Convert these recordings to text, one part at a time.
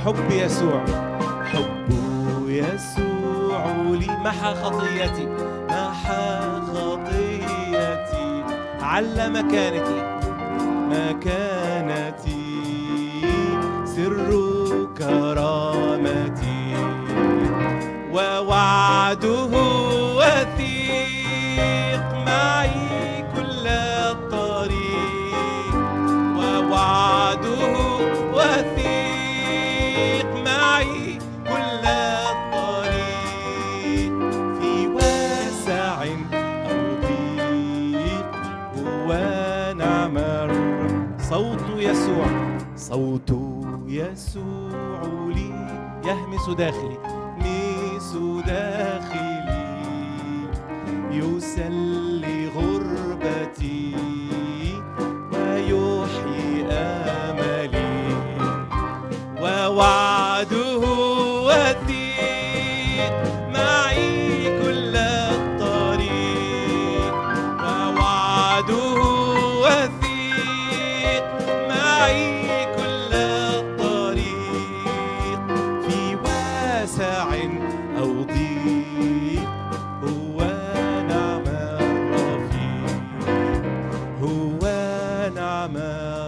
حب يسوع حب يسوع لي محى خطيتي محى خطيتي على مكانتي مكانتي سر كرامتي ووعده وثيق معي كل الطريق ووعده وثيق معي كل الطريق في واسع أو ضيق هو نعم الرب صوت يسوع صوت يسوع لي يهمس داخلي يهمس داخلي يسلي غربتي ويحيي املي ووعده وثيق معي كل الطريق ووعده وثيق معي كل الطريق في واسع أو ضيق هو نعم الرفيق هو نعم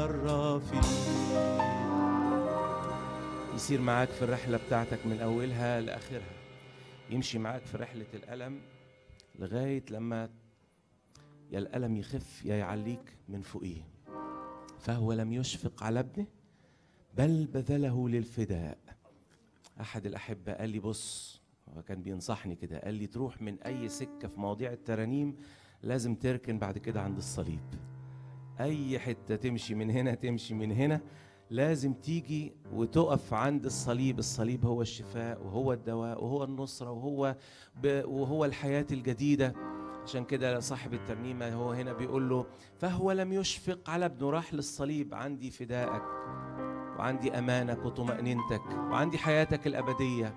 الرفيق يصير معاك في الرحلة بتاعتك من أولها لآخرها يمشي معاك في رحلة الألم لغاية لما يا الألم يخف يا يعليك من فوقيه فهو لم يشفق على ابنه بل بذله للفداء أحد الأحبة قال لي بص هو كان بينصحني كده قال لي تروح من أي سكة في مواضيع الترانيم لازم تركن بعد كده عند الصليب أي حتة تمشي من هنا تمشي من هنا لازم تيجي وتقف عند الصليب الصليب هو الشفاء وهو الدواء وهو النصرة وهو ب... وهو الحياة الجديدة عشان كده صاحب الترنيمة هو هنا بيقول له فهو لم يشفق على ابنه راح للصليب عندي فدائك وعندي أمانك وطمأنينتك وعندي حياتك الأبدية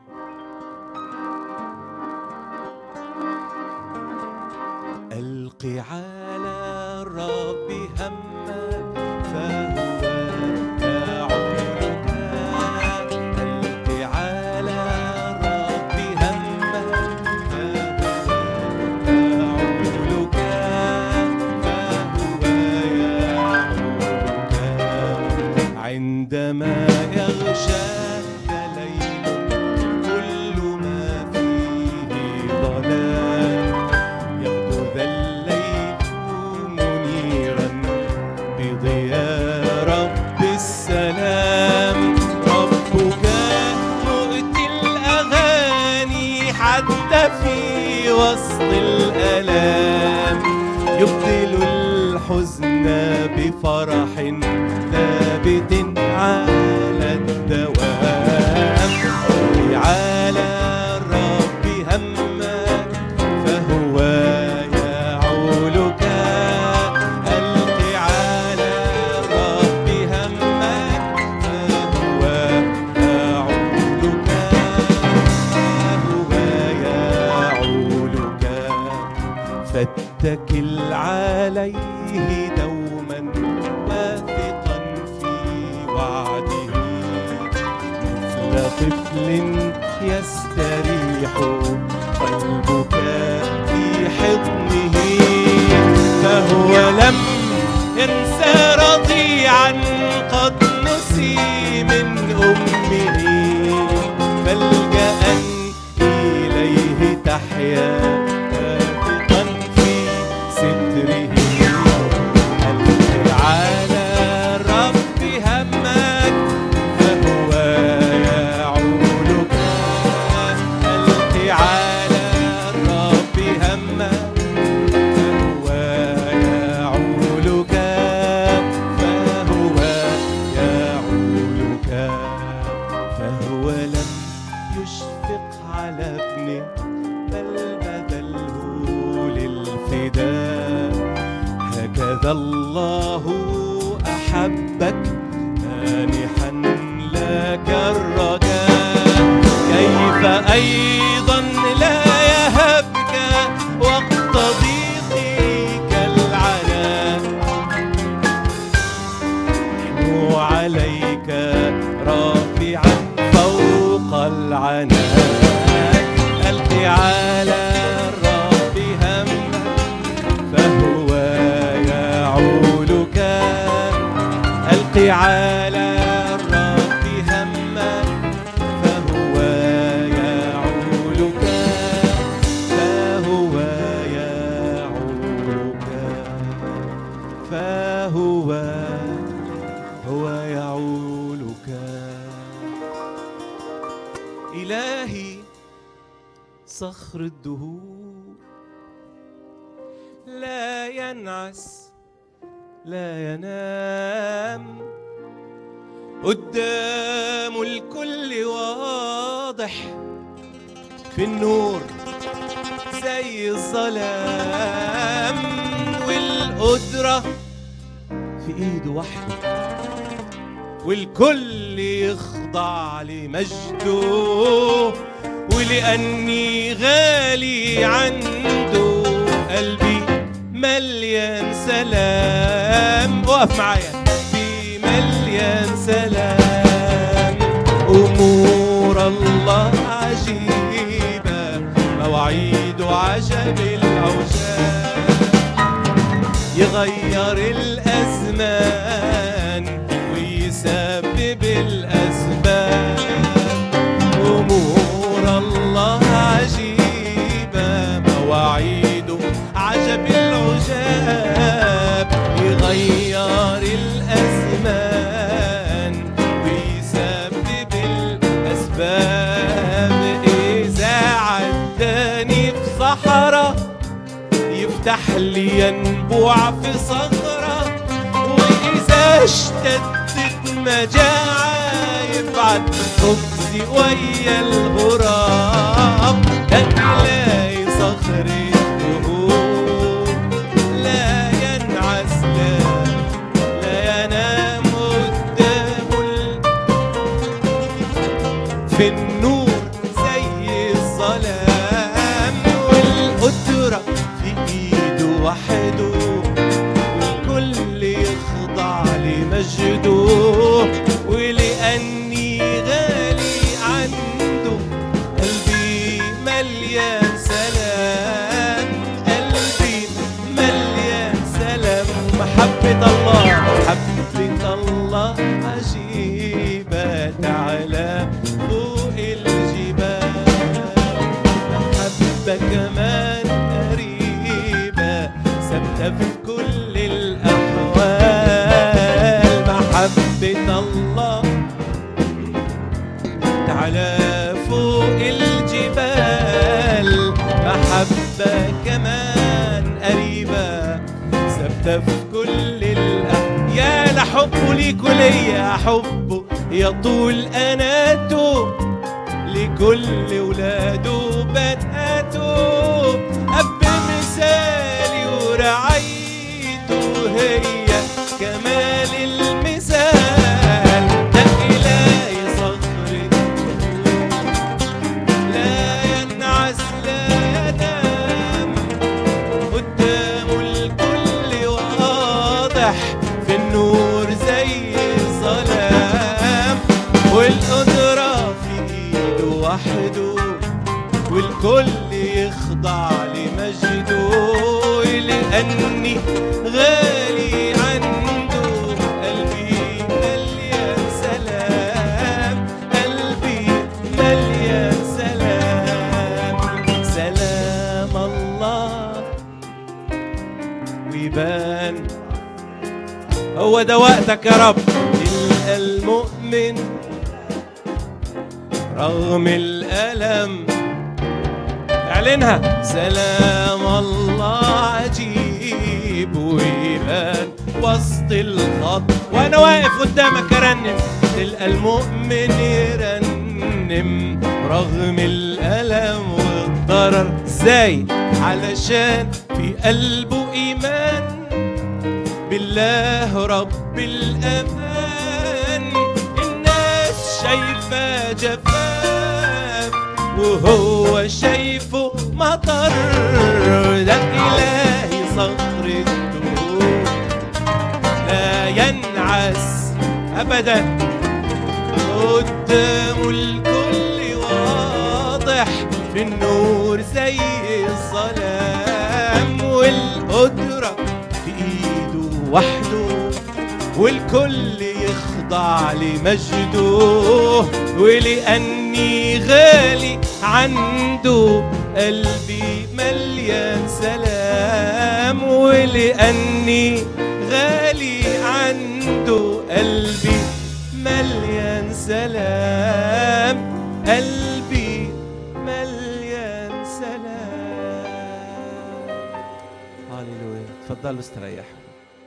ألقي على الرب همك فهو يعونك ألقي على الرب همك فهو يعولك فهو يعولك عندما يغشاك ليل كل ما فيه ظلام يغدو ذا الليل منيرا بضياء رب السلام ربك مؤتي الأغاني حتى في وسط الآلام يبدل الحزن بفرح ثابت على الدوام على الرب همك فهو يعولك ألق على الرب همك فهو يعولك فهو يعولك فاتكل عليه دوما واثقا في وعده مثل طفل يستريح قلبك في حضنه فهو لم ينسى رضيعا قد نسي من أمه ملجأ إليه تحيا واثقا في ستره ألق على الرب همك فهو يعولك ألق على الرب همك فهو يعولك فهو يعولك فهو لم يشفق على ابنه بل بذله للفداء هكذا الله أحبك مانحا لك الرجاء كيف أيضا لا يهبك وقت ضيقك العناء نحن عليك رافعا عناك ألقي على الرب همك فهو يعولك ألقي على الرب همك فهو يعولك فهو يعولك فهو هو يعولك إلهي صخر الدهور لا ينعس لا ينام قدام الكل واضح في النور زي الظلام والقدرة في ايده وحده والكل يخضع لمجده ولأني غالي عنده قلبي مليان سلام وقف معايا قلبي مليان سلام أمور الله عجيبة مواعيد عجب العجاب يغير الأزمان ويسبب الأسباب أمور الله عجيبة مواعيده عجب العجاب يغير الأزمان ويسبب الأسباب إذا عداني في صحراء يفتح لي ينبوع في صخرة وإذا اشتدت مجاعة يبعت خبزي ويا الغراب ده إلهي صخر الدهور لا ينعس لا لا ينام قدامه ال- في النور زي الظلام والقدرة في ايده وحده والكل يخضع لمجده ولأني غالي عنده قلبي مليان سلام قلبي مليان سلام محبة الله محبة الله عجيبة تعالى فوق الجبال محبة كمان قريبة ثابتة في كل الأحوال محبة الله تعالى فوق الجبال محبة كمان قريبة ثابتة في كل الأحوال يا لحبه ليك وليا حبه يطول أناته لكل ولاده بناته أب مثالي ورعايته هي كمال المثال ده إلهي صخر لا ينعس لا ينام قدامه الكل واضح في النور زي الظلام والقدرة في ايده وحده والكل يخضع لمجده لأني غالي عنده قلبي مليان سلام قلبي مليان سلام سلام الله ويبان هو ده وقتك يا رب يلقى المؤمن رغم الألم اعلنها سلام الله عجيب ويبان وسط الخط وانا واقف قدامك ارنم تلقى المؤمن يرنم رغم الالم والضرر ازاي علشان في قلبه ايمان بالله رب الأمان الناس شايفة جفاف وهو شايفه مطر ده إلهي صخر الدهور لا ينعس أبدا قدامه الكل واضح طالع في النور زي الظلام والقدرة في ايده وحده والكل يخضع لمجده ولأني غالي عنده قلبي مليان سلام ولأني غالي عنده قلبي مليان سلام قلبي مليان سلام هاليلويا اتفضلوا استريحوا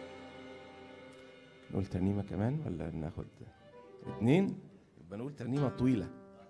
نقول ترنيمة كمان ولا ناخد اتنين يبقى نقول ترنيمة طويلة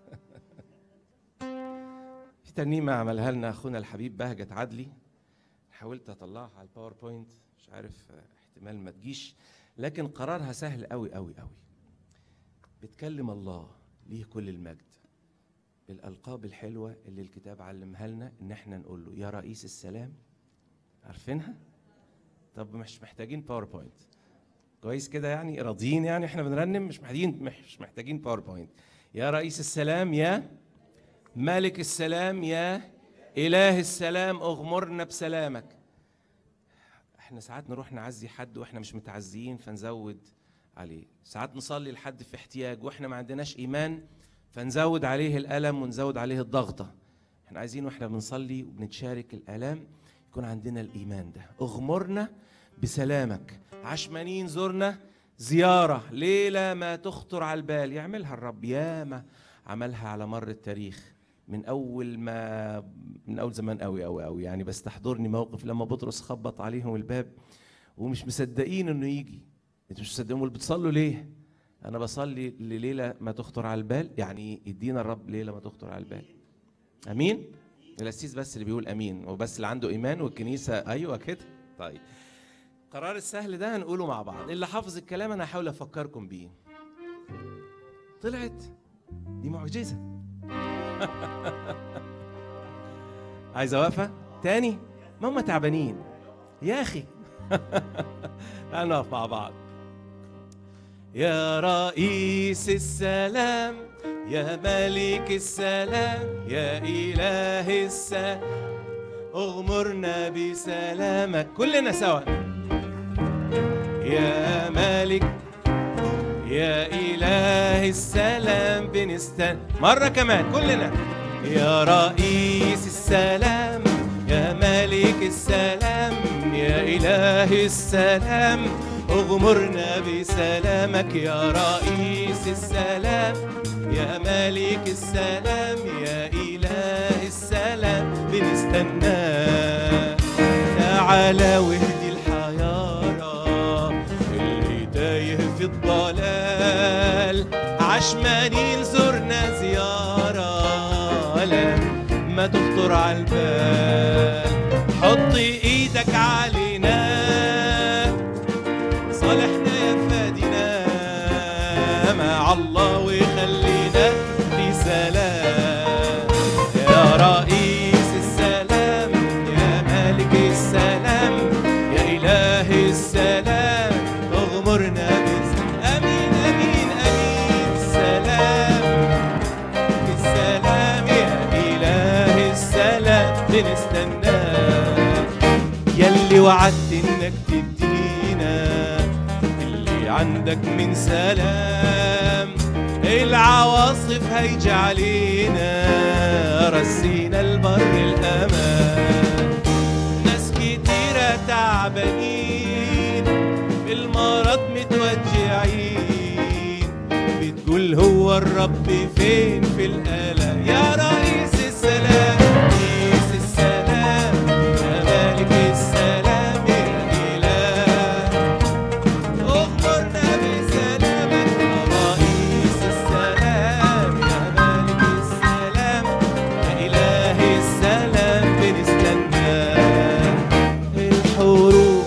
في ترنيمة عملها لنا أخونا الحبيب بهجت عدلي حاولت أطلعها على الباوربوينت مش عارف احتمال ما تجيش لكن قرارها سهل قوي قوي قوي بتكلم الله ليه كل المجد بالألقاب الحلوة اللي الكتاب علمها لنا إن احنا نقول له يا رئيس السلام عارفينها؟ طب مش محتاجين باوربوينت كويس كده يعني راضيين يعني احنا بنرنم مش محتاجين مش محتاجين باوربوينت يا رئيس السلام يا ملك السلام يا اله السلام اغمرنا بسلامك احنا ساعات نروح نعزي حد واحنا مش متعزيين فنزود عليه ساعات نصلي لحد في احتياج واحنا ما عندناش ايمان فنزود عليه الالم ونزود عليه الضغطه احنا عايزين واحنا بنصلي وبنتشارك الالام يكون عندنا الايمان ده اغمرنا بسلامك عشمانين زرنا زيارة ليلة ما تخطر على البال يعملها الرب ياما عملها على مر التاريخ من أول ما من أول زمان قوي قوي قوي يعني بس تحضرني موقف لما بطرس خبط عليهم الباب ومش مصدقين إنه يجي أنتوا مش مصدقين امال بتصلوا ليه؟ أنا بصلي لليلة ما تخطر على البال يعني يدينا الرب ليلة ما تخطر على البال أمين؟ الأسيس بس اللي بيقول أمين وبس اللي عنده إيمان والكنيسة أيوه كده طيب القرار السهل ده هنقوله مع بعض اللي حافظ الكلام انا هحاول افكركم بيه طلعت دي معجزه عايزه واقفه تاني ما هم تعبانين يا اخي تعالوا نقف مع بعض يا رئيس السلام يا ملك السلام يا اله السلام اغمرنا بسلامك كلنا سوا يا ملك يا إله السلام بنستن مرة كمان كلنا يا رئيس السلام يا ملك السلام يا إله السلام اغمرنا بسلامك يا رئيس السلام يا ملك السلام يا إله السلام بنستناك تعالى واهدي الحيارى اللي تايه في الضلال عشمانين زرنا زيارة لما تخطر على البال حط ايدك علينا صالحنا يا فادينا مع الله وخلينا في سلام يا رئيس السلام يا مالك السلام يا إله السلام اغمرنا بس امين امين امين سلام السلام يا إله السلام بنستناك يلي وعدت انك تدينا اللي عندك من سلام العواصف هيجي علينا رسينا البر الامان ناس كتيرة تعبانين بالمرض متوجعين بتقول هو الرب فين في الآلام يا رئيس السلام رئيس السلام يا مالك السلام يا إله اغفرنا بسلامك يا رئيس السلام يا مالك السلام يا إله السلام بنستناك الحروب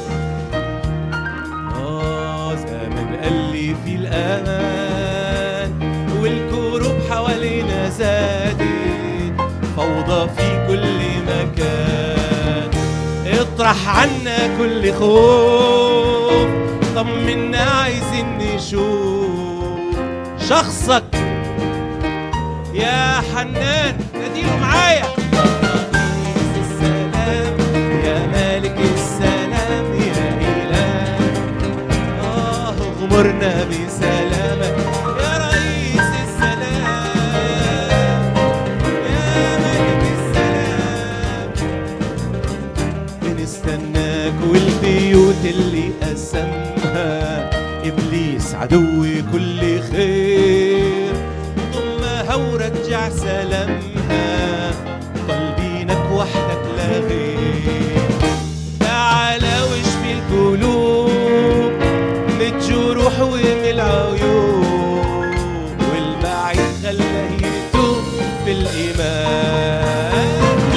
آه زمان قال لي في الأمان والكروب حوالينا زادت فوضى في كل مكان اطرح عنا كل خوف طمنا عايزين نشوف شخصك يا حنان اديله معايا رئيس السلام يا مالك السلام يا إله آه اغمرنا بسلامك يا رئيس السلام يا ملك السلام بنستناك والبيوت اللي قسمها إبليس عدو كل خير ضمها ورجع سلامها طالبينك وحدك لا غير تعالى واشفي القلوب من الجروح ومن العيوب والبعيد خلاه يتوب بالإيمان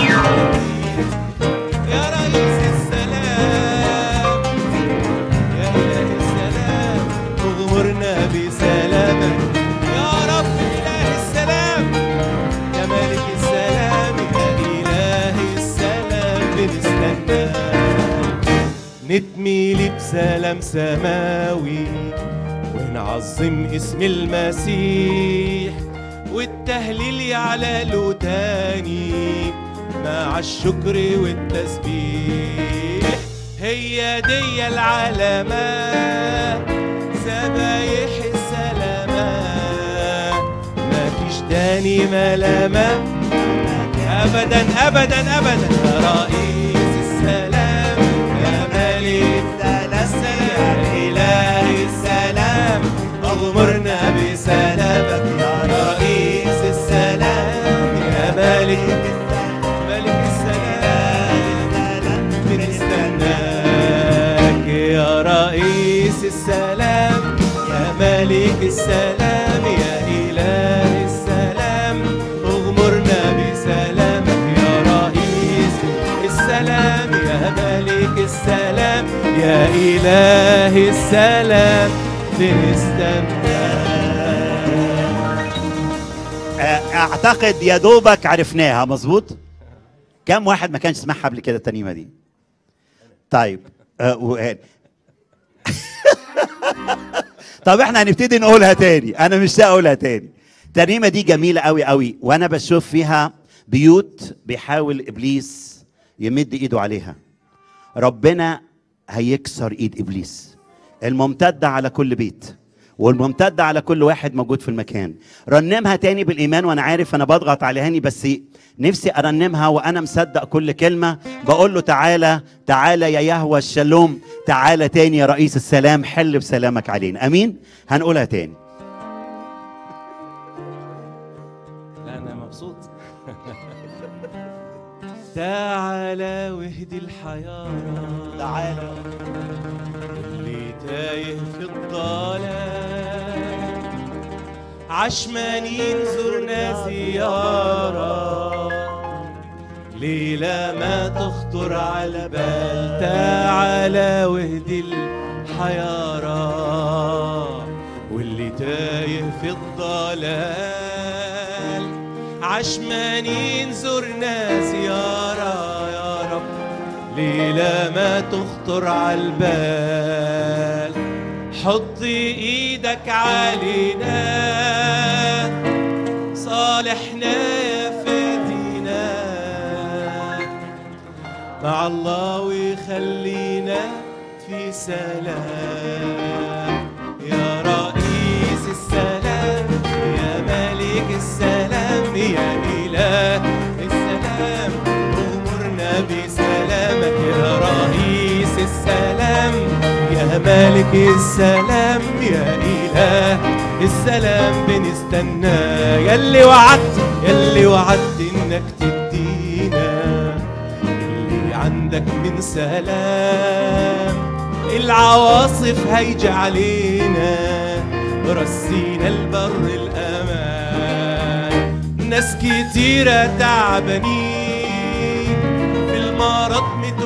يا رئيس السلام يا إله السلام اغمرنا بسلامك يا رب إله السلام يا ملك السلام يا إله السلام بنستناك نتميلي بسلام سماوي ونعظم اسم المسيح والتهليل يعلى له تاني مع الشكر والتسبيح هي دي العلامات ذبايح السلامات مفيش تاني ملامات ابدا ابدا ابدا يا رئيس السلام يا ملك السلام يا اله السلام اغمرنا بسلامك يا رئيس السلام يا ملك ملك السلام بنستناك يا رئيس السلام يا ملك السلام يا إله السلام اغمرنا بسلامك يا رئيس السلام يا ملك السلام يا إله السلام بنستناك اعتقد يا دوبك عرفناها مظبوط كم واحد ما كانش سمعها قبل كده الترنيمه دي طيب آه، و- طب احنا هنبتدي نقولها تاني انا مش هقولها تاني الترنيمه دي جميله قوي قوي وانا بشوف فيها بيوت بيحاول ابليس يمد ايده عليها ربنا هيكسر ايد ابليس الممتده على كل بيت والممتده على كل واحد موجود في المكان رنمها تاني بالايمان وانا عارف انا بضغط على هاني بس نفسي ارنمها وانا مصدق كل كلمه بقول له تعالى تعالى يا يهوى الشلوم تعالى تاني يا رئيس السلام حل بسلامك علينا امين هنقولها تاني لا انا مبسوط تعالى واهدي الحيارى تعالى اللي تايه في الضلال عشمانين زرنا زيارة ليلة ما تخطر على البال تعالى واهدي الحيارى واللي تايه في الضلال عشمانين زرنا زيارة يا رب ليلة ما تخطر على البال حطي ايدك علينا صالحنا يا فدينا مع الله ويخلينا في سلام يا رئيس السلام يا ملك السلام يا إله السلام أمرنا بسلامك يا رئيس السلام يا ملك السلام يا إله السلام بنستنى يلي وعدت يلي وعدت إنك تدينا اللي عندك من سلام العواصف هيجي علينا رسينا البر الأمان ناس كتيرة تعبانين في المرض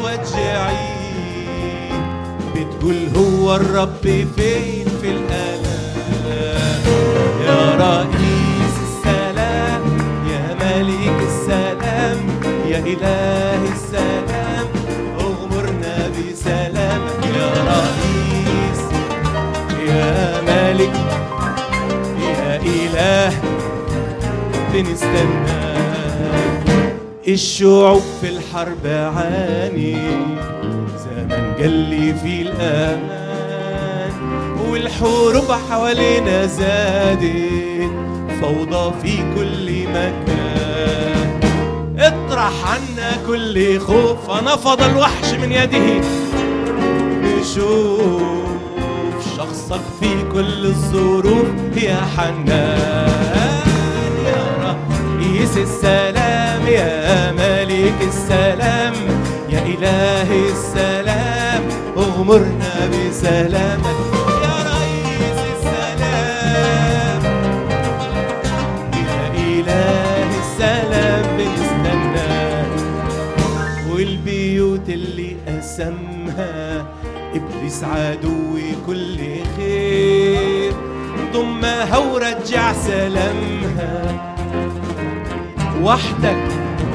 متوجعين بتقول هو الرب فين في الألام يا رئيس السلام يا ملك السلام يا إله السلام اغمرنا بسلامك يا رئيس يا ملك يا إله بنستناك الشعوب في الحرب عاني زمن جلي في الأمان والحروب حوالينا زادت فوضى في كل مكان اطرح عنا كل خوف فنفض الوحش من يده نشوف شخصك في كل الظروف يا حنان يا رئيس السلام يا ملك السلام يا إله السلام اغمرنا بسلامك يا رئيس السلام يا إله السلام بنستناك والبيوت اللي قسمها إبليس عدوي كل خير ضمها ورجع سلامها وحدك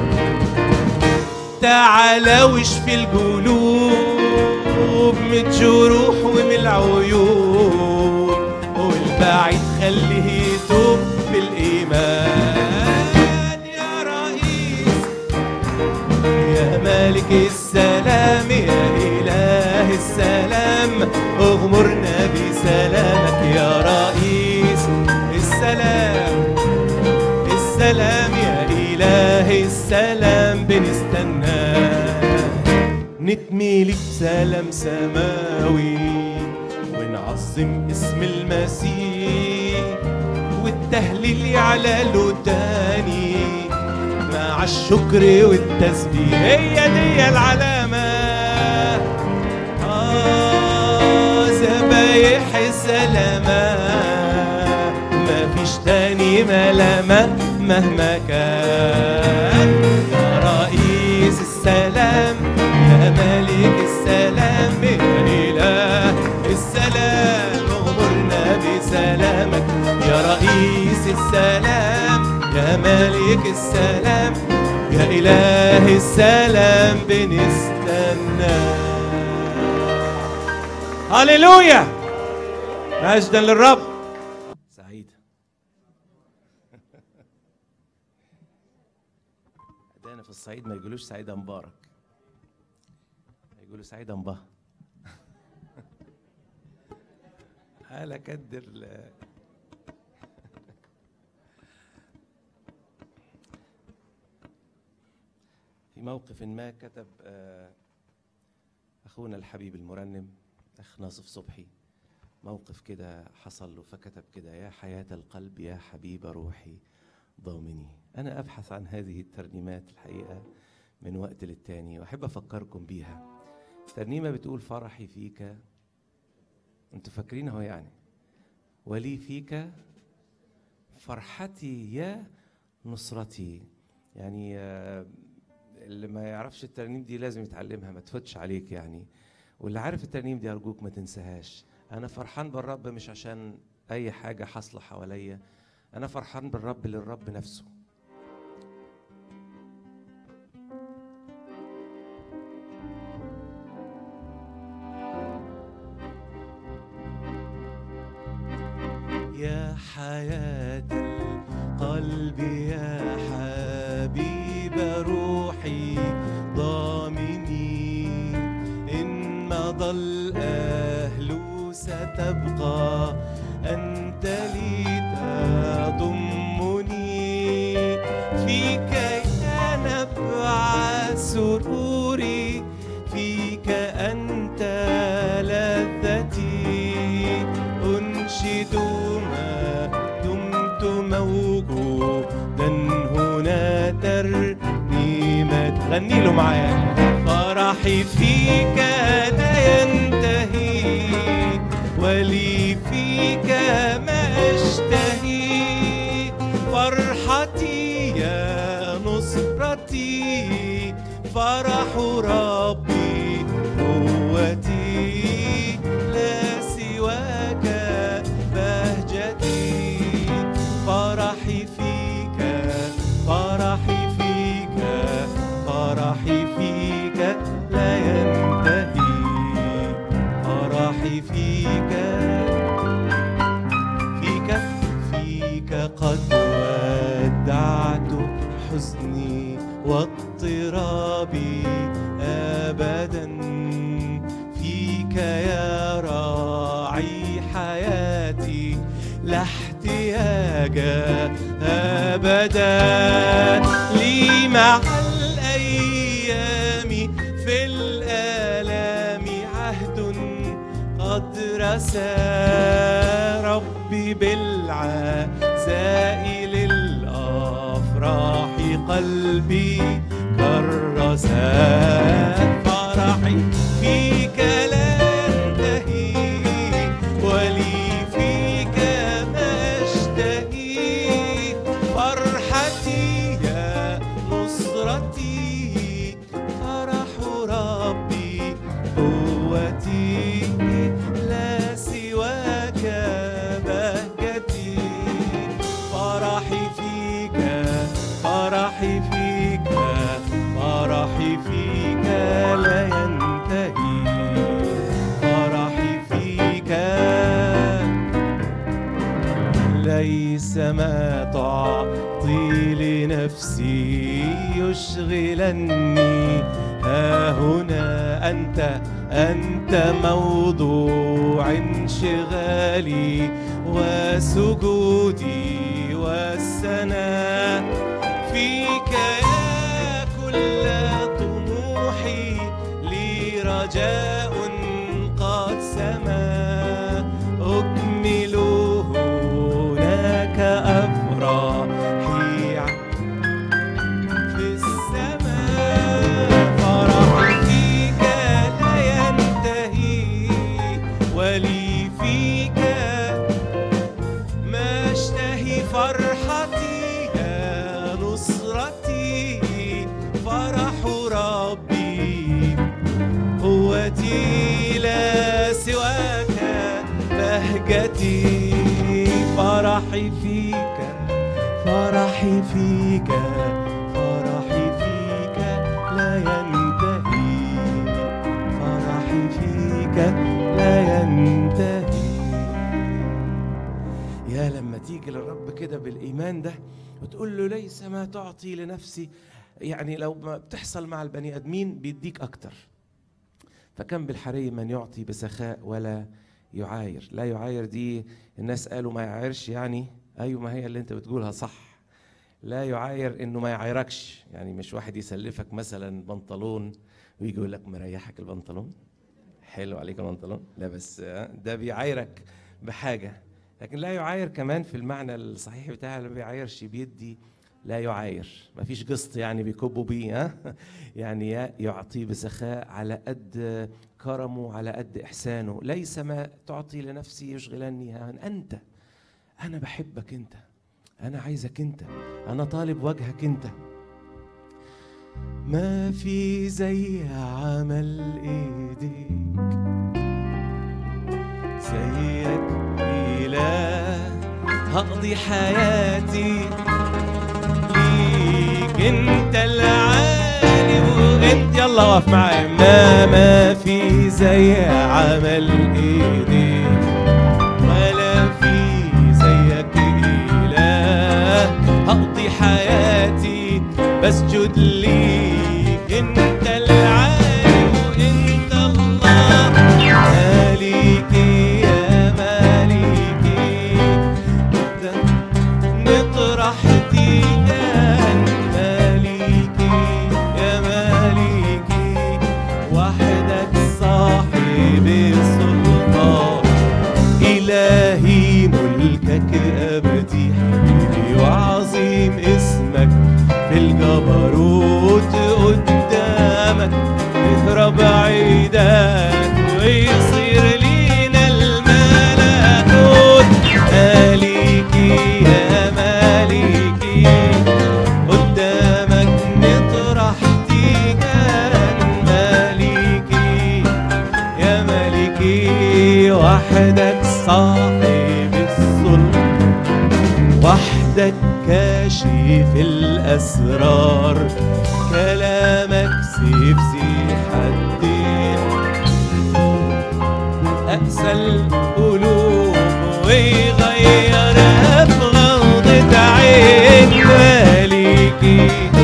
تعالى واشفي القلوب من جروح ومن العيوب والبعيد خليه يتوب بالإيمان يا رئيس يا مالك السلام يا إله السلام اغمرنا بسلامك يا رئيس السلام السلام يا إله السلام بنستناك نتمي لك سلام سماوي ونعظم اسم المسيح والتهليل على تاني مع الشكر والتسبيح هي دي العلامة آه ذبايح السلامة مفيش تاني ملامة مهما كان يا رئيس السلام يا ملك السلام يا إله السلام اغمرنا بسلامك يا رئيس السلام يا ملك السلام يا إله السلام بنستنى هللويا مجدا للرب سعيد أنا في الصعيد ما يقولوش سعيدة مبارك يقولوا سعيدة مبا هلا كدر ل- في موقف ما كتب آه، أخونا الحبيب المرنم أخ ناصف صبحي موقف كده حصل له فكتب كده يا حياة القلب يا حبيب روحي ضامني أنا أبحث عن هذه الترنيمات الحقيقة من وقت للتاني وأحب أفكركم بيها ترنيمة بتقول فرحي فيك أنتوا فاكرين هو يعني ولي فيك فرحتي يا نصرتي يعني آه، اللي ما يعرفش الترنيم دي لازم يتعلمها ما تفوتش عليك يعني واللي عارف الترنيم دي أرجوك ما تنساهاش أنا فرحان بالرب مش عشان أي حاجة حاصلة حواليا أنا فرحان بالرب للرب نفسه يا حياة القلب يا حبيب روحي ضامني إن مضى الأهل ستبقى أنت لي تضمني فيك يا نبع سروري فيك أنت لذتي أنشد ما دمت موجودا هنا ترنيمة غني له معايا فرحي فيك لا ينتهي ولي فيك ما أشتهي فرحتي يا نصرتي فرح ربي قوتي لا سواك بهجتي فرحي فيك فرحي فيك فرحي فيك لا ينتهي فرحي فيك فيك فيك قد ودعت حزني واضطرابي أبدا فيك يا راعي حياتي لا احتياج أبدا لي مع الأيام في الآلام عهد قد رسى ربي بالعزاء للأفراح قلبي كرسا فرحي فيك لا ينتهي ولي فيك ما اشتهي فرحتي يا نصرتي فرح ربي قوتي لا سواك بهجتي فرحي فيك فرحي فيك فرحي فيك لا ينتهي فرحي فيك ليس ما تعطي لنفسي يشغلني ها هنا أنت أنت موضوع انشغالي وسجودي والسناء فيك يا كل طموحي لي رجاء قد سما أكمل هناك أفراحي في السماء فرحي فيك لا ينتهي ولي فيك ما اشتهي فرحتي يا نصرتي فرح ربي قوتي لا سواك بهجتي فرحي فيك فرحي فيك فرحي فيك لا ينتهي فرحي فيك لا ينتهي يا لما تيجي للرب كده بالإيمان ده وتقول له ليس ما تعطي لنفسي يعني لو ما بتحصل مع البني آدمين بيديك أكتر فكم بالحري من يعطي بسخاء ولا يعاير لا يعاير دي الناس قالوا ما يعايرش يعني أيوة ما هي اللي أنت بتقولها صح لا يعاير إنه ما يعايركش يعني مش واحد يسلفك مثلا بنطلون ويجي يقول لك مريحك البنطلون حلو عليك البنطلون لا بس آه، ده بيعايرك بحاجة لكن لا يعاير كمان في المعنى الصحيح بتاعها ما بيعايرش بيدي لا يعاير ما فيش قسط يعني بيكبوا بيه ها يعني ي- يعطي بسخاء على قد كرمه على قد إحسانه ليس ما تعطي لنفسي يشغلني ها أنت أنا بحبك أنت أنا عايزك أنت أنا طالب وجهك أنت ما في زي عمل إيديك زيك إله هقضي حياتي ليك انت العالي وانت يلا وقف معايا ما ما في زي عمل ايديك ولا في زيك اله هقضي حياتي بسجد ليك انت العالي وانت الله مالكي يا مالكي نطرح تيجان مالكي يا مالكي وحدك صاحب السلطان إلهي ملكك أبدي حبيبي وعظيم اسمك في الجبروت قدامك نهرب عيدك ويصير لينا الملكوت مالكي يا مالكي قدامك نطرح تيجان مالكي يا مالكي وحدك صاحب السلطة وحدك كاشف الأسرار كلامك سيف ذي حدين أقسى القلوب ويغيرها بغمضة عين مالكي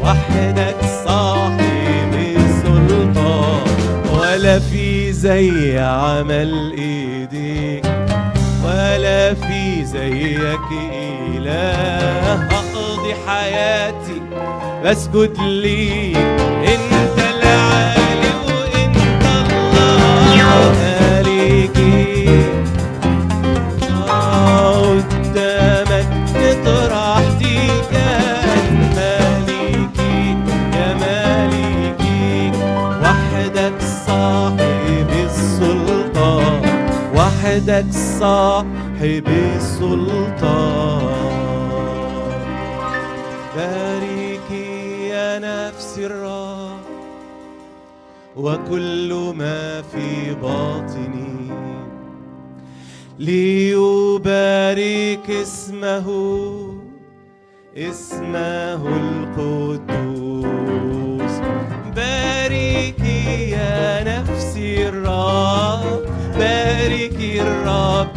وحدك صاحب السلطان ولا في زي عمل ايديك ولا في زيك اله اقضي حياتي بسجد ليك انت العالي وانت الله مالكي قدامك نطرح تيجان مالكي يا مالكي وحدك صاحب السلطان وحدك صاحب السلطان باركي يا نفس الرب وكل ما في باطني ليبارك اسمه اسمه القدوس باركي يا نفسي الرب باركي الرب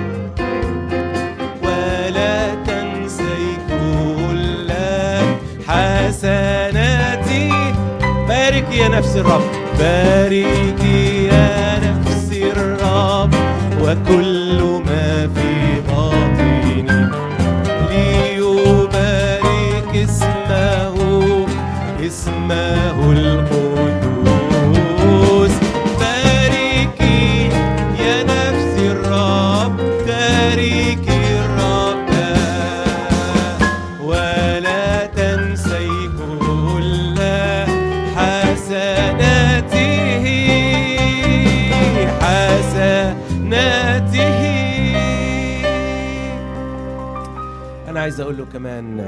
ولا تنسي كل حسناتي باركي يا نفسي الرب باركي يا نفسي الرب وكل ما في باطني ليبارك اسمه اسمه القدوس باركي يا نفسي الرب باركي الرب ولا تنسي كل حسناته حسناته انا عايز اقول له كمان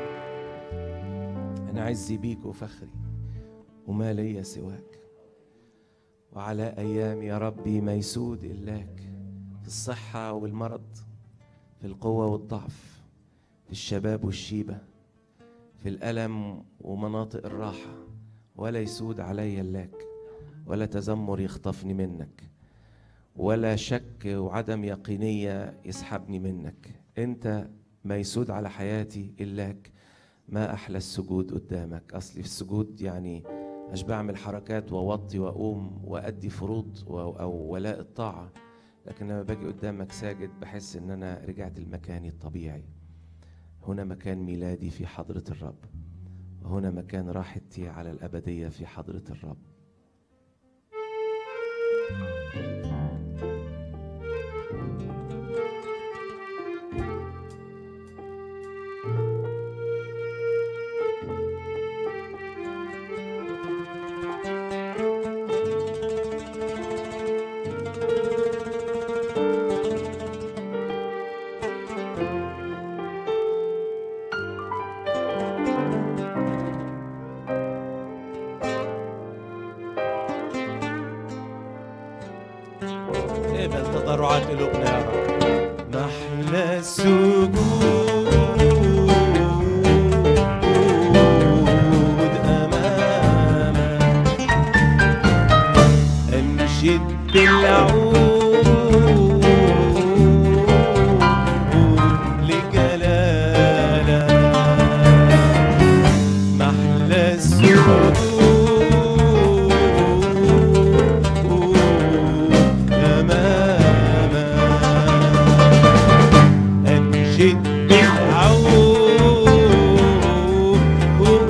انا عزي بيك وفخري وما لي سواك وعلى ايام يا ربي ما يسود الاك في الصحه والمرض في القوه والضعف في الشباب والشيبه في الالم ومناطق الراحه ولا يسود علي الاك ولا تذمر يخطفني منك ولا شك وعدم يقينيه يسحبني منك انت ما يسود على حياتي إلاك ما أحلى السجود قدامك أصلي في السجود يعني مش بعمل حركات ووطي وأقوم وأدي فروض و- أو ولاء الطاعة لكن لما باجي قدامك ساجد بحس إن أنا رجعت لمكاني الطبيعي هنا مكان ميلادي في حضرة الرب وهنا مكان راحتي على الأبدية في حضرة الرب اقبل تضرعات قلوبنا يا رب محلى السجود أمامك أنشد بالعود لجلالك محلى السجود أمامك أنشد بالعود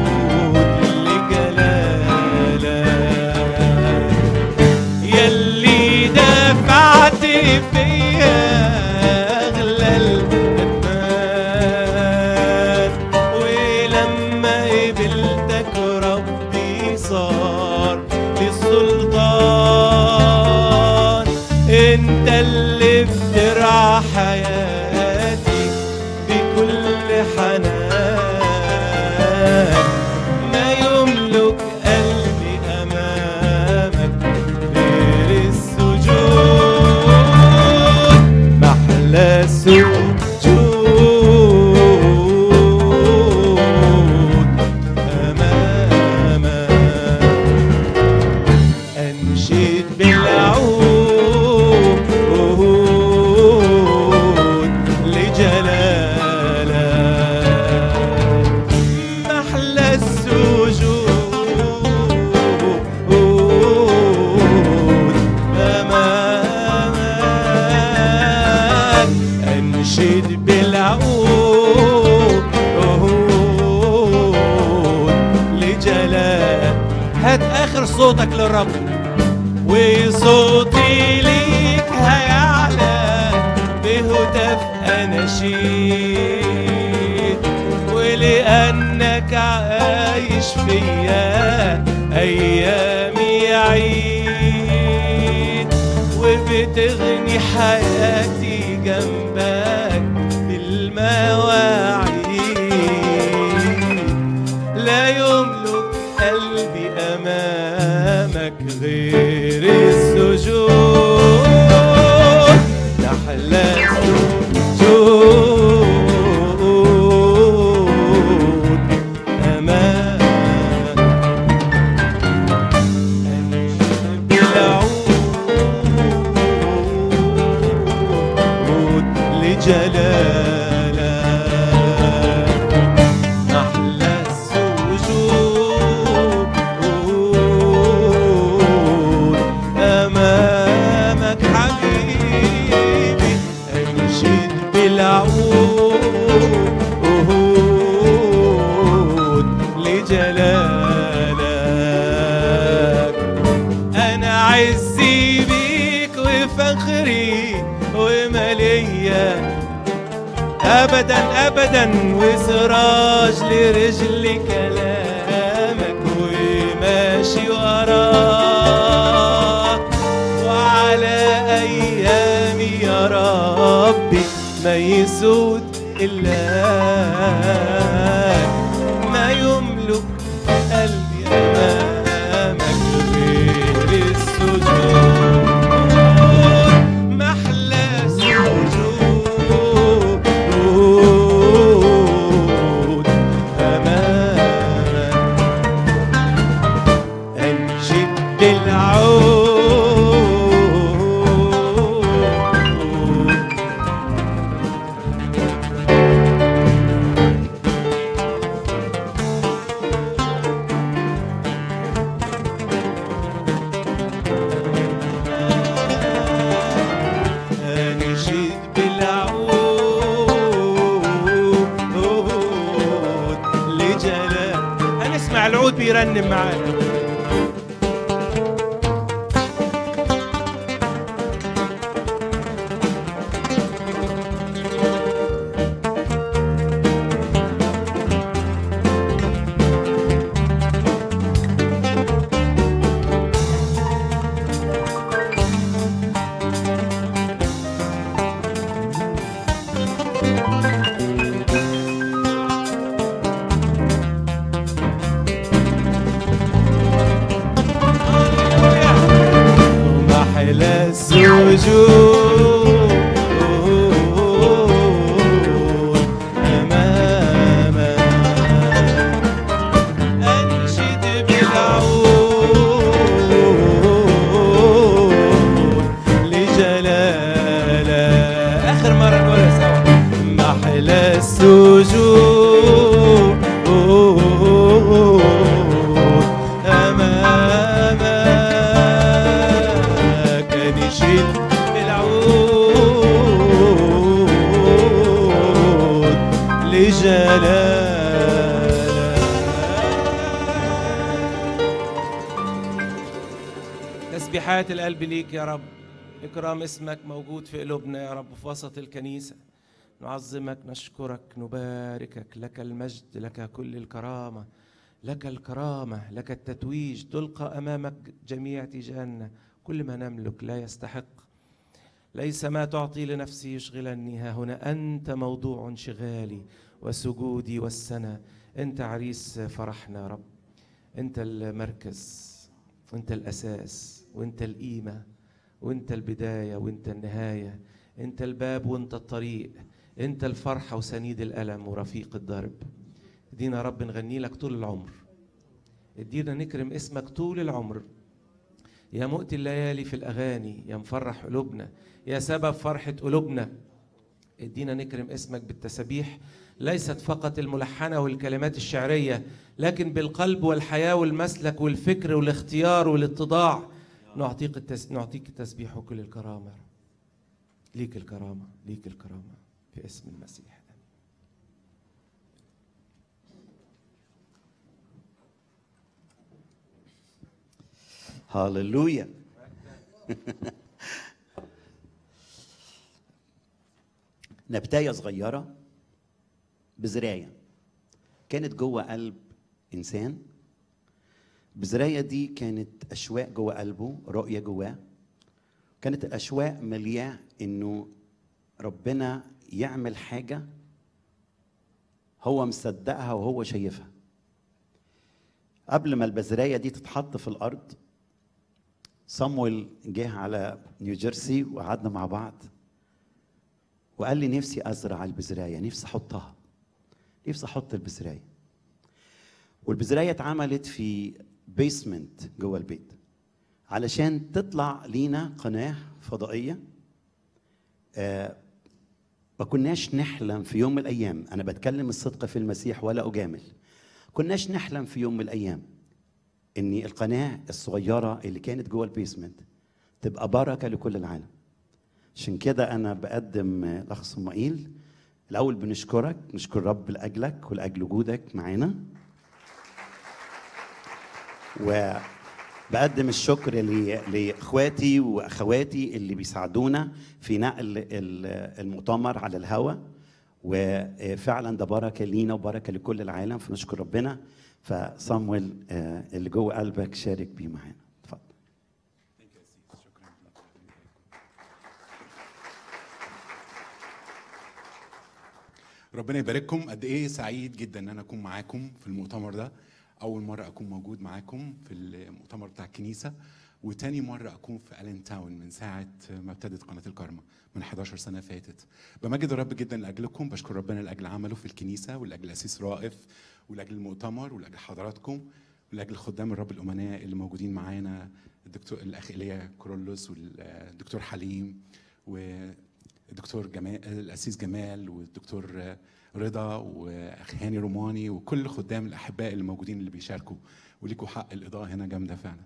لجلالك يلي دفعت فيا أغلى الأثمان ولما قبلتك ربي صار للسلطان انت اللي بترعى حياتي بكل حنان ما يملك قلبي امامك غير السجود محلى سجود امامك انشد بالعود هات اخر صوتك للرب وصوتي ليك هيعلى بهتاف اناشيد ولانك عايش فيا ايامي عيد وبتغني حياتي جنبك بالمواعيد لا يملك قلبي امامك غير السجود نحلى السجود امامك أنشد بالعود لجلالك أحلى السجود أمامك حبيبي أنشد بالعود لجلالك أنا عزي بيك وفخري ومليا ابدا ابدا وسراج لرجل كلامك وماشي وراك وعلى ايامي يا ربي ما يسود الا ما يملك قلبي امامك غير السجود محلى سجود أمامك أنشد بالعود أنشد بالعود لجلال هنسمع العود بيرنم معانا محلى السجود أمامك أنشد بالعود لجلالك آخر مرة نقولها سوا محلى السجود أمامك نشد العود لجلالك تسبيحات القلب ليك يا رب إكرام اسمك موجود في قلوبنا يا رب في وسط الكنيسة نعظمك نشكرك نباركك لك المجد لك كل الكرامة لك الكرامة لك التتويج تلقى أمامك جميع تيجاننا كل ما نملك لا يستحق ليس ما تعطي لنفسي يشغلني ها هنا أنت موضوع انشغالي وسجودي والسنة أنت عريس فرحنا يا رب أنت المركز وأنت الأساس وأنت القيمة وأنت البداية وأنت النهاية أنت الباب وأنت الطريق أنت الفرحة وسنيد الألم ورفيق الدرب ادينا يا رب نغني لك طول العمر ادينا نكرم اسمك طول العمر يا مؤتي الليالي في الأغاني يا مفرح قلوبنا يا سبب فرحة قلوبنا ادينا نكرم اسمك بالتسابيح ليست فقط الملحنة والكلمات الشعرية لكن بالقلب والحياة والمسلك والفكر والاختيار والاتضاع نعطيك التس... نعطيك التسبيح وكل الكرامة يا رب. ليك الكرامة ليك الكرامة في اسم المسيح هاللويا نبتاية صغيرة بزراية كانت جوه قلب إنسان بزراية دي كانت أشواق جوه قلبه رؤية جواه كانت الأشواق ملياه إنه ربنا يعمل حاجة هو مصدقها وهو شايفها قبل ما البزراية دي تتحط في الأرض صمويل جه على نيوجيرسي وقعدنا مع بعض وقال لي نفسي ازرع البزرايه نفسي احطها نفسي احط البزرايه والبزرايه اتعملت في بيسمنت جوه البيت علشان تطلع لينا قناه فضائيه آه ما كناش نحلم في يوم من الايام انا بتكلم الصدق في المسيح ولا اجامل كناش نحلم في يوم من الايام ان القناه الصغيره اللي كانت جوه البيسمنت تبقى بركه لكل العالم عشان كده انا بقدم الاخ صمائيل الاول بنشكرك نشكر رب لاجلك ولاجل وجودك معانا وبقدم الشكر ل- لاخواتي واخواتي اللي بيساعدونا في نقل ال- المؤتمر على الهواء وفعلا ده بركه لينا وبركه لكل العالم فنشكر ربنا فصامويل آه، اللي جوه قلبك شارك بيه معانا اتفضل ربنا يبارككم قد ايه سعيد جدا ان انا اكون معاكم في المؤتمر ده اول مره اكون موجود معاكم في المؤتمر بتاع الكنيسه وتاني مره اكون في الين تاون من ساعه ما ابتدت قناه الكارما من 11 سنه فاتت بمجد الرب جدا لاجلكم بشكر ربنا لاجل عمله في الكنيسه ولاجل اسيس رائف ولاجل المؤتمر ولاجل حضراتكم ولاجل خدام الرب الامناء اللي موجودين معانا الدكتور الاخ ايليا كورولوس والدكتور حليم والدكتور جمال الاسيس جمال والدكتور رضا واخ هاني روماني وكل خدام الاحباء اللي موجودين اللي بيشاركوا وليكوا حق الاضاءه هنا جامده فعلا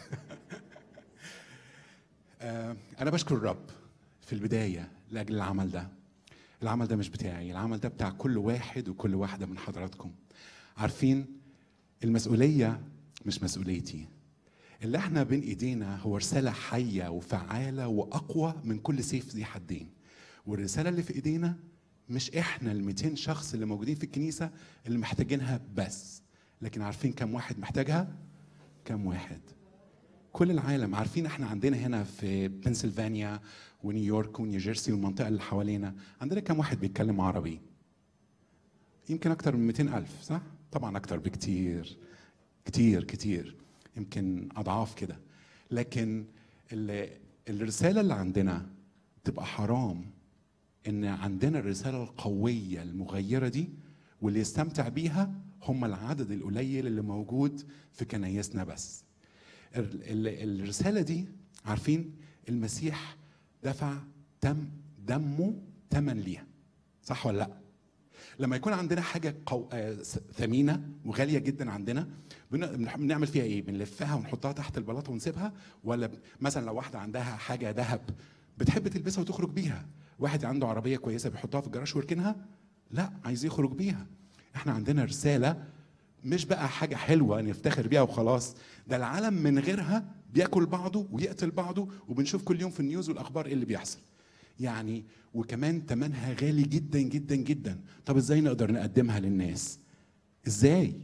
آه، انا بشكر الرب في البدايه لاجل العمل ده العمل ده مش بتاعي العمل ده بتاع كل واحد وكل واحده من حضراتكم عارفين المسؤوليه مش مسؤوليتي اللي احنا بين ايدينا هو رساله حيه وفعاله واقوى من كل سيف ذي حدين والرساله اللي في ايدينا مش احنا ال 200 شخص اللي موجودين في الكنيسه اللي محتاجينها بس لكن عارفين كم واحد محتاجها كم واحد كل العالم عارفين احنا عندنا هنا في بنسلفانيا ونيويورك ونيوجيرسي والمنطقه اللي حوالينا عندنا كم واحد بيتكلم عربي يمكن اكتر من 200 الف صح طبعا اكتر بكتير كتير كتير يمكن اضعاف كده لكن ال- الرساله اللي عندنا تبقى حرام ان عندنا الرساله القويه المغيره دي واللي يستمتع بيها هم العدد القليل اللي موجود في كنايسنا بس ال- ال- الرساله دي عارفين المسيح دفع دم دمه ثمن ليها صح ولا لا لما يكون عندنا حاجه قو... آه، س- ثمينه وغاليه جدا عندنا بن- بنح- بنعمل فيها ايه بنلفها ونحطها تحت البلاطه ونسيبها ولا ب- مثلا لو واحده عندها حاجه ذهب بتحب تلبسها وتخرج بيها واحد عنده عربيه كويسه بيحطها في الجراج ويركنها لا عايز يخرج بيها احنا عندنا رساله مش بقى حاجه حلوه نفتخر بيها وخلاص ده العالم من غيرها بياكل بعضه ويقتل بعضه وبنشوف كل يوم في النيوز والاخبار ايه اللي بيحصل يعني وكمان تمنها غالي جدا جدا جدا طب ازاي نقدر نقدمها للناس ازاي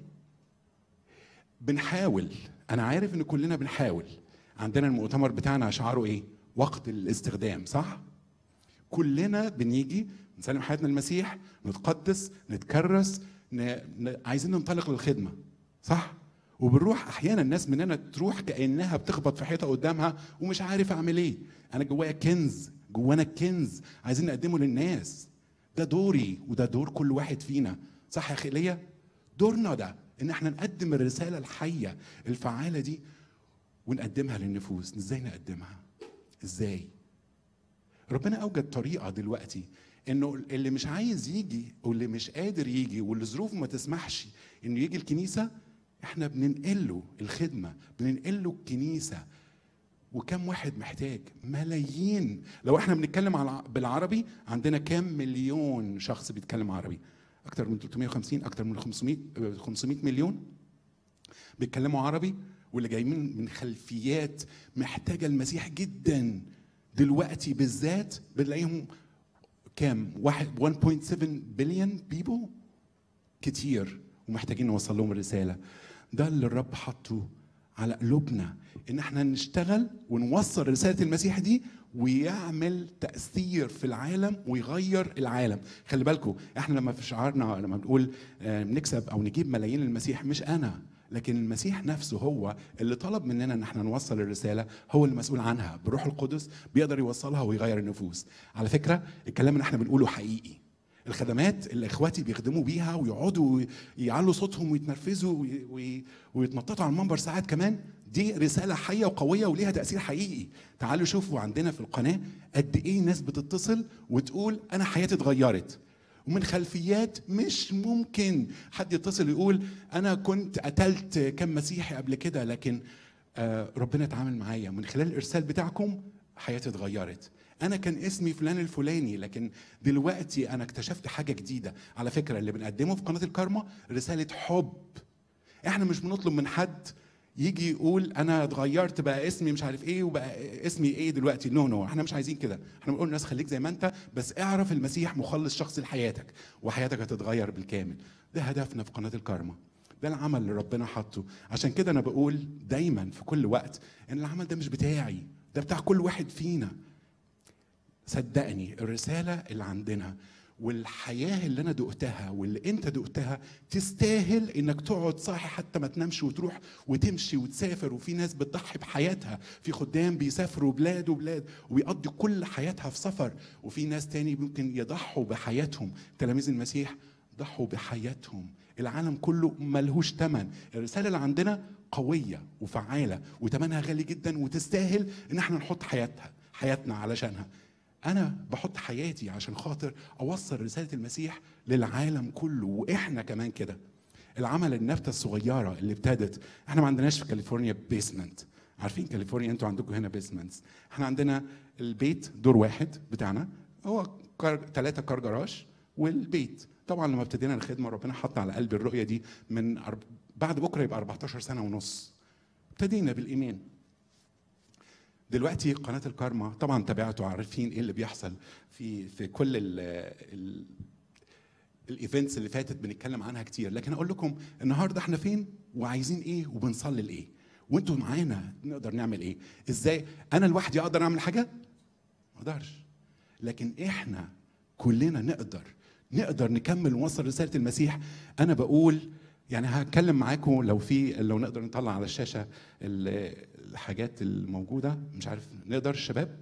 بنحاول انا عارف ان كلنا بنحاول عندنا المؤتمر بتاعنا شعاره ايه وقت الاستخدام صح كلنا بنيجي نسلم حياتنا المسيح نتقدس نتكرس ن... ن... عايزين ننطلق للخدمه صح وبنروح احيانا الناس مننا تروح كانها بتخبط في حيطه قدامها ومش عارف اعمل ايه انا جوايا كنز جوانا كنز عايزين نقدمه للناس ده دوري وده دور كل واحد فينا صح يا اخي ليا دورنا ده ان احنا نقدم الرساله الحيه الفعاله دي ونقدمها للنفوس ازاي نقدمها ازاي ربنا اوجد طريقه دلوقتي انه اللي مش عايز يجي واللي مش قادر يجي واللي ظروفه ما تسمحش انه يجي الكنيسه احنا بننقله الخدمه بننقله الكنيسه وكم واحد محتاج ملايين لو احنا بنتكلم على بالعربي عندنا كام مليون شخص بيتكلم عربي اكتر من 350 اكتر من 500 500 مليون بيتكلموا عربي واللي جايين من خلفيات محتاجه المسيح جدا دلوقتي بالذات بنلاقيهم كام؟ واحد 1.7 بليون بيبل كتير ومحتاجين نوصل لهم الرساله ده اللي الرب حطه على قلوبنا ان احنا نشتغل ونوصل رساله المسيح دي ويعمل تاثير في العالم ويغير العالم خلي بالكم احنا لما في شعارنا لما بنقول آه، نكسب او نجيب ملايين المسيح مش انا لكن المسيح نفسه هو اللي طلب مننا ان احنا نوصل الرساله هو المسؤول عنها بروح القدس بيقدر يوصلها ويغير النفوس على فكره الكلام اللي احنا بنقوله حقيقي الخدمات اللي اخواتي بيخدموا بيها ويقعدوا يعلوا صوتهم ويتنرفزوا وي- وي- ويتنططوا على المنبر ساعات كمان دي رساله حيه وقويه وليها تاثير حقيقي تعالوا شوفوا عندنا في القناه قد ايه ناس بتتصل وتقول انا حياتي اتغيرت ومن خلفيات مش ممكن حد يتصل يقول انا كنت قتلت كم مسيحي قبل كده لكن آه، ربنا اتعامل معايا من خلال الارسال بتاعكم حياتي اتغيرت انا كان اسمي فلان الفلاني لكن دلوقتي انا اكتشفت حاجه جديده على فكره اللي بنقدمه في قناه الكارما رساله حب احنا مش بنطلب من حد يجي يقول انا اتغيرت بقى اسمي مش عارف ايه وبقى اسمي ايه دلوقتي نو نو احنا مش عايزين كده احنا بنقول للناس خليك زي ما انت بس اعرف المسيح مخلص شخصي لحياتك وحياتك هتتغير بالكامل ده هدفنا في قناه الكارما ده العمل اللي ربنا حاطه عشان كده انا بقول دايما في كل وقت ان العمل ده مش بتاعي ده بتاع كل واحد فينا صدقني الرسالة اللي عندنا والحياة اللي أنا دقتها واللي أنت دقتها تستاهل إنك تقعد صاحي حتى ما تنامش وتروح وتمشي وتسافر وفي ناس بتضحي بحياتها في خدام بيسافروا بلاد وبلاد ويقضي كل حياتها في سفر وفي ناس تاني ممكن يضحوا بحياتهم تلاميذ المسيح ضحوا بحياتهم العالم كله ملهوش تمن الرسالة اللي عندنا قوية وفعالة وتمنها غالي جدا وتستاهل ان احنا نحط حياتها حياتنا علشانها انا بحط حياتي عشان خاطر اوصل رسالة المسيح للعالم كله واحنا كمان كده العمل النبتة الصغيرة اللي ابتدت احنا ما عندناش في كاليفورنيا بيسمنت عارفين كاليفورنيا انتوا عندكم هنا بيسمنتس احنا عندنا البيت دور واحد بتاعنا هو كار... ثلاثة كار جراج والبيت طبعا لما ابتدينا الخدمه ربنا حط على قلبي الرؤيه دي من أرب... بعد بكره يبقى 14 سنه ونص ابتدينا بالايمان دلوقتي قناه الكارما طبعا تابعتوا عارفين ايه اللي بيحصل في في كل ال ال الايفنتس اللي فاتت بنتكلم عنها كتير لكن اقول لكم النهارده احنا فين وعايزين ايه وبنصلي لايه وانتوا معانا نقدر نعمل ايه ازاي انا لوحدي اقدر اعمل حاجه ما اقدرش لكن احنا كلنا نقدر نقدر نكمل ونوصل رساله المسيح انا بقول يعني هتكلم معاكم لو في لو نقدر نطلع على الشاشه ال- الحاجات الموجوده مش عارف نقدر الشباب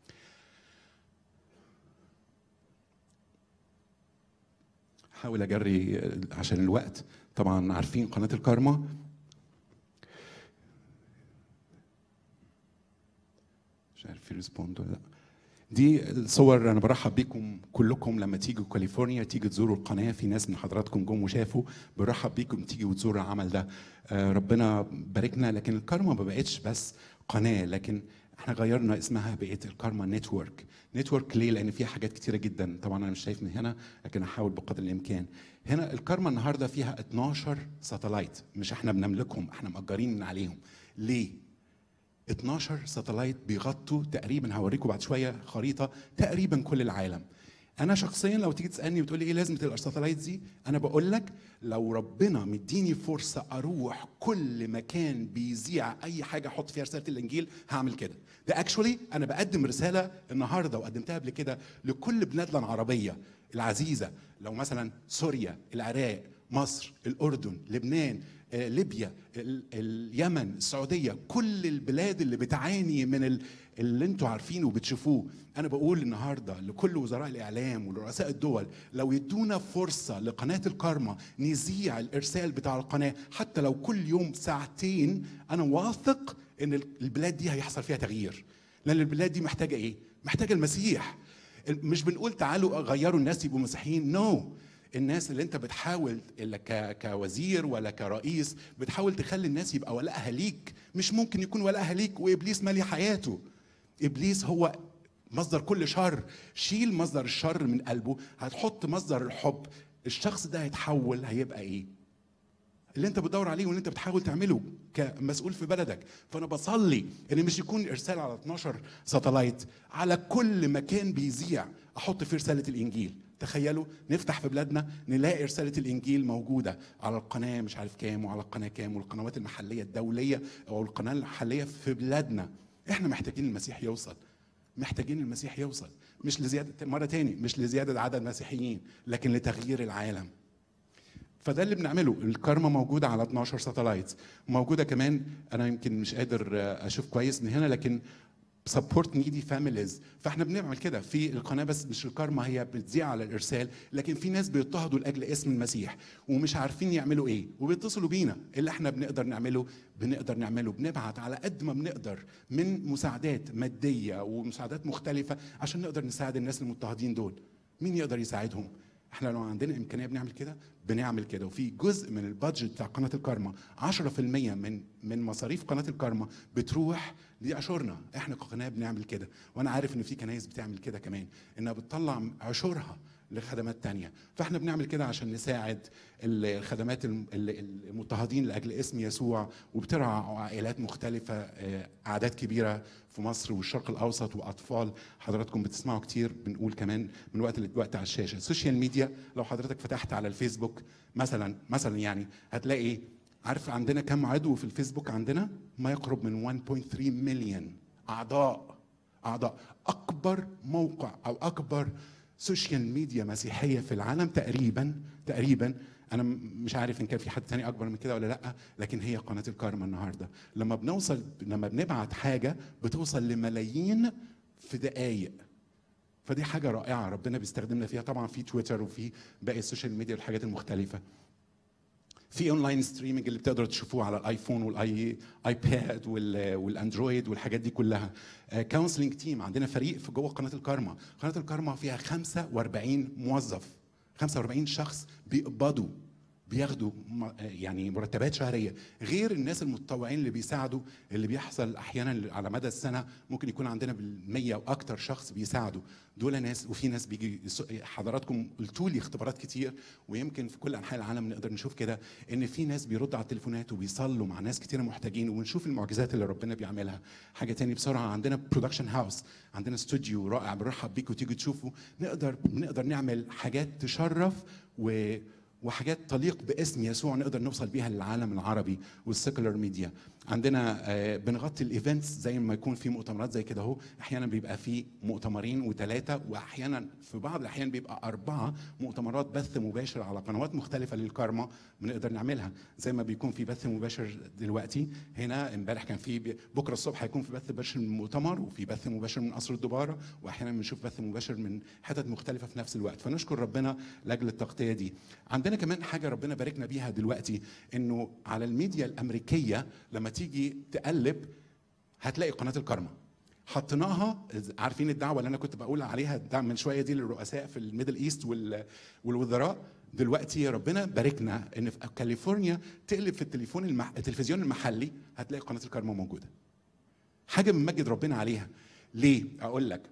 حاول اجري عشان الوقت طبعا عارفين قناه الكارما مش عارف في ريسبوند ولا لا دي الصور انا برحب بيكم كلكم لما تيجوا كاليفورنيا تيجوا تزوروا القناه في ناس من حضراتكم جم وشافوا برحب بيكم تيجوا وتزوروا العمل ده آه، ربنا باركنا لكن الكارما ما بقتش بس قناه لكن احنا غيرنا اسمها بقت الكارما نتورك نتورك ليه لان فيها حاجات كتيره جدا طبعا انا مش شايف من هنا لكن هحاول بقدر الامكان هنا الكارما النهارده فيها 12 ساتلايت مش احنا بنملكهم احنا مأجرين من عليهم ليه 12 ساتلايت بيغطوا تقريبا هوريكم بعد شويه خريطه تقريبا كل العالم انا شخصيا لو تيجي تسالني وتقول لي ايه لازمه الساتلايت دي انا بقول لك لو ربنا مديني فرصه اروح كل مكان بيذيع اي حاجه احط فيها رساله الانجيل هعمل كده ده اكشولي انا بقدم رساله النهارده وقدمتها قبل كده لكل بلادنا العربيه العزيزه لو مثلا سوريا العراق مصر الاردن لبنان آه، ليبيا ال- اليمن السعوديه كل البلاد اللي بتعاني من ال- اللي انتوا عارفينه وبتشوفوه انا بقول النهارده لكل وزراء الاعلام ولرؤساء الدول لو يدونا فرصه لقناه الكارما نذيع الارسال بتاع القناه حتى لو كل يوم ساعتين انا واثق ان ال- البلاد دي هيحصل فيها تغيير لان البلاد دي محتاجه ايه محتاجه المسيح مش بنقول تعالوا غيروا الناس يبقوا مسيحيين نو no. الناس اللي انت بتحاول اللي ك- كوزير ولا كرئيس بتحاول تخلي الناس يبقى ولائها ليك مش ممكن يكون ولائها ليك وابليس مالي حياته ابليس هو مصدر كل شر شيل مصدر الشر من قلبه هتحط مصدر الحب الشخص ده هيتحول هيبقى ايه اللي انت بتدور عليه واللي انت بتحاول تعمله كمسؤول في بلدك فانا بصلي ان مش يكون ارسال على 12 ساتلايت على كل مكان بيذيع احط فيه رساله الانجيل تخيلوا نفتح في بلادنا نلاقي رساله الانجيل موجوده على القناه مش عارف كام وعلى القناه كام والقنوات المحليه الدوليه او القناه المحليه في بلادنا احنا محتاجين المسيح يوصل محتاجين المسيح يوصل مش لزياده مره تاني مش لزياده عدد مسيحيين لكن لتغيير العالم فده اللي بنعمله الكارما موجوده على 12 ساتلايت موجوده كمان انا يمكن مش قادر آه، اشوف كويس من هنا لكن سبورت نيدي فاميليز فاحنا بنعمل كده في القناه بس مش الكارما هي بتذيع على الارسال لكن في ناس بيضطهدوا لاجل اسم المسيح ومش عارفين يعملوا ايه وبيتصلوا بينا اللي احنا بنقدر نعمله بنقدر نعمله بنبعت على قد ما بنقدر من مساعدات ماديه ومساعدات مختلفه عشان نقدر نساعد الناس المضطهدين دول مين يقدر يساعدهم احنا لو عندنا امكانيه بنعمل كده بنعمل كده وفي جزء من البادجت بتاع قناه الكارما 10% من من مصاريف قناه الكارما بتروح لعشورنا احنا كقناه بنعمل كده وانا عارف ان في كنايس بتعمل كده كمان انها بتطلع عشورها لخدمات تانية فاحنا بنعمل كده عشان نساعد الخدمات الم- ال- المضطهدين لاجل اسم يسوع وبترعى عائلات مختلفه آه، اعداد كبيره في مصر والشرق الاوسط واطفال حضراتكم بتسمعوا كتير بنقول كمان من وقت لوقت على الشاشه السوشيال ميديا لو حضرتك فتحت على الفيسبوك مثلا مثلا يعني هتلاقي عارف عندنا كم عضو في الفيسبوك عندنا ما يقرب من 1.3 مليون اعضاء اعضاء اكبر موقع او اكبر سوشيال ميديا مسيحيه في العالم تقريبا تقريبا انا م- مش عارف ان كان في حد تاني اكبر من كده ولا لا لكن هي قناه الكارما النهارده لما بنوصل لما بنبعت حاجه بتوصل لملايين في دقائق فدي حاجه رائعه ربنا بيستخدمنا فيها طبعا في تويتر وفي باقي السوشيال ميديا والحاجات المختلفه في اونلاين ستريمنج اللي بتقدروا تشوفوه على الايفون والاي ايباد وال- والاندرويد والحاجات دي كلها كونسلنج تيم عندنا فريق في جوه قناه الكارما قناه الكارما فيها 45 موظف 45 شخص بيقبضوا بياخدوا م- يعني مرتبات شهريه غير الناس المتطوعين اللي بيساعدوا اللي بيحصل احيانا على مدى السنه ممكن يكون عندنا بالمية واكتر شخص بيساعدوا دول ناس وفي ناس بيجي يس- حضراتكم قلتوا لي اختبارات كتير ويمكن في كل انحاء العالم نقدر نشوف كده ان في ناس بيردوا على التليفونات وبيصلوا مع ناس كتير محتاجين ونشوف المعجزات اللي ربنا بيعملها حاجه تاني بسرعه عندنا برودكشن هاوس عندنا استوديو رائع بنرحب بيكم تيجوا تشوفوا نقدر نقدر نعمل حاجات تشرف و وحاجات تليق باسم يسوع نقدر نوصل بيها للعالم العربي والسيكولار ميديا عندنا آه، بنغطي الايفنتس زي ما يكون في مؤتمرات زي كده اهو احيانا بيبقى في مؤتمرين وثلاثه واحيانا في بعض الاحيان بيبقى اربعه مؤتمرات بث مباشر على قنوات مختلفه للكارما بنقدر نعملها زي ما بيكون في بث مباشر دلوقتي هنا امبارح كان في بكره الصبح هيكون في بث مباشر من المؤتمر وفي بث مباشر من قصر الدباره واحيانا بنشوف بث مباشر من حتت مختلفه في نفس الوقت فنشكر ربنا لاجل التغطيه دي عندنا كمان حاجه ربنا باركنا بيها دلوقتي انه على الميديا الامريكيه لما تيجي تقلب هتلاقي قناه الكارما حطيناها عارفين الدعوه اللي انا كنت بقول عليها الدعوة من شويه دي للرؤساء في الميدل ايست وال- والوزراء دلوقتي ربنا باركنا ان في كاليفورنيا تقلب في التليفون المح... التلفزيون المحلي هتلاقي قناه الكارما موجوده حاجه بنمجد ربنا عليها ليه اقول لك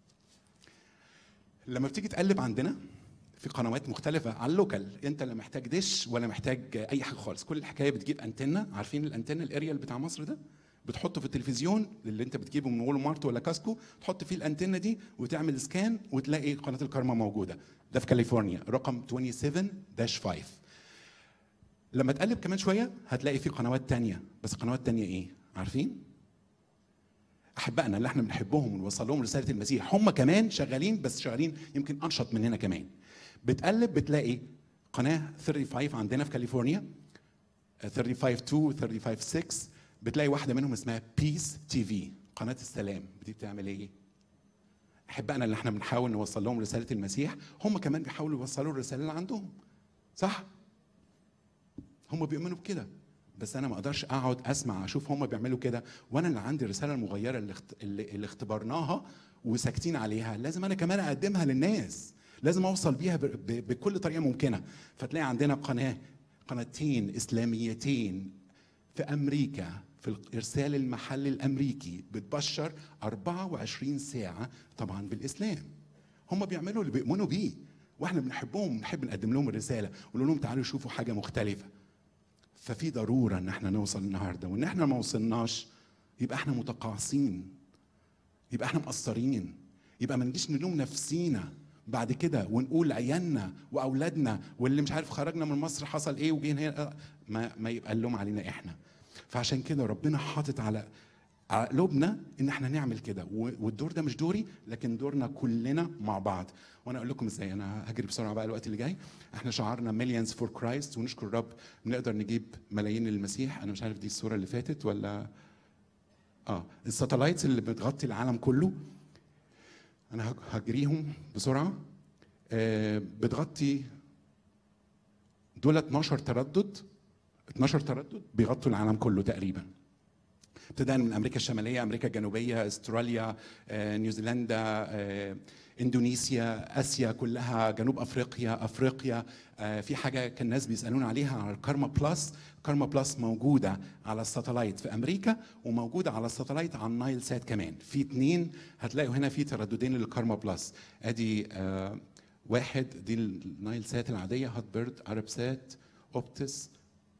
لما بتيجي تقلب عندنا في قنوات مختلفة على اللوكال انت لا محتاج دش ولا محتاج اي حاجة خالص كل الحكاية بتجيب انتنة عارفين الانتنة الاريال بتاع مصر ده بتحطه في التلفزيون اللي انت بتجيبه من وول مارت ولا كاسكو تحط فيه الانتنة دي وتعمل سكان وتلاقي قناة الكارما موجودة ده في كاليفورنيا رقم 27-5 لما تقلب كمان شوية هتلاقي في قنوات تانية بس قنوات تانية ايه عارفين احبائنا اللي احنا بنحبهم ونوصل لهم رساله المسيح هم كمان شغالين بس شغالين يمكن انشط مننا كمان بتقلب بتلاقي قناه 35 عندنا في كاليفورنيا 35 2 35 6 بتلاقي واحده منهم اسمها بيس تي في قناه السلام دي بتعمل ايه احبائنا اللي احنا بنحاول نوصل لهم رساله المسيح هم كمان بيحاولوا يوصلوا الرساله اللي عندهم صح هم بيؤمنوا بكده بس انا ما اقدرش اقعد اسمع اشوف هم بيعملوا كده وانا اللي عندي الرساله المغيره اللي, اخت... اللي, اللي اختبرناها وساكتين عليها لازم انا كمان اقدمها للناس لازم اوصل بيها ب... ب... بكل طريقه ممكنه فتلاقي عندنا قناه قناتين اسلاميتين في امريكا في الارسال المحلي الامريكي بتبشر 24 ساعه طبعا بالاسلام هم بيعملوا اللي بيؤمنوا بيه واحنا بنحبهم بنحب نقدم لهم الرساله ونقول لهم تعالوا شوفوا حاجه مختلفه ففي ضروره ان احنا نوصل النهارده وان احنا ما وصلناش يبقى احنا متقاعسين يبقى احنا مقصرين يبقى ما نجيش نلوم نفسينا بعد كده ونقول لعيالنا واولادنا واللي مش عارف خرجنا من مصر حصل ايه وجينا هنا ما ما يبقى اللوم علينا احنا فعشان كده ربنا حاطط على على قلوبنا ان احنا نعمل كده و- والدور ده مش دوري لكن دورنا كلنا مع بعض وانا اقول لكم ازاي انا هجري بسرعه بقى الوقت اللي جاي احنا شعارنا مليونز فور كرايست ونشكر الرب بنقدر نجيب ملايين للمسيح انا مش عارف دي الصوره اللي فاتت ولا اه الساتلايتس اللي بتغطي العالم كله انا هج- هجريهم بسرعه آه بتغطي دول 12 تردد 12 تردد بيغطوا العالم كله تقريبا ابتداء من امريكا الشماليه امريكا الجنوبيه استراليا آه، نيوزيلندا آه، اندونيسيا اسيا كلها جنوب افريقيا افريقيا آه، في حاجه كان الناس بيسالونا عليها على الكارما بلس كارما بلس موجوده على الساتلايت في امريكا وموجوده على الساتلايت على النايل سات كمان في اتنين هتلاقوا هنا في ترددين للكارما بلس ادي آه، واحد دي النايل سات العاديه هوت بيرد عرب سات اوبتس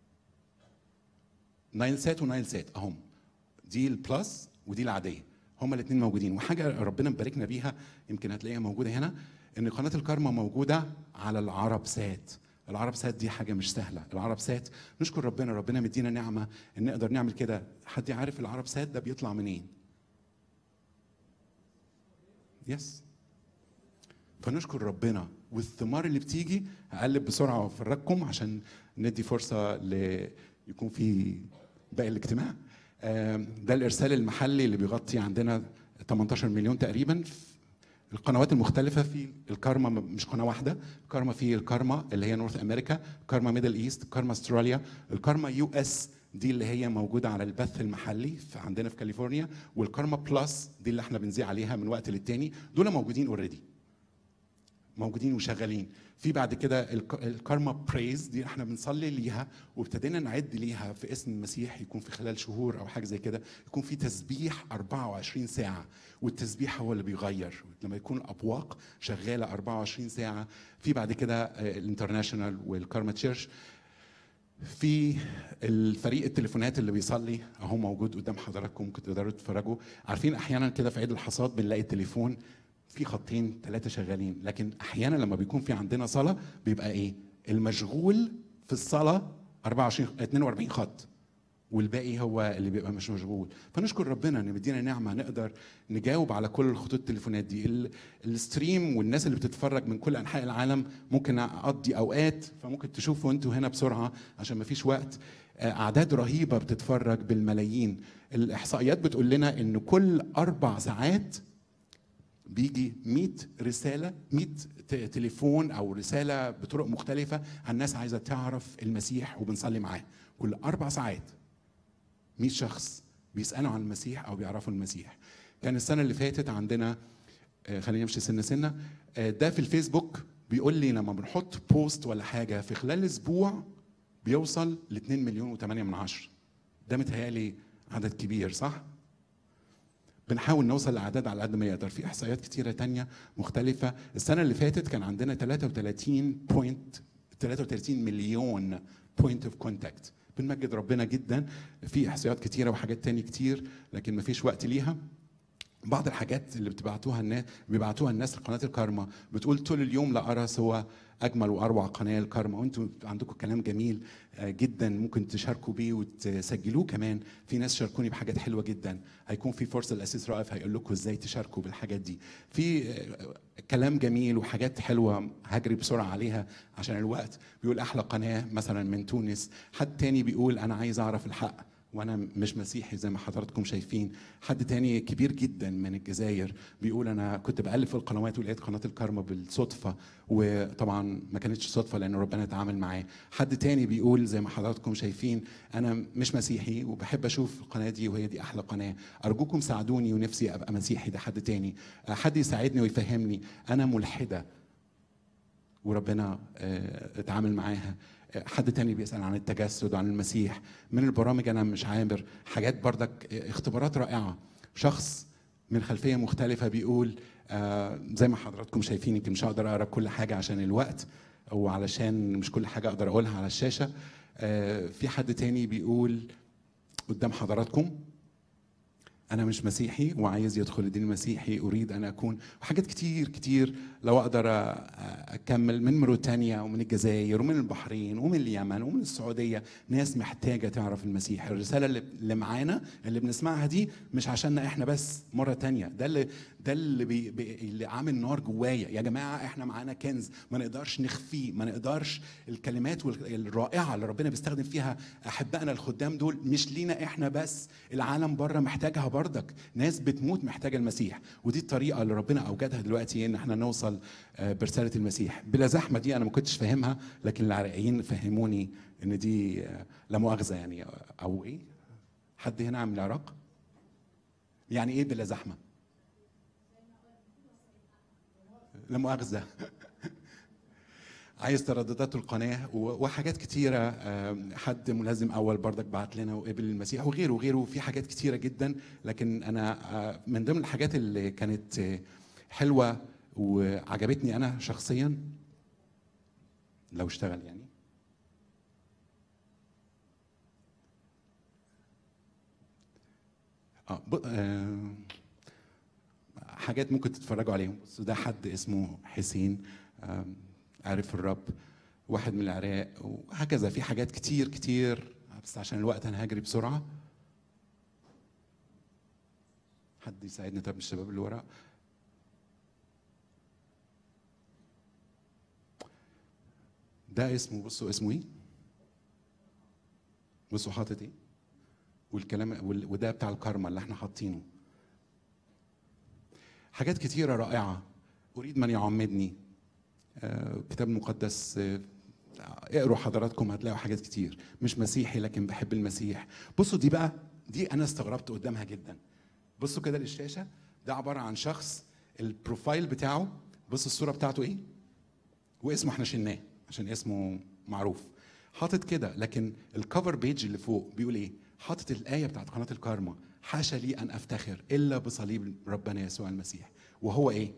نايل سات ونايل سات اهم دي البلس ودي العاديه هما الاثنين موجودين وحاجه ربنا مباركنا بيها يمكن هتلاقيها موجوده هنا ان قناه الكارما موجوده على العرب سات العرب سات دي حاجه مش سهله العرب سات نشكر ربنا ربنا مدينا نعمه ان نقدر نعمل كده حد عارف العرب سات ده بيطلع منين يس فنشكر ربنا والثمار اللي بتيجي هقلب بسرعه وافرجكم عشان ندي فرصه ل يكون في باقي الاجتماع آم، ده الارسال المحلي اللي بيغطي عندنا 18 مليون تقريبا القنوات المختلفة في الكارما مش قناة واحدة، الكارما في الكارما اللي هي نورث امريكا، كارما ميدل ايست، كارما استراليا، الكارما يو اس دي اللي هي موجودة على البث المحلي في عندنا في كاليفورنيا، والكارما بلس دي اللي احنا بنذيع عليها من وقت للتاني، دول موجودين اوريدي. موجودين وشغالين في بعد كده الك- الكارما بريز دي احنا بنصلي ليها وابتدينا نعد ليها في اسم المسيح يكون في خلال شهور او حاجه زي كده يكون في تسبيح 24 ساعه والتسبيح هو اللي بيغير لما يكون الابواق شغاله 24 ساعه في بعد كده آه، الانترناشونال والكارما تشيرش في الفريق التليفونات اللي بيصلي اهو موجود قدام حضراتكم ممكن تقدروا تتفرجوا عارفين احيانا كده في عيد الحصاد بنلاقي التليفون في خطين ثلاثه شغالين لكن احيانا لما بيكون في عندنا صلاه بيبقى ايه المشغول في الصلاه 24 42 خط والباقي هو اللي بيبقى مش مشغول فنشكر ربنا ان مدينا نعمه نقدر نجاوب على كل الخطوط التليفونات دي ال- الستريم والناس اللي بتتفرج من كل انحاء العالم ممكن اقضي اوقات فممكن تشوفوا انتوا هنا بسرعه عشان ما فيش وقت آه، اعداد رهيبه بتتفرج بالملايين الاحصائيات بتقول لنا ان كل اربع ساعات بيجي 100 رساله 100 ت- تليفون او رساله بطرق مختلفه عن ناس عايزه تعرف المسيح وبنصلي معاه كل اربع ساعات 100 شخص بيسالوا عن المسيح او بيعرفوا المسيح كان السنه اللي فاتت عندنا آه، خلينا نمشي سنه سنه آه، ده في الفيسبوك بيقول لي لما بنحط بوست ولا حاجه في خلال اسبوع بيوصل ل 2 مليون و8 من عشرة ده متهيألي عدد كبير صح؟ بنحاول نوصل لاعداد على قد ما يقدر في احصائيات كتيره تانية مختلفه السنه اللي فاتت كان عندنا 33 بوينت 33 مليون بوينت اوف كونتاكت بنمجد ربنا جدا في احصائيات كتيره وحاجات تاني كتير لكن مفيش وقت ليها بعض الحاجات اللي بتبعتوها الناس بيبعتوها الناس لقناه الكارما بتقول طول اليوم لا ارى سوى اجمل واروع قناه الكارما وانتم عندكم كلام جميل آه، جدا ممكن تشاركوا بيه وتسجلوه كمان في ناس شاركوني بحاجات حلوه جدا هيكون في فرصه الاسيس رائف هيقول لكم ازاي تشاركوا بالحاجات دي في آه، كلام جميل وحاجات حلوه هجري بسرعه عليها عشان الوقت بيقول احلى قناه مثلا من تونس حد تاني بيقول انا عايز اعرف الحق وانا مش مسيحي زي ما حضراتكم شايفين حد تاني كبير جدا من الجزائر بيقول انا كنت بقلب في القنوات ولقيت قناه الكارما بالصدفه وطبعا ما كانتش صدفه لان ربنا اتعامل معاه حد تاني بيقول زي ما حضراتكم شايفين انا مش مسيحي وبحب اشوف القناه دي وهي دي احلى قناه ارجوكم ساعدوني ونفسي ابقى مسيحي ده حد تاني حد يساعدني ويفهمني انا ملحده وربنا آه، اتعامل معاها آه، حد تاني بيسأل عن التجسد وعن المسيح من البرامج أنا مش عابر حاجات بردك آه، اختبارات رائعة شخص من خلفية مختلفة بيقول آه، زي ما حضراتكم شايفين يمكن مش هقدر أقرأ كل حاجة عشان الوقت وعلشان مش كل حاجة أقدر أقولها على الشاشة آه، في حد تاني بيقول قدام حضراتكم انا مش مسيحي وعايز يدخل الدين المسيحي اريد ان اكون وحاجات كتير كتير لو اقدر أ- اكمل من موريتانيا ومن الجزائر ومن البحرين ومن اليمن ومن السعوديه ناس محتاجه تعرف المسيح الرساله اللي اللي معانا اللي بنسمعها دي مش عشاننا احنا بس مره تانية ده اللي ده اللي بي بي اللي عامل نار جوايا يا جماعه احنا معانا كنز ما نقدرش نخفيه ما نقدرش الكلمات وال- الرائعه اللي ربنا بيستخدم فيها احبائنا الخدام دول مش لينا احنا بس العالم بره محتاجها بردك ناس بتموت محتاجه المسيح ودي الطريقه اللي ربنا اوجدها دلوقتي ان احنا نوصل آه، برساله المسيح بلا زحمه دي انا ما كنتش فاهمها لكن العراقيين فهموني ان دي آه، لا مؤاخذه يعني آه، او ايه حد هنا من العراق يعني ايه بلا زحمه لا مؤاخذه عايز ترددات القناه و- وحاجات كتيره آم، حد ملازم اول بردك بعت لنا وقبل المسيح وغيره وغيره في حاجات كتيره جدا لكن انا آه، من ضمن الحاجات اللي كانت آه، حلوه وعجبتني انا شخصيا لو اشتغل يعني اه ب- آه، حاجات ممكن تتفرجوا عليهم بس ده حد اسمه حسين آم، عارف الرب واحد من العراق وهكذا في حاجات كتير كتير بس عشان الوقت انا هجري بسرعه حد يساعدني طب من الشباب اللي ورا ده اسمه بصوا اسمه ايه بصوا حاطط ايه والكلام وال- وده بتاع الكارما اللي احنا حاطينه حاجات كتيرة رائعة أريد من يعمدني آه، الكتاب المقدس آه، اقروا حضراتكم هتلاقوا حاجات كتير مش مسيحي لكن بحب المسيح بصوا دي بقى دي أنا استغربت قدامها جدا بصوا كده للشاشة ده عبارة عن شخص البروفايل بتاعه بصوا الصورة بتاعته إيه واسمه احنا شلناه عشان اسمه معروف حاطط كده لكن الكفر بيج اللي فوق بيقول ايه حاطط الايه بتاعت قناه الكارما حاشا لي ان افتخر الا بصليب ربنا يسوع المسيح وهو ايه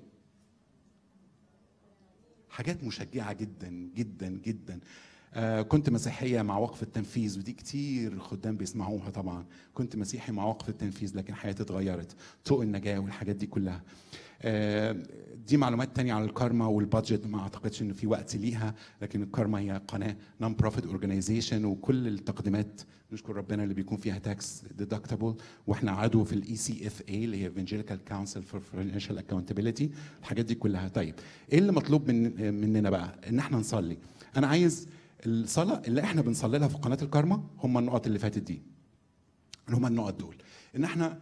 حاجات مشجعه جدا جدا جدا آه كنت مسيحيه مع وقف التنفيذ ودي كتير خدام بيسمعوها طبعا كنت مسيحي مع وقف التنفيذ لكن حياتي اتغيرت طوق النجاه والحاجات دي كلها آه دي معلومات تانية عن الكارما والبادجت ما اعتقدش انه في وقت ليها لكن الكارما هي قناه نون بروفيت اورجانيزيشن وكل التقديمات نشكر ربنا اللي بيكون فيها تاكس ديدكتبل واحنا عضو في الاي سي اف اي اللي هي ايفنجيليكال كونسل فور فاينانشال اكاونتبيلتي الحاجات دي كلها طيب ايه اللي مطلوب من مننا بقى ان احنا نصلي انا عايز الصلاه اللي احنا بنصلي لها في قناه الكارما هم النقط اللي فاتت دي اللي هم النقط دول ان احنا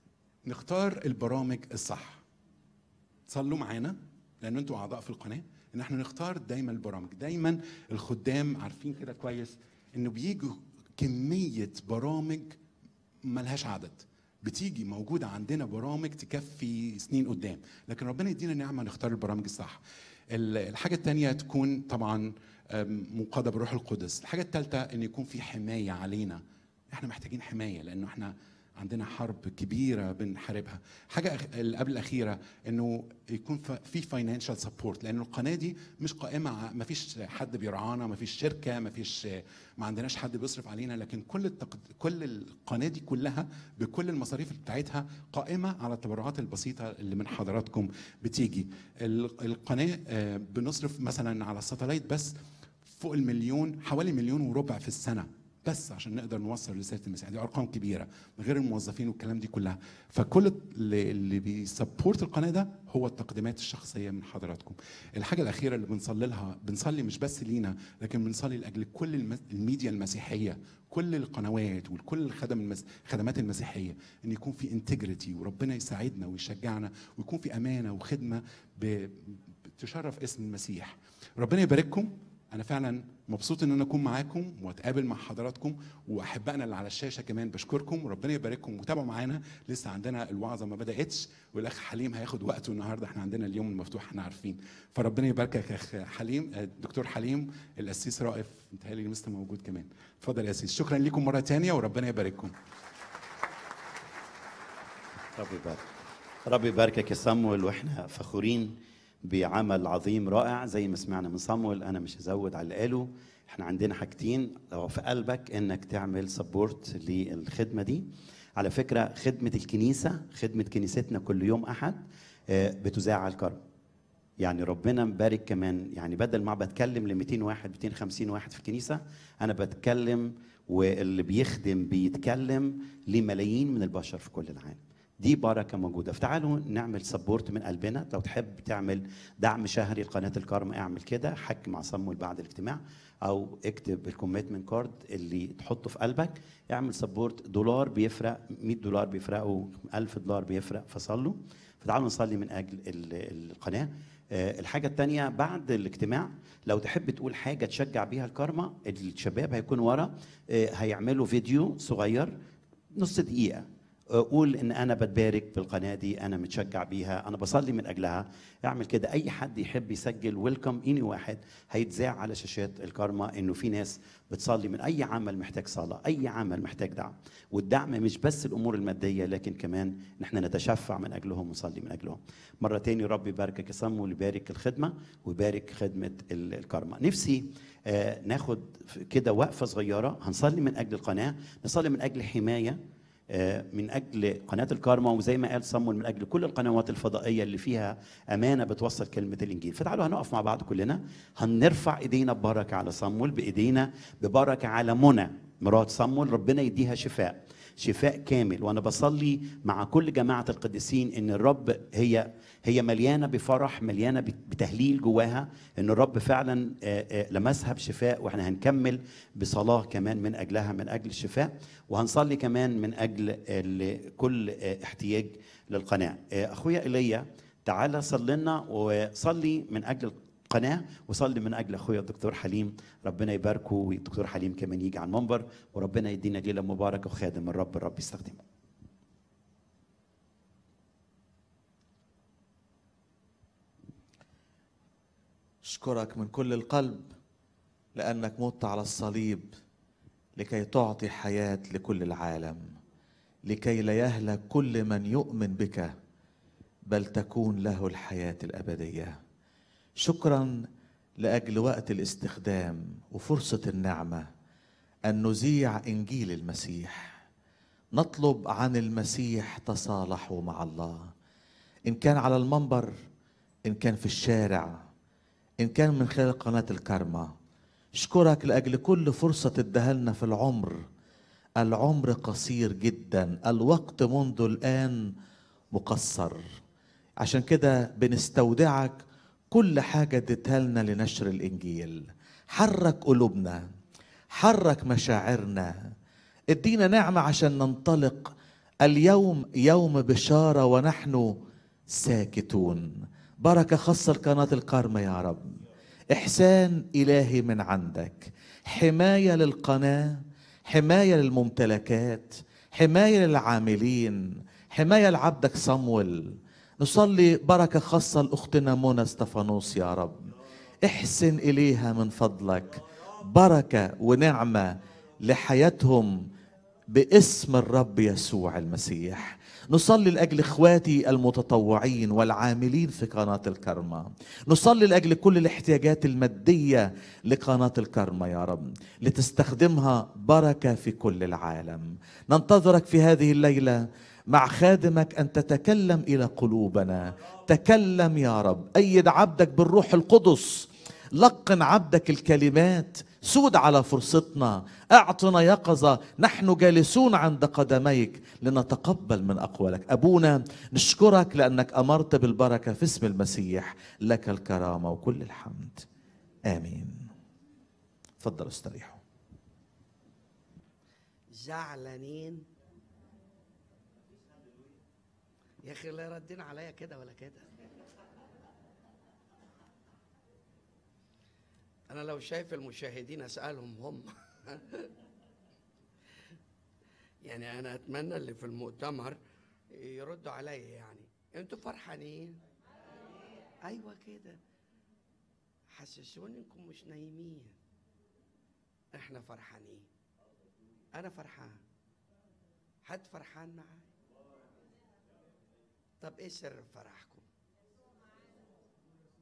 نختار البرامج الصح صلوا معانا لان انتوا اعضاء في القناه ان احنا نختار دايما البرامج دايما الخدام عارفين كده كويس انه بيجوا كميه برامج ملهاش عدد بتيجي موجودة عندنا برامج تكفي سنين قدام لكن ربنا يدينا نعمة نختار البرامج الصح ال- الحاجة التانية تكون طبعا أم، منقادة بالروح القدس الحاجة الثالثة ان يكون في حماية علينا احنا محتاجين حماية لانه احنا عندنا حرب كبيره بنحاربها حاجه أخ- اللي قبل الاخيره انه يكون ف- في فاينانشال سبورت لان القناه دي مش قائمه ما فيش حد بيرعانا ما فيش شركه ما فيش ما عندناش حد بيصرف علينا لكن كل التقد... كل القناه دي كلها بكل المصاريف بتاعتها قائمه على التبرعات البسيطه اللي من حضراتكم بتيجي ال- القناه آه، بنصرف مثلا على الساتلايت بس فوق المليون حوالي مليون وربع في السنه بس عشان نقدر نوصل رساله المسيح دي ارقام كبيره غير الموظفين والكلام دي كلها فكل اللي, اللي بيسبورت القناه ده هو التقديمات الشخصيه من حضراتكم الحاجه الاخيره اللي بنصلي لها بنصلي مش بس لينا لكن بنصلي لاجل كل المس- الميديا المسيحيه كل القنوات وكل الخدم المس... الخدمات المسيحيه ان يكون في انتجريتي وربنا يساعدنا ويشجعنا ويكون في امانه وخدمه ب... تشرف اسم المسيح ربنا يبارككم انا فعلا مبسوط ان انا اكون معاكم واتقابل مع حضراتكم واحبائنا اللي على الشاشه كمان بشكركم وربنا يبارككم وتابعوا معانا لسه عندنا الوعظه ما بداتش والاخ حليم هياخد وقته النهارده احنا عندنا اليوم المفتوح احنا عارفين فربنا يباركك يا اخ حليم آه، دكتور حليم القسيس رائف متهيألي لسه موجود كمان اتفضل يا قسيس شكرا لكم مره تانية وربنا يبارككم رب يبارك رب يباركك يا صمويل واحنا فخورين بعمل عظيم رائع زي ما سمعنا من صامويل انا مش هزود على اللي قاله احنا عندنا حاجتين لو في قلبك انك تعمل سبورت للخدمه دي على فكره خدمه الكنيسه خدمه كنيستنا كل يوم احد آه، بتذاع على الكرم يعني ربنا مبارك كمان يعني بدل ما بتكلم ل 200 واحد 250 واحد في الكنيسه انا بتكلم واللي بيخدم بيتكلم لملايين من البشر في كل العالم دي بركه موجوده فتعالوا نعمل سبورت من قلبنا لو تحب تعمل دعم شهري لقناه الكرم اعمل كده حك مع صمويل بعد الاجتماع او اكتب الكوميتمنت كارد اللي تحطه في قلبك اعمل سبورت دولار بيفرق 100 دولار بيفرقوا 1000 دولار بيفرق فصلوا فتعالوا نصلي من اجل ال- القناه آه، الحاجة التانية بعد الاجتماع لو تحب تقول حاجة تشجع بيها الكارما الشباب هيكونوا ورا آه، هيعملوا فيديو صغير نص دقيقة آه، قول ان انا بتبارك بالقناه دي انا متشجع بيها انا بصلي من اجلها اعمل كده اي حد يحب يسجل ويلكم اني واحد هيتذاع على شاشات الكارما انه في ناس بتصلي من اي عمل محتاج صلاه اي عمل محتاج دعم والدعم مش بس الامور الماديه لكن كمان نحن نتشفع من اجلهم ونصلي من اجلهم مره تاني رب يباركك يا صم ويبارك الخدمه ويبارك خدمه ال- الكارما نفسي آه، ناخد كده وقفه صغيره هنصلي من اجل القناه نصلي من اجل حمايه آه، من اجل قناه الكارما وزي ما قال صمول من اجل كل القنوات الفضائيه اللي فيها امانه بتوصل كلمه الانجيل فتعالوا هنقف مع بعض كلنا هنرفع ايدينا ببركه على صمول بايدينا ببركه على منى مرات صمول ربنا يديها شفاء شفاء كامل وانا بصلي مع كل جماعه القديسين ان الرب هي هي مليانه بفرح مليانه بتهليل جواها ان الرب فعلا آه، آه، لمسها بشفاء واحنا هنكمل بصلاه كمان من اجلها من اجل الشفاء وهنصلي كمان من اجل ال- كل آه، احتياج للقناه آه، اخويا ايليا تعالى صلي لنا وصلي من اجل القناه وصلي من اجل اخويا الدكتور حليم ربنا يباركه والدكتور حليم كمان يجي على المنبر وربنا يدينا ليله مباركه وخادم الرب الرب يستخدمه أشكرك من كل القلب لأنك مت على الصليب لكي تعطي حياة لكل العالم لكي لا يهلك كل من يؤمن بك بل تكون له الحياة الأبدية شكرا لأجل وقت الاستخدام وفرصة النعمة أن نذيع إنجيل المسيح نطلب عن المسيح تصالحوا مع الله إن كان على المنبر إن كان في الشارع إن كان من خلال قناة الكرمة أشكرك لأجل كل فرصة ادهلنا في العمر العمر قصير جدا الوقت منذ الآن مقصر عشان كده بنستودعك كل حاجة اديتها لنا لنشر الإنجيل حرك قلوبنا حرك مشاعرنا ادينا نعمة عشان ننطلق اليوم يوم بشارة ونحن ساكتون بركة خاصة لقناة الكرمة يا رب إحسان إلهي من عندك حماية للقناة حماية للممتلكات حماية للعاملين حماية لعبدك صمويل نصلي بركة خاصة لأختنا منى استفانوس يا رب احسن إليها من فضلك بركة ونعمة لحياتهم باسم الرب يسوع المسيح نصلي لاجل اخواتي المتطوعين والعاملين في قناه الكرمه نصلي لاجل كل الاحتياجات الماديه لقناه الكرمه يا رب لتستخدمها بركه في كل العالم ننتظرك في هذه الليله مع خادمك ان تتكلم الى قلوبنا تكلم يا رب ايد عبدك بالروح القدس لقن عبدك الكلمات سود على فرصتنا اعطنا يقظة نحن جالسون عند قدميك لنتقبل من أقوالك أبونا نشكرك لأنك أمرت بالبركة في اسم المسيح لك الكرامة وكل الحمد آمين تفضل استريحوا زعلانين يا اخي لا ردين عليا كده ولا كده انا لو شايف المشاهدين اسالهم هم يعني انا اتمنى اللي في المؤتمر يردوا عليا يعني انتوا فرحانين ايوه كده حسسوني انكم مش نايمين احنا فرحانين انا فرحان حد فرحان معايا طب ايه سر فرحكم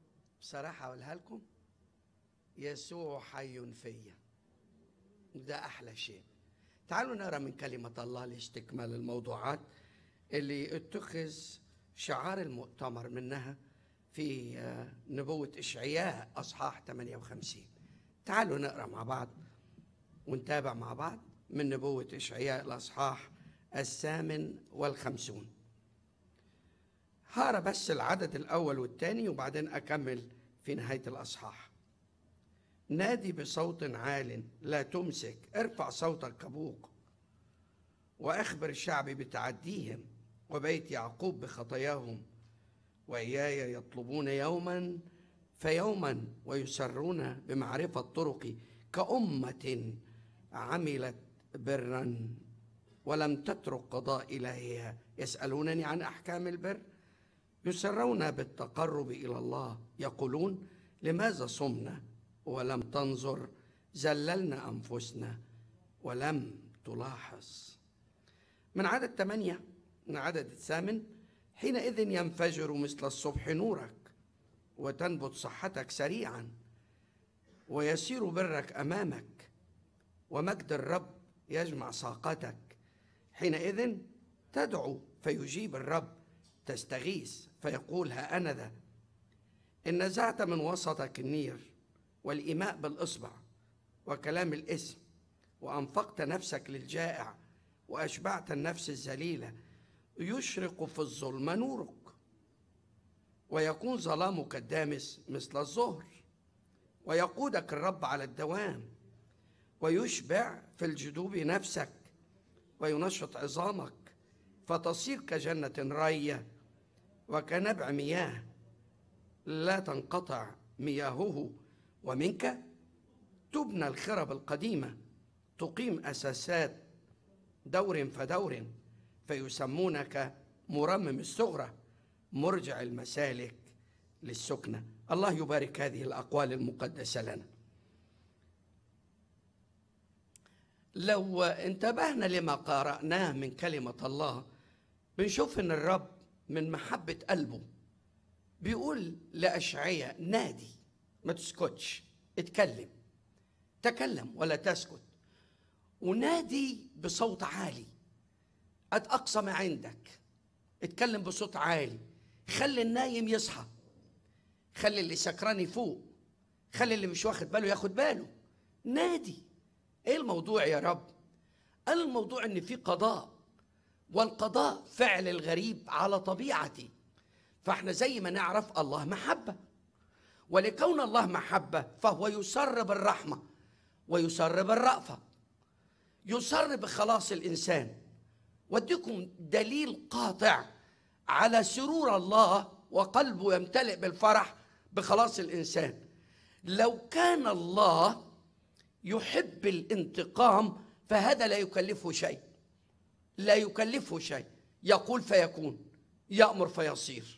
بصراحة أقولها لكم يسوع حي فيا ده أحلى شيء تعالوا نقرا من كلمة الله لاستكمال الموضوعات اللي اتخذ شعار المؤتمر منها في آه، نبوة إشعياء أصحاح 58 تعالوا نقرا مع بعض ونتابع مع بعض من نبوة إشعياء الأصحاح الثامن والخمسون هقرا بس العدد الأول والثاني وبعدين أكمل في نهاية الأصحاح نادي بصوت عال لا تمسك ارفع صوتك كبوق واخبر الشعب بتعديهم وبيت يعقوب بخطاياهم واياي يطلبون يوما فيوما ويسرون بمعرفه طرقي كامه عملت برا ولم تترك قضاء الهها يسالونني عن احكام البر يسرون بالتقرب الى الله يقولون لماذا صمنا ولم تنظر زللنا انفسنا ولم تلاحظ من عدد ثمانية من عدد الثامن حينئذ ينفجر مثل الصبح نورك وتنبت صحتك سريعا ويسير برك امامك ومجد الرب يجمع ساقتك حينئذ تدعو فيجيب الرب تستغيث فيقول ها انا ذا ان نزعت من وسطك النير والايماء بالاصبع وكلام الاسم وانفقت نفسك للجائع واشبعت النفس الذليله يشرق في الظلم نورك ويكون ظلامك الدامس مثل الظهر ويقودك الرب على الدوام ويشبع في الجدوب نفسك وينشط عظامك فتصير كجنة رية وكنبع مياه لا تنقطع مياهه ومنك تبنى الخرب القديمة تقيم أساسات دور فدور فيسمونك مرمم الصغرى مرجع المسالك للسكنة الله يبارك هذه الأقوال المقدسة لنا لو انتبهنا لما قرأناه من كلمة الله بنشوف ان الرب من محبة قلبه بيقول لأشعية نادي ما تسكتش اتكلم تكلم ولا تسكت ونادي بصوت عالي قد أقصى ما عندك اتكلم بصوت عالي خلي النايم يصحى خلي اللي سكران يفوق خلي اللي مش واخد باله ياخد باله نادي ايه الموضوع يا رب قال الموضوع ان في قضاء والقضاء فعل الغريب على طبيعتي فاحنا زي ما نعرف الله محبه ولكون الله محبه فهو يسر بالرحمه ويسر بالرأفه يسر بخلاص الانسان واديكم دليل قاطع على سرور الله وقلبه يمتلئ بالفرح بخلاص الانسان لو كان الله يحب الانتقام فهذا لا يكلفه شيء لا يكلفه شيء يقول فيكون يأمر فيصير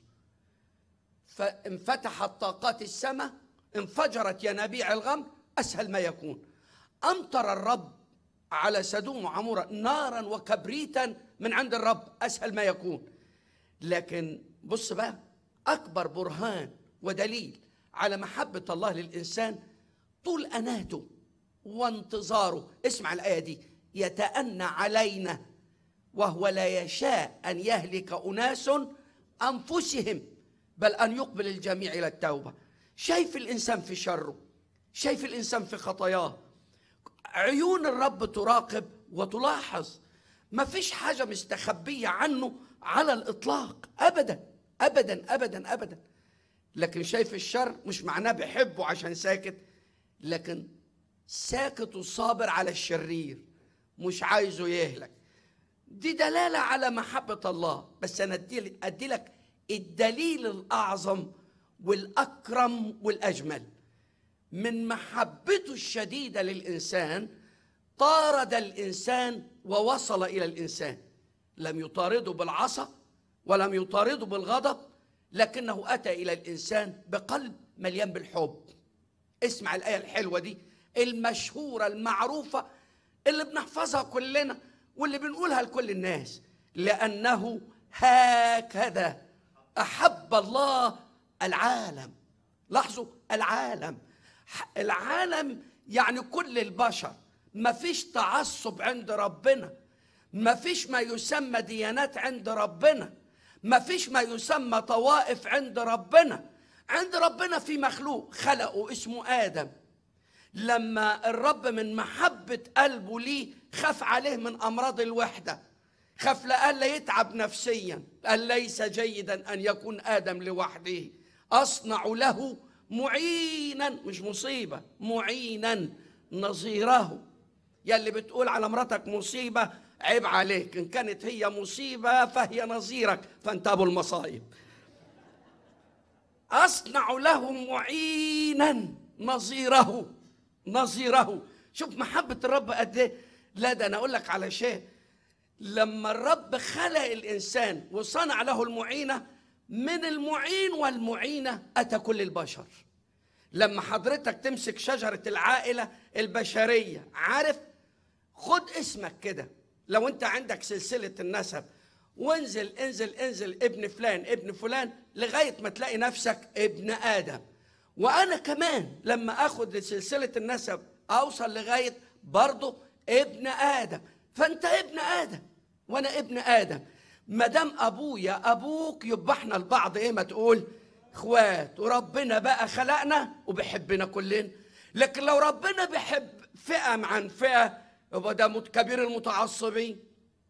فانفتحت طاقات السماء انفجرت ينابيع الغمر أسهل ما يكون أمطر الرب على سدوم وعمورة نارا وكبريتا من عند الرب أسهل ما يكون لكن بص بقى أكبر برهان ودليل على محبة الله للإنسان طول أناته وانتظاره اسمع الآية دي يتأنى علينا وهو لا يشاء أن يهلك أناس أنفسهم بل أن يقبل الجميع إلى التوبة شايف الإنسان في شره شايف الإنسان في خطاياه عيون الرب تراقب وتلاحظ ما فيش حاجة مستخبية عنه على الإطلاق أبدا أبدا أبدا أبدا لكن شايف الشر مش معناه بيحبه عشان ساكت لكن ساكت وصابر على الشرير مش عايزه يهلك دي دلالة على محبة الله بس أنا أدي, أدي لك الدليل الأعظم والأكرم والأجمل من محبته الشديدة للإنسان طارد الإنسان ووصل إلى الإنسان لم يطارده بالعصا ولم يطارده بالغضب لكنه أتى إلى الإنسان بقلب مليان بالحب اسمع الآية الحلوة دي المشهورة المعروفة اللي بنحفظها كلنا واللي بنقولها لكل الناس لأنه هكذا أحب الله العالم لاحظوا العالم ح- العالم يعني كل البشر ما فيش تعصب عند ربنا ما فيش ما يسمى ديانات عند ربنا ما فيش ما يسمى طوائف عند ربنا عند ربنا في مخلوق خلقه اسمه آدم لما الرب من محبة قلبه ليه خاف عليه من أمراض الوحدة خاف لألا يتعب نفسيا قال ليس جيدا أن يكون آدم لوحده أصنع له معينا مش مصيبة معينا نظيره يلي بتقول على مراتك مصيبة عيب عليك إن كانت هي مصيبة فهي نظيرك فأنت أبو المصايب أصنع له معينا نظيره نظيره شوف محبة الرب قد إيه لا ده أنا أقول لك على شيء لما الرب خلق الإنسان وصنع له المعينة من المعين والمعينة أتى كل البشر لما حضرتك تمسك شجرة العائلة البشرية عارف خد اسمك كده لو انت عندك سلسلة النسب وانزل انزل انزل ابن فلان ابن فلان لغاية ما تلاقي نفسك ابن آدم وأنا كمان لما أخد سلسلة النسب أوصل لغاية برضه ابن آدم فأنت ابن آدم وأنا ابن آدم ما دام أبويا أبوك يبقى احنا البعض إيه ما تقول إخوات وربنا بقى خلقنا وبيحبنا كلنا لكن لو ربنا بيحب فئة عن فئة يبقى ده مت- كبير المتعصبين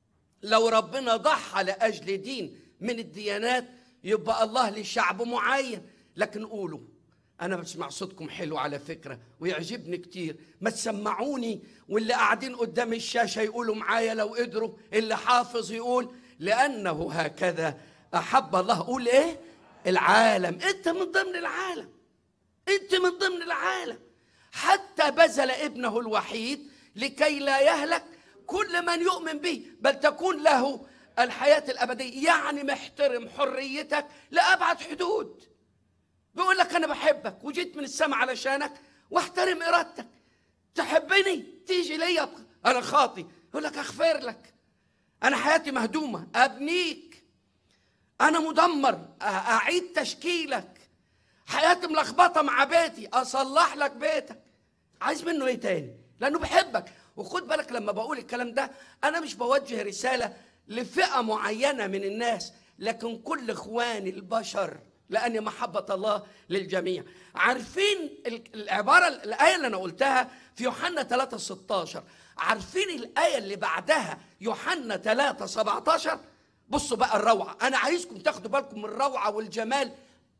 لو ربنا ضحى لاجل دين من الديانات يبقى الله لشعب معين لكن قولوا انا بسمع صوتكم حلو على فكره ويعجبني كتير ما تسمعوني واللي قاعدين قدام الشاشه يقولوا معايا لو قدروا اللي حافظ يقول لانه هكذا احب الله قول ايه العالم انت من ضمن العالم انت من ضمن العالم حتى بذل ابنه الوحيد لكي لا يهلك كل من يؤمن به بل تكون له الحياة الأبدية يعني محترم حريتك لأبعد حدود بيقول لك أنا بحبك وجيت من السماء علشانك واحترم إرادتك تحبني تيجي ليا أنا خاطي يقول لك أغفر لك أنا حياتي مهدومة أبنيك أنا مدمر أ- أعيد تشكيلك حياتي ملخبطه مع بيتي اصلح لك بيتك عايز منه ايه تاني لانه بيحبك وخد بالك لما بقول الكلام ده انا مش بوجه رساله لفئه معينه من الناس لكن كل اخواني البشر لان محبه الله للجميع عارفين ال- العباره الايه اللي انا قلتها في يوحنا 3 16 عارفين الايه اللي بعدها يوحنا 3 17 بصوا بقى الروعه انا عايزكم تاخدوا بالكم من الروعه والجمال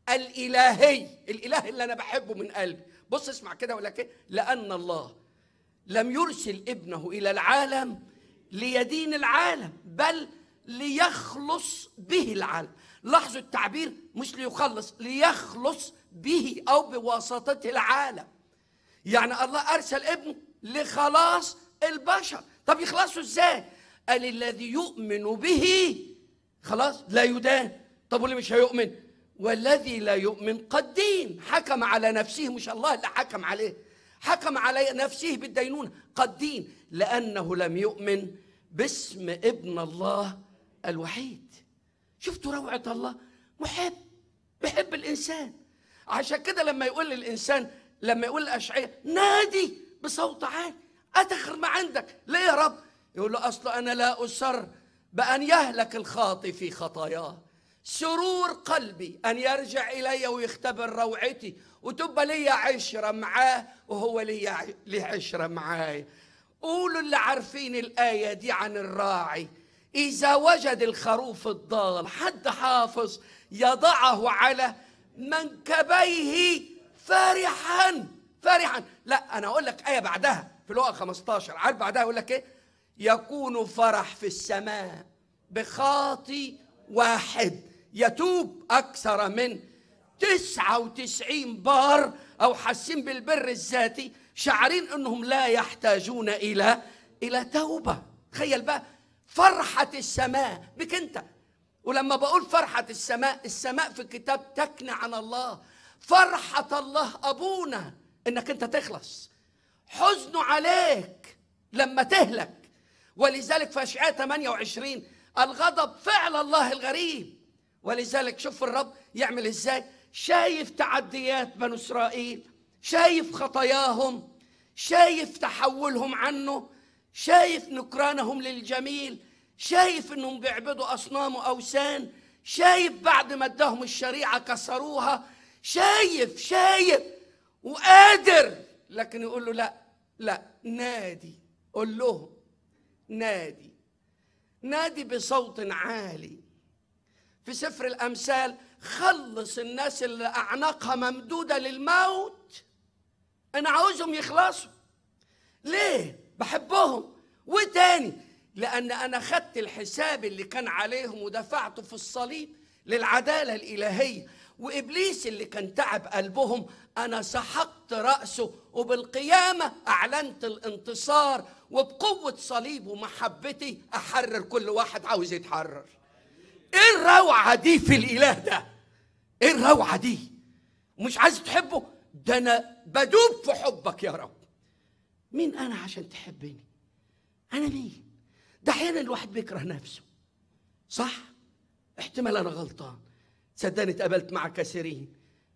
الالهي الاله اللي انا بحبه من قلبي بص اسمع كده ولا كده لان الله لم يرسل ابنه الى العالم ليدين العالم بل ليخلص به العالم لاحظوا التعبير مش ليخلص ليخلص به او بواسطه العالم يعني الله ارسل ابنه لخلاص البشر طب يخلصوا ازاي قال الذي يؤمن به خلاص لا يدان طب واللي مش هيؤمن والذي لا يؤمن قد دين حكم على نفسه مش الله اللي حكم عليه حكم على نفسه بالدينونة قد دين لأنه لم يؤمن باسم ابن الله الوحيد شفتوا روعة الله محب بيحب الإنسان عشان كده لما يقول للإنسان لما يقول الأشعية نادي بصوت عالي أدخل ما عندك ليه يا رب يقول له أصل أنا لا أسر بأن يهلك الخاطي في خطاياه سرور قلبي أن يرجع إلي ويختبر روعتي وتبقى لي عشرة معاه وهو لي ع- لي عشرة معايا قولوا اللي عارفين الآية دي عن الراعي إذا وجد الخروف الضال حد حافظ يضعه على منكبيه فرحا فرحا لا أنا أقول لك آية بعدها في لقا 15 عارف بعدها يقول لك إيه يكون فرح في السماء بخاطي واحد يتوب أكثر من تسعة وتسعين بار أو حاسين بالبر الذاتي شعرين أنهم لا يحتاجون إلى إلى توبة تخيل بقى فرحة السماء بك أنت ولما بقول فرحة السماء السماء في الكتاب تكني عن الله فرحة الله أبونا إنك أنت تخلص حزنه عليك لما تهلك ولذلك في اشعياء 28 الغضب فعل الله الغريب ولذلك شوف الرب يعمل ازاي شايف تعديات بنو اسرائيل شايف خطاياهم شايف تحولهم عنه شايف نكرانهم للجميل شايف انهم بيعبدوا اصنام واوثان شايف بعد ما اداهم الشريعه كسروها شايف شايف وقادر لكن يقول له لا لا نادي قول لهم نادي نادي بصوت عالي في سفر الامثال خلص الناس اللي اعناقها ممدوده للموت انا عاوزهم يخلصوا ليه بحبهم وتاني لان انا خدت الحساب اللي كان عليهم ودفعته في الصليب للعداله الالهيه وابليس اللي كان تعب قلبهم انا سحقت راسه وبالقيامه اعلنت الانتصار وبقوه صليب ومحبتي احرر كل واحد عاوز يتحرر ايه الروعه دي في الاله ده ايه الروعه دي ومش عايز تحبه ده انا بدوب في حبك يا رب مين انا عشان تحبني انا مين ده احيانا الواحد بيكره نفسه صح احتمال انا غلطان صدقني اتقابلت مع كثيرين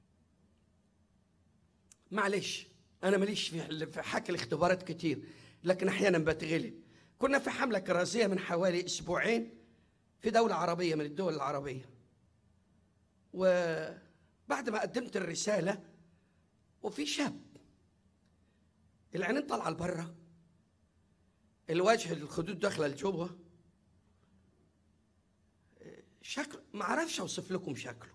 معلش انا ماليش في في حكي الاختبارات كتير لكن احيانا بتغلب كنا في حمله كرازيه من حوالي اسبوعين في دوله عربيه من الدول العربيه وبعد ما قدمت الرساله وفي شاب العينين طالعه لبره الوجه الخدود داخله لجوه شكله ما اعرفش اوصف لكم شكله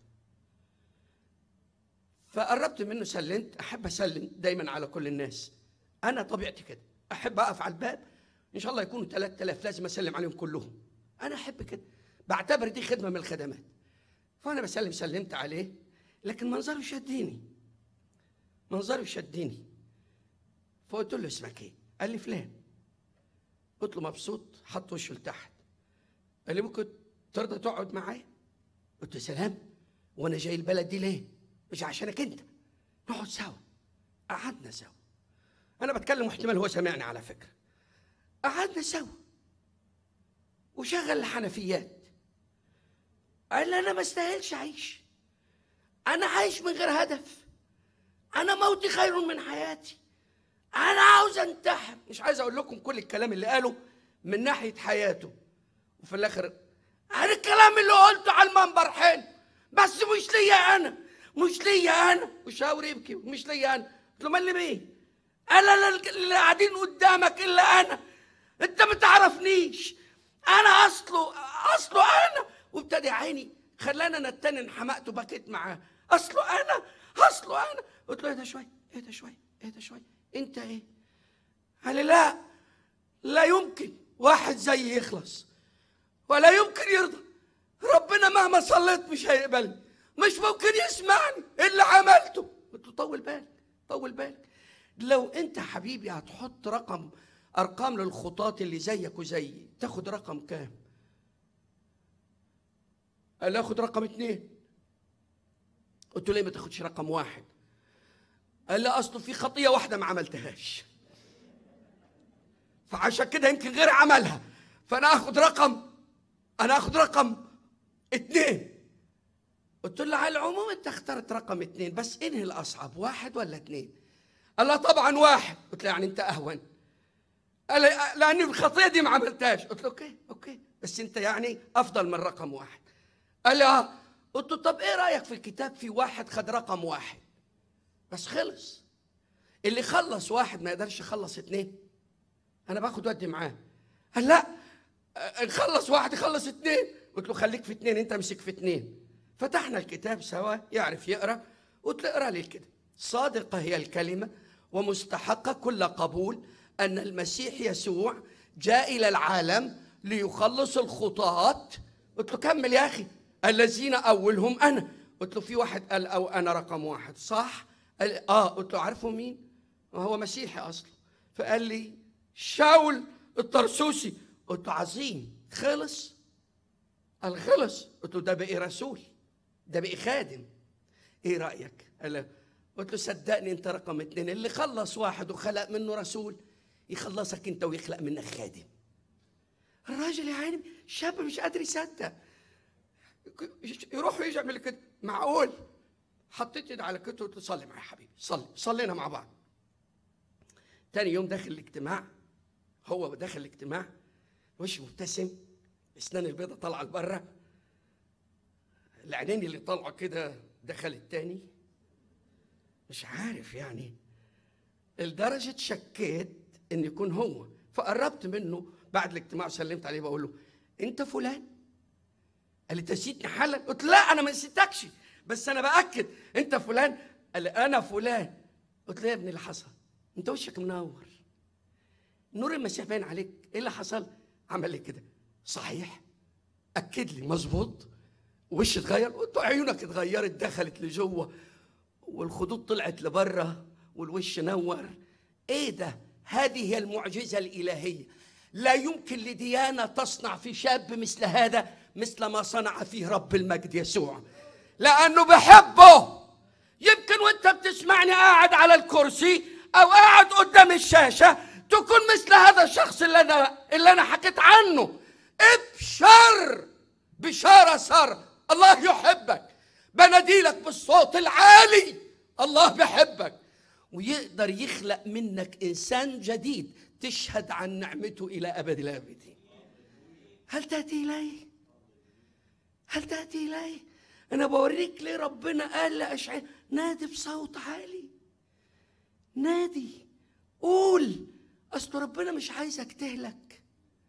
فقربت منه سلمت احب اسلم دايما على كل الناس انا طبيعتي كده احب اقف على الباب ان شاء الله يكونوا 3000 لازم اسلم عليهم كلهم انا احب كده بعتبر دي خدمه من الخدمات فانا بسلم سلمت عليه لكن منظره شدني منظره شدني فقلت له اسمك ايه قال لي فلان قلت له مبسوط حط وشه لتحت قال لي ممكن ترضى تقعد معايا قلت له سلام وانا جاي البلد دي ليه مش عشانك انت نقعد سوا قعدنا سوا انا بتكلم واحتمال هو سمعني على فكره قعدنا سوا وشغل الحنفيات قال لي انا ما استاهلش اعيش انا عايش من غير هدف انا موتي خير من حياتي انا عاوز انتحر مش عايز اقول لكم كل الكلام اللي قاله من ناحيه حياته وفي الاخر انا الكلام اللي قلته على المنبر حلو بس مش ليا انا مش ليا انا وشاور يبكي مش ليا انا قلت له مال مين انا لا- اللي قاعدين قدامك الا انا انت ما تعرفنيش انا اصله اصله انا وابتدى عيني خلاني انا التاني انحمقت وبكيت معاه اصله انا اصله انا قلت له اهدى شويه اهدى شويه اهدى شويه انت ايه قال لي لا لا يمكن واحد زيي يخلص ولا يمكن يرضى ربنا مهما صليت مش هيقبلني مش ممكن يسمعني إيه اللي عملته قلت له طول بالك طول بالك لو انت حبيبي هتحط رقم ارقام للخطاة اللي زيك وزيي تاخد رقم كام قال لي اخد رقم اتنين قلت له ليه ما تاخدش رقم واحد قال لي اصله في خطيه واحده ما عملتهاش فعشان كده يمكن غير عملها فانا اخد رقم انا اخد رقم اتنين قلت له على العموم انت اخترت رقم اتنين بس انهي الاصعب واحد ولا اتنين قال لا طبعا واحد قلت له يعني انت اهون قال لي لاني الخطيه دي ما عملتهاش قلت له اوكي اوكي بس انت يعني افضل من رقم واحد قال لي اه قلت له طب ايه رايك في الكتاب في واحد خد رقم واحد بس خلص اللي خلص واحد ما يقدرش يخلص اتنين انا باخد ودي معاه قال لا آه، نخلص واحد يخلص اتنين قلت له خليك في اتنين انت امسك في اتنين فتحنا الكتاب سوا يعرف يقرا قلت له اقرا لي كده صادقه هي الكلمه ومستحقه كل قبول ان المسيح يسوع جاء الى العالم ليخلص الخطاة قلت له كمل يا اخي الذين اولهم انا قلت له في واحد قال او انا رقم واحد صح قال اه قلت له عارفه مين هو مسيحي اصلا فقال لي شاول الطرسوسي قلت له عظيم خلص قال خلص قلت له ده بقي رسول ده بقي خادم ايه رايك قال له- قلت له صدقني انت رقم اتنين اللي خلص واحد وخلق منه رسول يخلصك انت ويخلق منك خادم الراجل يا عيني شاب مش قادر يصدق يروح ويعمل كده معقول حطيت ايدي على كتفه قلت له صلي معايا يا حبيبي صلي صلينا مع بعض تاني يوم داخل الاجتماع هو داخل الاجتماع وشه مبتسم اسنان البيضة طالعه لبره العينين اللي طالعه كده دخل التاني مش عارف يعني لدرجة شكيت ان يكون هو فقربت منه بعد الاجتماع وسلمت عليه بقول له انت فلان قال لي انت نسيتني حالا قلت لا انا ما نسيتكش بس انا باكد انت فلان قال لي انا فلان قلت له يا ابني اللي حصل انت وشك منور نور المسيح باين عليك ايه اللي حصل عمل لي كده صحيح اكد لي مظبوط وش اتغير قلت له عيونك اتغيرت دخلت لجوه والخدود طلعت لبره والوش نور ايه ده هذه هي المعجزه الالهيه لا يمكن لديانه تصنع في شاب مثل هذا مثل ما صنع فيه رب المجد يسوع لانه بحبه يمكن وانت بتسمعني قاعد على الكرسي او قاعد قدام الشاشه تكون مثل هذا الشخص اللي انا اللي انا حكيت عنه ابشر بشاره ساره الله يحبك بناديلك بالصوت العالي الله بيحبك ويقدر يخلق منك انسان جديد تشهد عن نعمته الى ابد الابدين هل تاتي اليه هل تاتي اليه انا بوريك ليه ربنا قال لاشعياء نادي بصوت عالي نادي قول اصل ربنا مش عايزك تهلك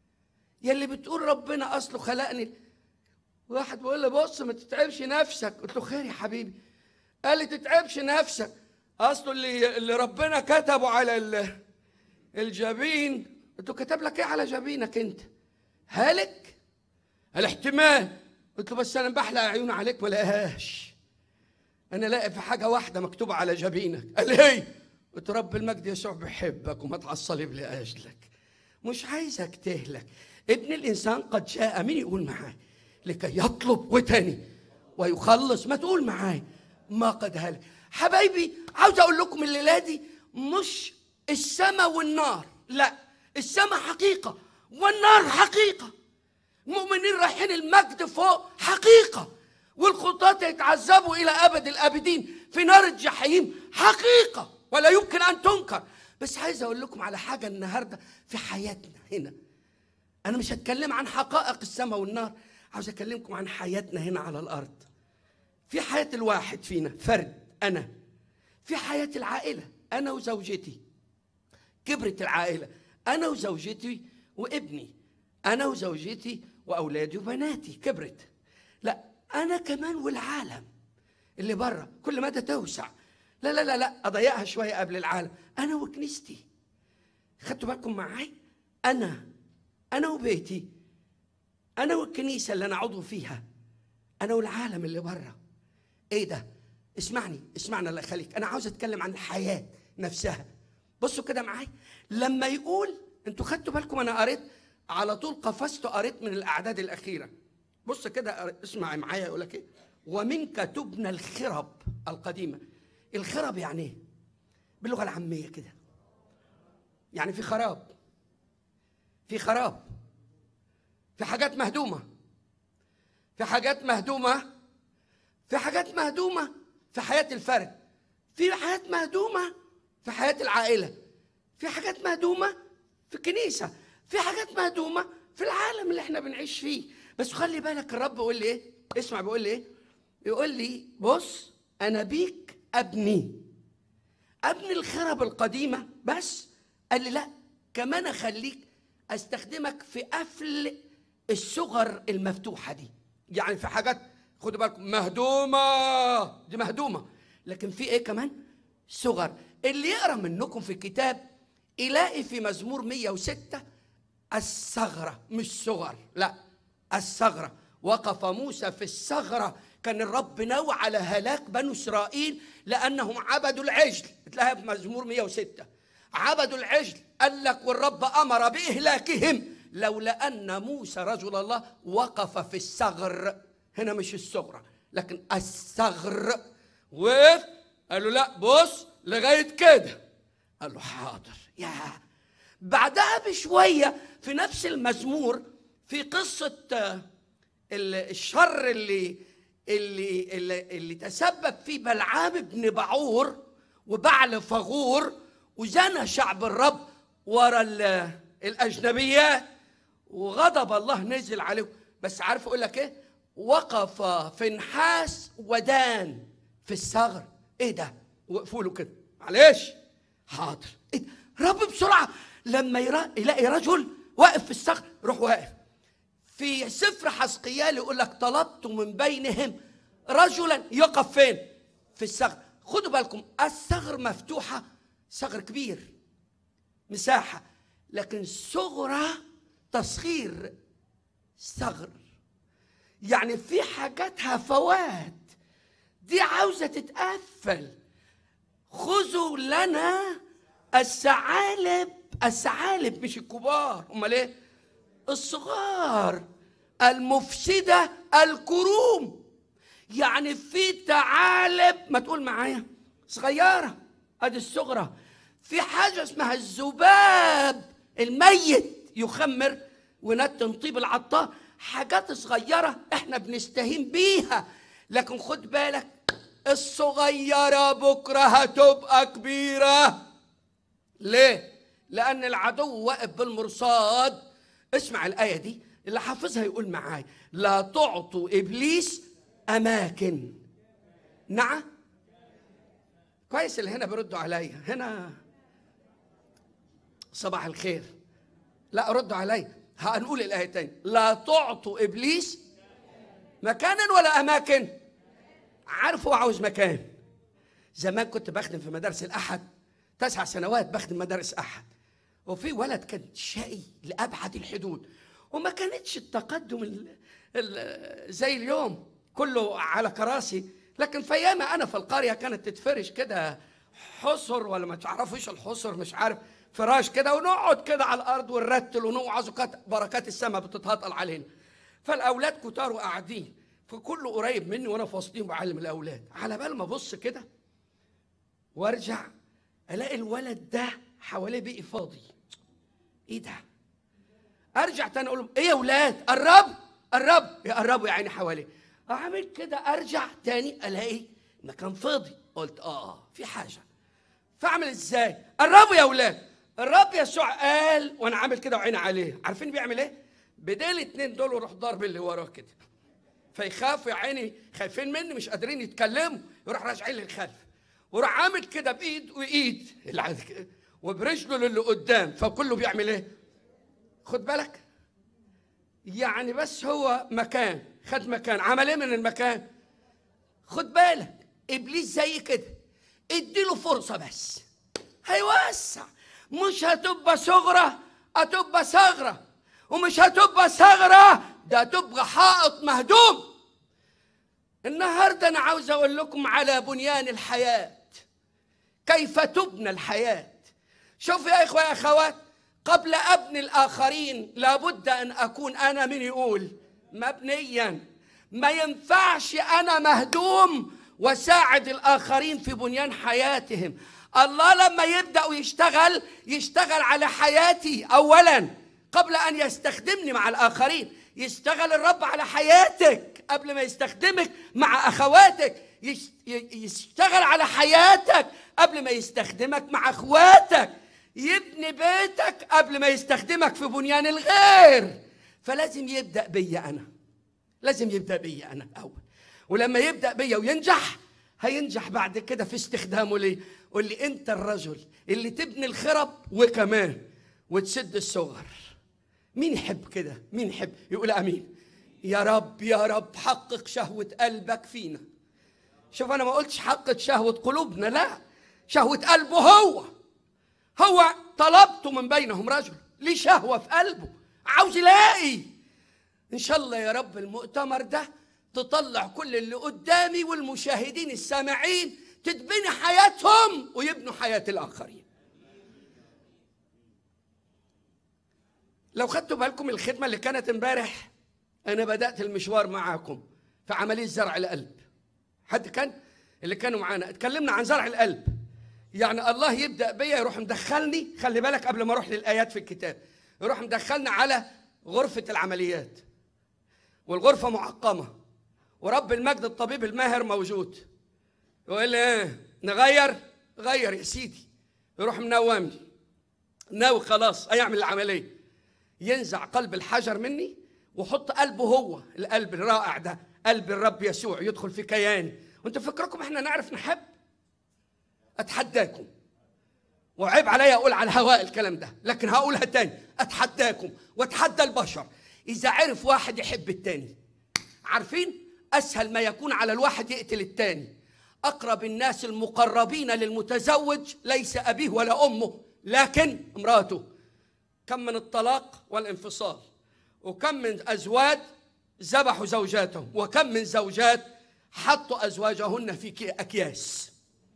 يلي بتقول ربنا اصله خلقني واحد بيقول لي بص ما تتعبش نفسك قلت له خير يا حبيبي قال لي تتعبش نفسك اصله اللي اللي ربنا كتبه على ال- الجبين قلت له كتب لك ايه على جبينك انت هالك الاحتمال قلت له بس انا بحلق عيوني عليك ما لاقيهاش انا لاقي في حاجه واحده مكتوبه على جبينك قال لي ايه قلت له رب المجد يسوع بيحبك ومات على الصليب لاجلك مش عايزك تهلك ابن الانسان قد جاء مين يقول معاي لكي يطلب وتاني ويخلص ما تقول معاي ما قد هلك حبايبي عاوز اقول لكم الليله دي مش السماء والنار لا السماء حقيقه والنار حقيقه المؤمنين رايحين المجد فوق حقيقه والخطاة يتعذبوا الى ابد الابدين في نار الجحيم حقيقه ولا يمكن ان تنكر بس عايز اقول لكم على حاجه النهارده في حياتنا هنا انا مش هتكلم عن حقائق السماء والنار عاوز اكلمكم عن حياتنا هنا على الارض في حياه الواحد فينا فرد انا في حياه العائله انا وزوجتي كبرت العائله انا وزوجتي وابني انا وزوجتي واولادي وبناتي كبرت لا انا كمان والعالم اللي بره كل مدى توسع لا لا لا لا اضيقها شويه قبل العالم انا وكنيستي خدتوا بالكم معاي انا انا وبيتي انا والكنيسه اللي انا عضو فيها انا والعالم اللي بره ايه ده اسمعني اسمعنا الله يخليك انا عاوز اتكلم عن الحياه نفسها بصوا كده معايا لما يقول انتوا خدتوا بالكم انا قريت على طول قفزت قريت من الاعداد الاخيره بص كده اسمع معايا يقول لك ايه ومنك تبنى الخرب القديمه الخرب يعني ايه باللغه العاميه كده يعني في خراب في خراب في حاجات مهدومه في حاجات مهدومه في حاجات مهدومه في حياه الفرد في حياه مهدومه في حياه العائله في حاجات مهدومه في الكنيسه في حاجات مهدومه في العالم اللي احنا بنعيش فيه بس خلي بالك الرب بيقول لي ايه اسمع بيقول لي ايه يقول لي بص انا بيك ابني ابني الخرب القديمه بس قال لي لا كمان اخليك استخدمك في قفل الصغر المفتوحه دي يعني في حاجات خدوا بالكم مهدومه دي مهدومه لكن في ايه كمان صغر اللي يقرا منكم في الكتاب يلاقي في مزمور 106 الثغره مش صغر لا الثغره وقف موسى في الثغره كان الرب نوى على هلاك بنو اسرائيل لانهم عبدوا العجل تلاقيها في مزمور 106 عبدوا العجل قال لك والرب امر باهلاكهم لولا ان موسى رجل الله وقف في الثغر هنا مش الصغرى لكن الثغر وقف قال له لا بص لغايه كده قال له حاضر يا بعدها بشويه في نفس المزمور في قصه آه، ال- الشر اللي اللي اللي, اللي تسبب فيه بلعام بن بعور وبعل فغور وزنى شعب الرب ورا ال- الاجنبيات وغضب الله نزل عليهم بس عارف اقول لك ايه وقف في نحاس ودان في الثغر ايه ده وقفوا له كده معلش حاضر إيه ده؟ رب بسرعه لما يرا... يلاقي رجل واقف في الثغر روح واقف في سفر حسقيال يقول لك طلبت من بينهم رجلا يقف فين في الثغر خدوا بالكم الثغر مفتوحه ثغر كبير مساحه لكن صغرى تصغير ثغر يعني في حاجات هفوات دي عاوزه تتقفل خذوا لنا الثعالب الثعالب مش الكبار امال ايه الصغار المفسده الكروم يعني في ثعالب ما تقول معايا صغيره ادي الصغرى في حاجه اسمها الذباب الميت يخمر ونتن طيب العطار حاجات صغيره احنا بنستهين بيها لكن خد بالك الصغيره بكره هتبقى كبيره ليه؟ لأن العدو واقف بالمرصاد اسمع الآية دي اللي حافظها يقول معاي لا تعطوا إبليس أماكن نعم كويس اللي هنا بيردوا عليا هنا صباح الخير لا ردوا عليا هنقول الآية تاني لا تعطوا إبليس مكانا ولا أماكن عارف هو عاوز مكان زمان كنت بخدم في مدارس الأحد تسع سنوات بخدم مدارس أحد وفي ولد كان شقي لأبعد الحدود وما كانتش التقدم ال ال زي اليوم كله على كراسي لكن في أيام أنا في القرية كانت تتفرش كده حصر ولا ما تعرفوش الحصر مش عارف فراش كده ونقعد كده على الأرض ونرتل ونوعظ وكانت بركات السماء بتتهطل علينا فالأولاد كتار وقاعدين فكله قريب مني وأنا في وسطهم بعلم الأولاد على بال ما أبص كده وارجع الاقي الولد ده حواليه بقي فاضي ايه ده ارجع تاني اقول لهم ايه يا ولاد قربوا قربوا يقربوا يا عيني حواليه اعمل كده ارجع تاني الاقي مكان فاضي قلت اه اه في حاجه فاعمل ازاي قربوا يا ولاد الرب يسوع قال وانا عامل كده وعيني عليه عارفين بيعمل ايه بدال الاتنين دول ويروح ضارب اللي وراه كده فيخافوا يا عيني خايفين مني مش قادرين يتكلموا يروح راجعين للخلف وراح عامل كده بايد وايد اللي عايز كده وبرجله للي قدام فكله بيعمل ايه خد بالك يعني بس هو مكان خد مكان عمل ايه من المكان خد بالك ابليس زي كده اديله فرصه بس هيوسع مش هتبقى صغرى هتبقى ثغره ومش هتبقى ثغره ده هتبقى حائط مهدوم النهارده انا عاوز اقول لكم على بنيان الحياه كيف تبنى الحياه شوف يا اخوه يا اخوات قبل ابني الاخرين لابد ان اكون انا من يقول مبنيا ما ينفعش انا مهدوم وساعد الاخرين في بنيان حياتهم الله لما يبدا يشتغل يشتغل على حياتي اولا قبل ان يستخدمني مع الاخرين يشتغل الرب على حياتك قبل ما يستخدمك مع اخواتك يش- ي- يشتغل على حياتك قبل ما يستخدمك مع اخواتك يبني بيتك قبل ما يستخدمك في بنيان الغير فلازم يبدا بيا انا لازم يبدا بيا انا الاول ولما يبدا بيا وينجح هينجح بعد كده في استخدامه لي قول لي انت الرجل اللي تبني الخرب وكمان وتسد الصغر مين يحب كده مين يحب يقول امين يا رب يا رب حقق شهوة قلبك فينا شوف انا ما قلتش حقق شهوة قلوبنا لا شهوة قلبه هو هو طلبته من بينهم رجل ليه شهوة في قلبه عاوز يلاقي ان شاء الله يا رب المؤتمر ده تطلع كل اللي قدامي والمشاهدين السامعين تتبني حياتهم ويبنوا حياة الآخرين لو خدتوا بالكم الخدمة اللي كانت امبارح أنا بدأت المشوار معاكم في عملية زرع القلب حد كان اللي كانوا معانا اتكلمنا عن زرع القلب يعني الله يبدأ بيا يروح مدخلني خلي بالك قبل ما أروح للآيات في الكتاب يروح مدخلنا على غرفة العمليات والغرفة معقمة ورب المجد الطبيب الماهر موجود يقول لي ايه نغير غير يا سيدي يروح منومني ناوي خلاص هيعمل العمليه ينزع قلب الحجر مني وحط قلبه هو القلب الرائع ده قلب الرب يسوع يدخل في كياني وانتوا فكركم احنا نعرف نحب اتحداكم وعيب عليا اقول على الهواء الكلام ده لكن هقولها تاني اتحداكم واتحدى البشر اذا عرف واحد يحب التاني عارفين اسهل ما يكون على الواحد يقتل التاني اقرب الناس المقربين للمتزوج ليس ابيه ولا امه لكن امراته كم من الطلاق والانفصال وكم من ازواج ذبحوا زوجاتهم وكم من زوجات حطوا ازواجهن في كي- اكياس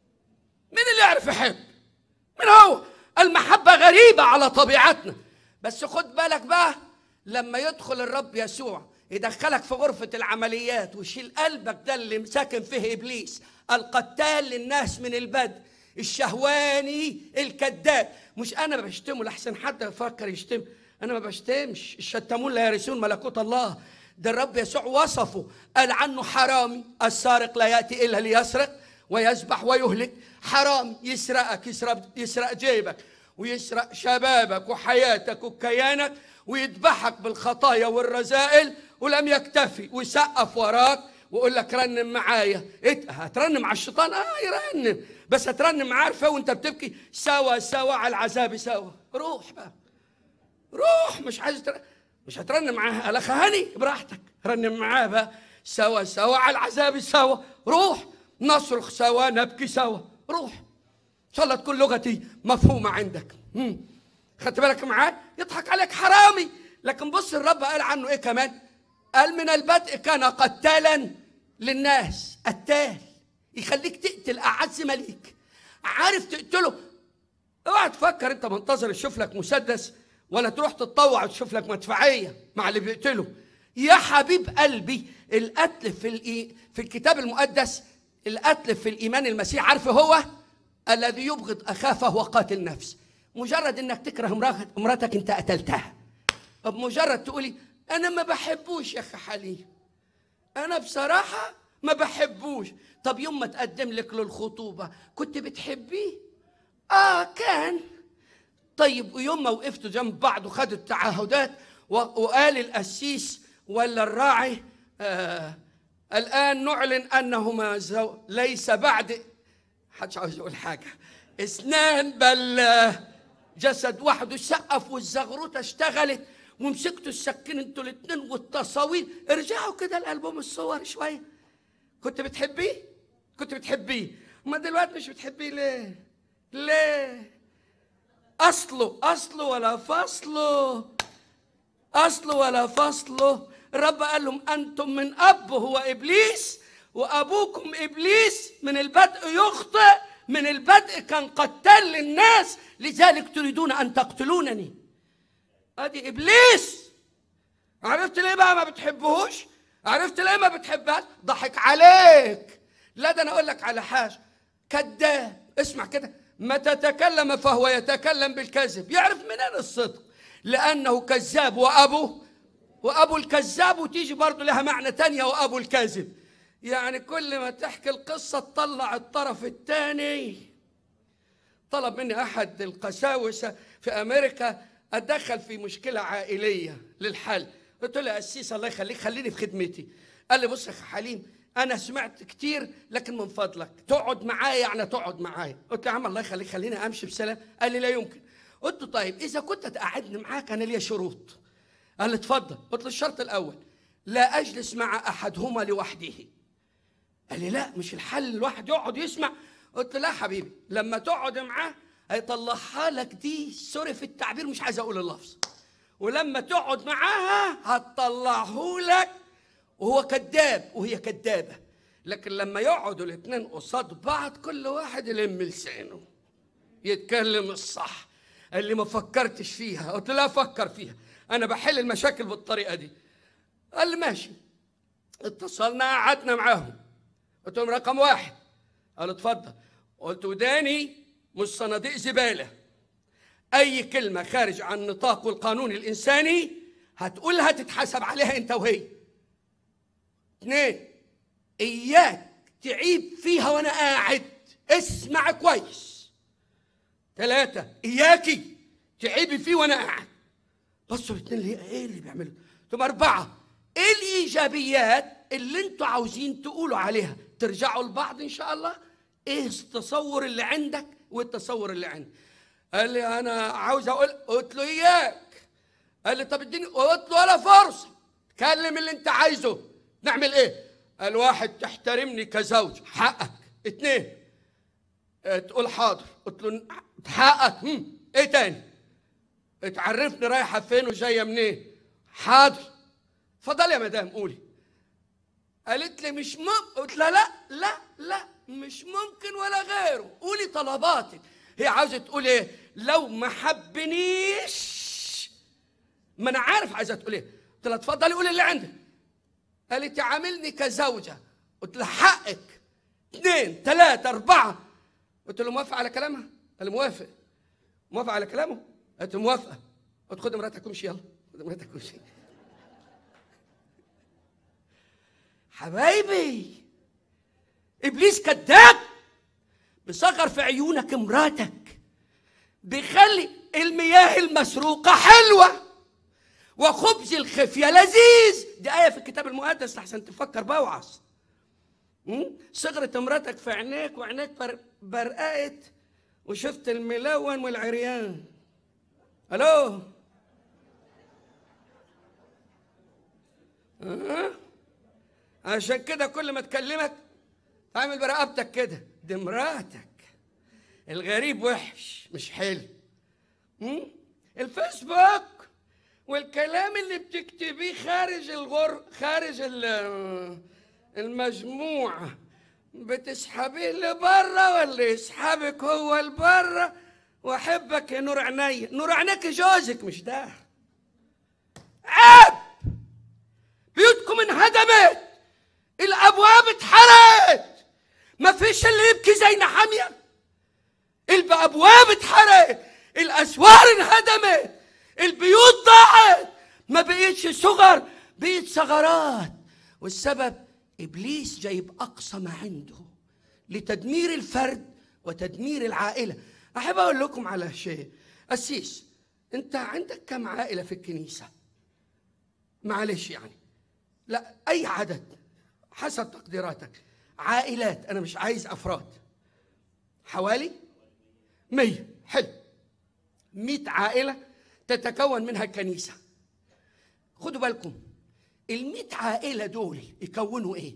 مين اللي يعرف يحب من هو المحبة غريبة على طبيعتنا بس خد بالك بقى لما يدخل الرب يسوع يدخلك في غرفة العمليات ويشيل قلبك ده اللي ساكن فيه إبليس القتال للناس من البدء الشهواني الكذاب مش أنا بشتمه لحسن حد يفكر يشتم أنا ما بشتمش الشتمون لا يرثون ملكوت الله ده الرب يسوع وصفه قال عنه حرامي السارق لا يأتي إلا ليسرق ويذبح ويهلك حرام يسرقك يسرق, يسرق جيبك ويسرق شبابك وحياتك وكيانك ويذبحك بالخطايا والرذائل ولم يكتفي ويسقف وراك ويقول لك رنم معايا إيه هترنم على الشيطان اه يرنم بس هترنم معاه عارفه وانت بتبكي سوا سوا على العذاب سوا روح بقى روح مش عايز تر... مش هترنم معاه الاخ هاني براحتك رنم معاه بقى سوا سوا على العذاب سوا روح نصرخ سوا نبكي سوا روح ان شاء الله تكون لغتي مفهومه عندك مم. خدت بالك معاه يضحك عليك حرامي لكن بص الرب قال عنه ايه كمان قال من البدء كان قتالا للناس قتال يخليك تقتل اعز مليك عارف تقتله اوعى تفكر انت منتظر تشوف لك مسدس ولا تروح تتطوع وتشوف لك مدفعيه مع اللي بيقتله يا حبيب قلبي القتل في الإي... في الكتاب المقدس القتل في الايمان المسيح عارف هو الذي يبغض اخاه فهو قاتل نفس مجرد انك تكره امرأة- امراتك انت قتلتها بمجرد تقولي انا ما بحبوش يا اخي حليم انا بصراحه ما بحبوش طب يوم ما تقدم لك للخطوبه كنت بتحبيه اه كان طيب ويوم ما وقفتوا جنب بعض وخدوا التعهدات و- وقال القسيس ولا الراعي آه الآن نعلن أنهما زو ليس بعد حدش عاوز يقول حاجة اثنان بل آه، جسد واحد وسقف والزغروطة اشتغلت ومسكتوا السكين انتوا الاتنين والتصاوير ارجعوا كده الألبوم الصور شوية كنت بتحبيه؟ كنت بتحبيه ما دلوقتي مش بتحبيه ليه؟ ليه؟ أصله أصله ولا فصله أصله ولا فصله الرب قال لهم أنتم من أب هو إبليس وأبوكم إبليس من البدء يخطئ من البدء كان قتال للناس لذلك تريدون أن تقتلونني أدي إبليس عرفت ليه بقى ما بتحبهوش عرفت ليه ما بتحبهاش ضحك عليك لا ده انا اقول لك على حاجه كذاب اسمع كده متى تكلم فهو يتكلم بالكذب يعرف منين الصدق لانه كذاب وابوه وابو الكذاب وتيجي برضه لها معنى تانية وابو الكاذب يعني كل ما تحكي القصه تطلع الطرف الثاني طلب مني احد القساوسه في امريكا اتدخل في مشكله عائليه للحل قلت له يا قسيس الله يخليك خليني في خدمتي قال لي بص يا أخي حليم انا سمعت كتير لكن من فضلك تقعد معايا يعني تقعد معايا قلت له يا عم الله يخليك خليني امشي بسلام قال لي لا يمكن قلت له طيب اذا كنت تقعدني معاك انا ليا شروط قال لي اتفضل قلت له الشرط الاول لا اجلس مع احدهما لوحده قال لي لا مش الحل الواحد يقعد يسمع قلت له لا حبيبي لما تقعد معاه هيطلعها لك دي سوري في التعبير مش عايز اقول اللفظ ولما تقعد معاها هتطلعه لك وهو كذاب وهي كذابه لكن لما يقعدوا الاثنين قصاد بعض كل واحد يلم لسانه يتكلم الصح اللي ما فكرتش فيها قلت له لا افكر فيها انا بحل المشاكل بالطريقه دي قال لي ماشي اتصلنا قعدنا معاهم قلت لهم رقم واحد قال اتفضل قلت وداني مش صناديق زباله اي كلمه خارج عن نطاق القانون الانساني هتقولها تتحاسب عليها انت وهي اثنين اياك تعيب فيها وانا قاعد اسمع كويس ثلاثة اياكي تعيبي فيه وانا قاعد بصوا الاثنين اللي ايه اللي بيعملوا ثم اربعة ايه الايجابيات اللي انتوا عاوزين تقولوا عليها ترجعوا لبعض ان شاء الله ايه التصور اللي عندك والتصور اللي عندي قال لي انا عاوز اقول قلت له اياك قال لي طب اديني قلت له ولا فرصه كلم اللي انت عايزه نعمل ايه قال واحد تحترمني كزوج حقك اتنين اه، تقول حاضر قلت له حقك هم. ايه تاني تعرفني رايحه فين وجايه منين حاضر اتفضل يا مدام قولي قالت لي مش ممكن قلت لها لا لا لا مش ممكن ولا غيره قولي طلباتك هي عاوزه تقول ايه لو ما حبنيش ما انا عارف عايزه تقول ايه قلت لها اتفضلي قولي اللي عندك قالت عاملني كزوجه قلت لها حقك اثنين ثلاثة أربعة قلت له موافق على كلامها؟ قال لي موافق موافق على كلامه؟ قالت له موافقة قلت خد مراتك وامشي يلا خد مراتك وامشي حبايبي ابليس كذاب بيصغر في عيونك مراتك بيخلي المياه المسروقه حلوه وخبز الخفيه لذيذ دي ايه في الكتاب المقدس لحسن تفكر بوعظ م? صغرت مراتك في عينيك وعينيك بر- برققت وشفت الملون والعريان الو أه؟ عشان كده كل ما تكلمك تعمل برقبتك كده دي مراتك الغريب وحش مش حلو م? الفيسبوك والكلام اللي بتكتبيه خارج الغر خارج ال- المجموعة بتسحبيه لبره ولا يسحبك هو لبره واحبك يا نور عينيا نور عينيك جوزك مش ده عيب بيوتكم انهدمت الابواب اتحرقت ما فيش اللي يبكي زي نحاميه الابواب اتحرقت الاسوار انهدمت البيوت ضاعت ما بقيتش صغر بقيت ثغرات والسبب ابليس جايب اقصى ما عنده لتدمير الفرد وتدمير العائله احب اقول لكم على شيء قسيس انت عندك كم عائله في الكنيسه معلش يعني لا اي عدد حسب تقديراتك عائلات انا مش عايز افراد حوالي مية حلو مئة عائلة تتكون منها الكنيسة خدوا بالكم المئة عائلة دول يكونوا ايه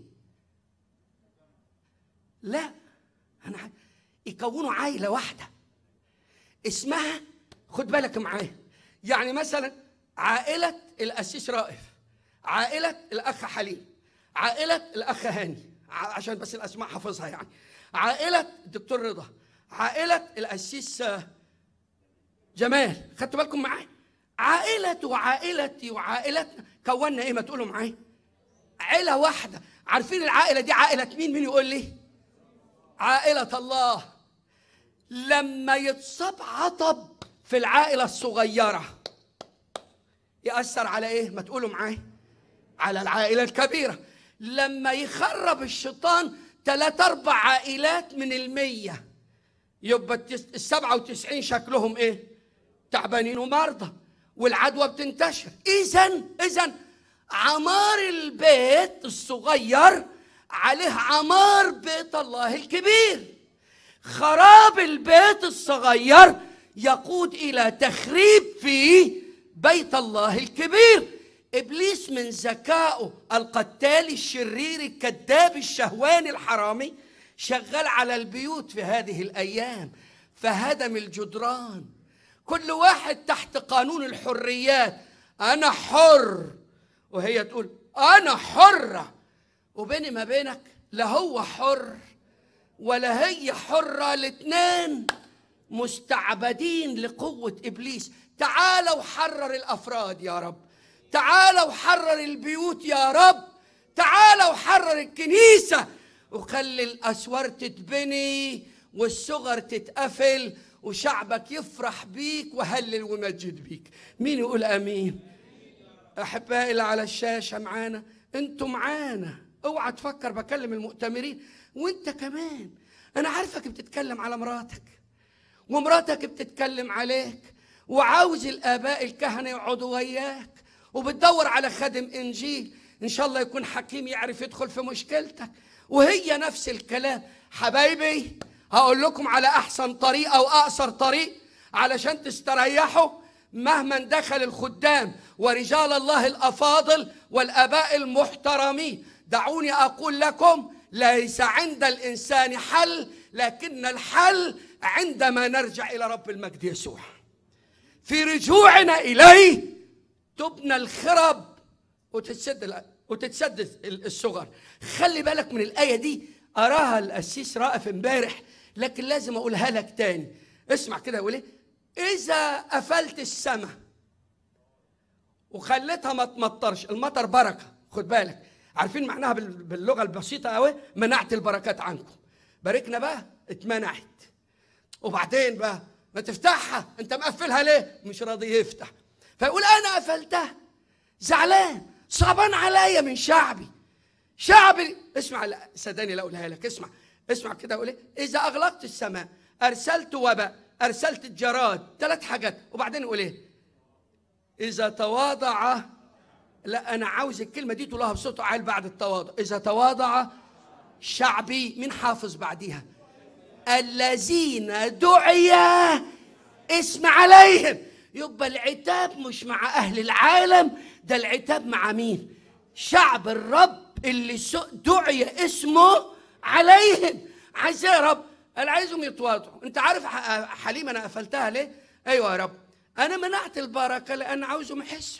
لا انا ع- يكونوا عائلة واحدة اسمها خد بالك معايا يعني مثلا عائلة القسيس رائف عائلة الأخ حليم عائلة الأخ هاني ع- عشان بس الأسماء حافظها يعني عائلة الدكتور رضا عائلة القسيس آه، جمال خدتوا بالكم معايا عائلة وعائلتي وعائلتنا كونا ايه ما تقولوا معايا عيلة واحدة عارفين العائلة دي عائلة مين مين يقول لي عائلة الله لما يتصاب عطب في العائلة الصغيرة يأثر على ايه ما تقولوا معايا على العائلة الكبيرة لما يخرب الشيطان ثلاث أربع عائلات من المية يبقى التس- السبعة وتسعين شكلهم ايه تعبانين ومرضى والعدوى بتنتشر اذا اذا عمار البيت الصغير عليه عمار بيت الله الكبير خراب البيت الصغير يقود الى تخريب في بيت الله الكبير ابليس من ذكائه القتال الشرير الكذاب الشهواني الحرامي شغال على البيوت في هذه الايام فهدم الجدران كل واحد تحت قانون الحريات انا حر وهي تقول انا حره وبيني ما بينك لا هو حر ولا هي حرة الاثنين مستعبدين لقوة إبليس تعالوا حرر الأفراد يا رب تعالوا حرر البيوت يا رب تعالوا حرر الكنيسة وخلي الأسوار تتبني والصغر تتقفل وشعبك يفرح بيك وهلل ومجد بيك مين يقول أمين أحبائي اللي على الشاشة معانا أنتوا معانا اوعى تفكر بكلم المؤتمرين وانت كمان انا عارفك بتتكلم على مراتك ومراتك بتتكلم عليك وعاوز الاباء الكهنه يقعدوا وياك وبتدور على خادم انجيل ان شاء الله يكون حكيم يعرف يدخل في مشكلتك وهي نفس الكلام حبايبي هقول لكم على احسن طريق او اقصر طريق علشان تستريحوا مهما دخل الخدام ورجال الله الافاضل والاباء المحترمين دعوني اقول لكم ليس عند الانسان حل لكن الحل عندما نرجع الى رب المجد يسوع في رجوعنا اليه تبنى الخرب وتتسد ال- وتتسد ال- الصغر خلي بالك من الايه دي اراها القسيس رائف امبارح لكن لازم اقولها لك تاني اسمع كده يقول ايه اذا قفلت السماء وخليتها ما تمطرش المطر بركه خد بالك عارفين معناها بال- باللغه البسيطه قوي منعت البركات عنكم باركنا بقى اتمنعت وبعدين بقى ما تفتحها انت مقفلها ليه مش راضي يفتح فيقول انا قفلتها زعلان صعبان عليا من شعبي شعبي اسمع لا صدقني لا اقولها لك اسمع اسمع كده اقول ايه اذا اغلقت السماء ارسلت وباء ارسلت الجراد ثلاث حاجات وبعدين يقول ايه اذا تواضع لا انا عاوز الكلمه دي تقولها بصوت عال بعد التواضع اذا تواضع شعبي من حافظ بعديها الذين دعي اسم عليهم يبقى العتاب مش مع اهل العالم ده العتاب مع مين شعب الرب اللي سو- دعي اسمه عليهم عايز إيه يا رب انا عايزهم يتواضعوا انت عارف ح- حليم انا قفلتها ليه ايوه يا رب انا منعت البركه لان عاوزهم يحسوا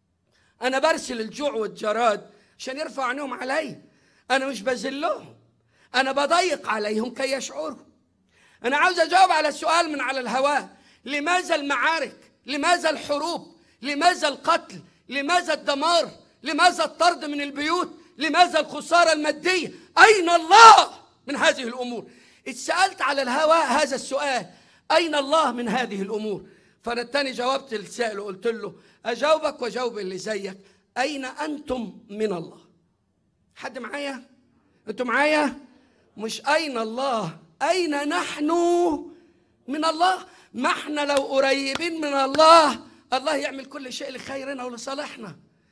انا برسل الجوع والجراد عشان يرفع عينهم عليا انا مش بذلهم انا بضيق عليهم كي يشعروا انا عاوز اجاوب على السؤال من على الهواء لماذا المعارك لماذا الحروب لماذا القتل لماذا الدمار لماذا الطرد من البيوت لماذا الخساره الماديه اين الله من هذه الامور اتسالت على الهواء هذا السؤال اين الله من هذه الامور فانا التاني جاوبت السائل وقلت له اجاوبك واجاوب اللي زيك اين انتم من الله حد معايا انتوا معايا مش اين الله اين نحن من الله ما احنا لو قريبين من الله الله يعمل كل شيء لخيرنا ولصالحنا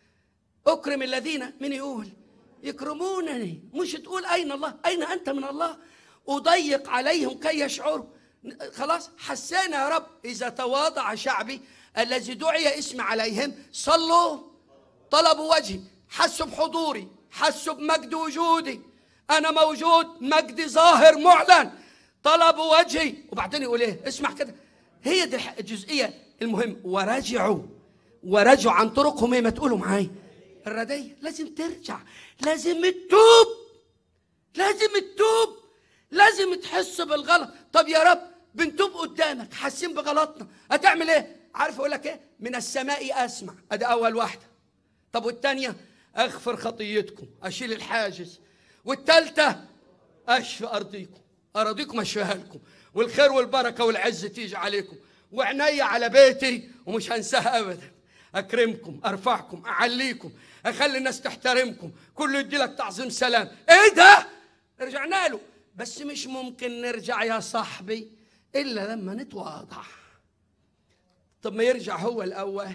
اكرم الذين من يقول يكرمونني مش تقول اين الله اين انت من الله اضيق عليهم كي يشعروا خلاص حسينا يا رب اذا تواضع شعبي الذي دعي اسم عليهم صلوا طلبوا وجهي حسوا بحضوري حسوا بمجد وجودي انا موجود مجدي ظاهر معلن طلبوا وجهي وبعدين يقول ايه اسمع كده هي دي الح- الجزئيه المهم ورجعوا ورجعوا عن طرقهم ايه ما تقولوا معايا الرديه لازم ترجع لازم تتوب لازم تتوب لازم تحس بالغلط طب يا رب بنتوب قدامك حاسين بغلطنا هتعمل ايه عارف اقول لك ايه من السماء اسمع ادي اول واحده طب والتانية اغفر خطيتكم اشيل الحاجز والتالتة اشفي ارضيكم اراضيكم اشفيها لكم والخير والبركه والعز تيجي عليكم وعيني على بيتي ومش هنساها ابدا اكرمكم ارفعكم اعليكم اخلي الناس تحترمكم كله يدي لك تعظيم سلام ايه ده رجعنا له بس مش ممكن نرجع يا صاحبي الا لما نتواضع طب ما يرجع هو الاول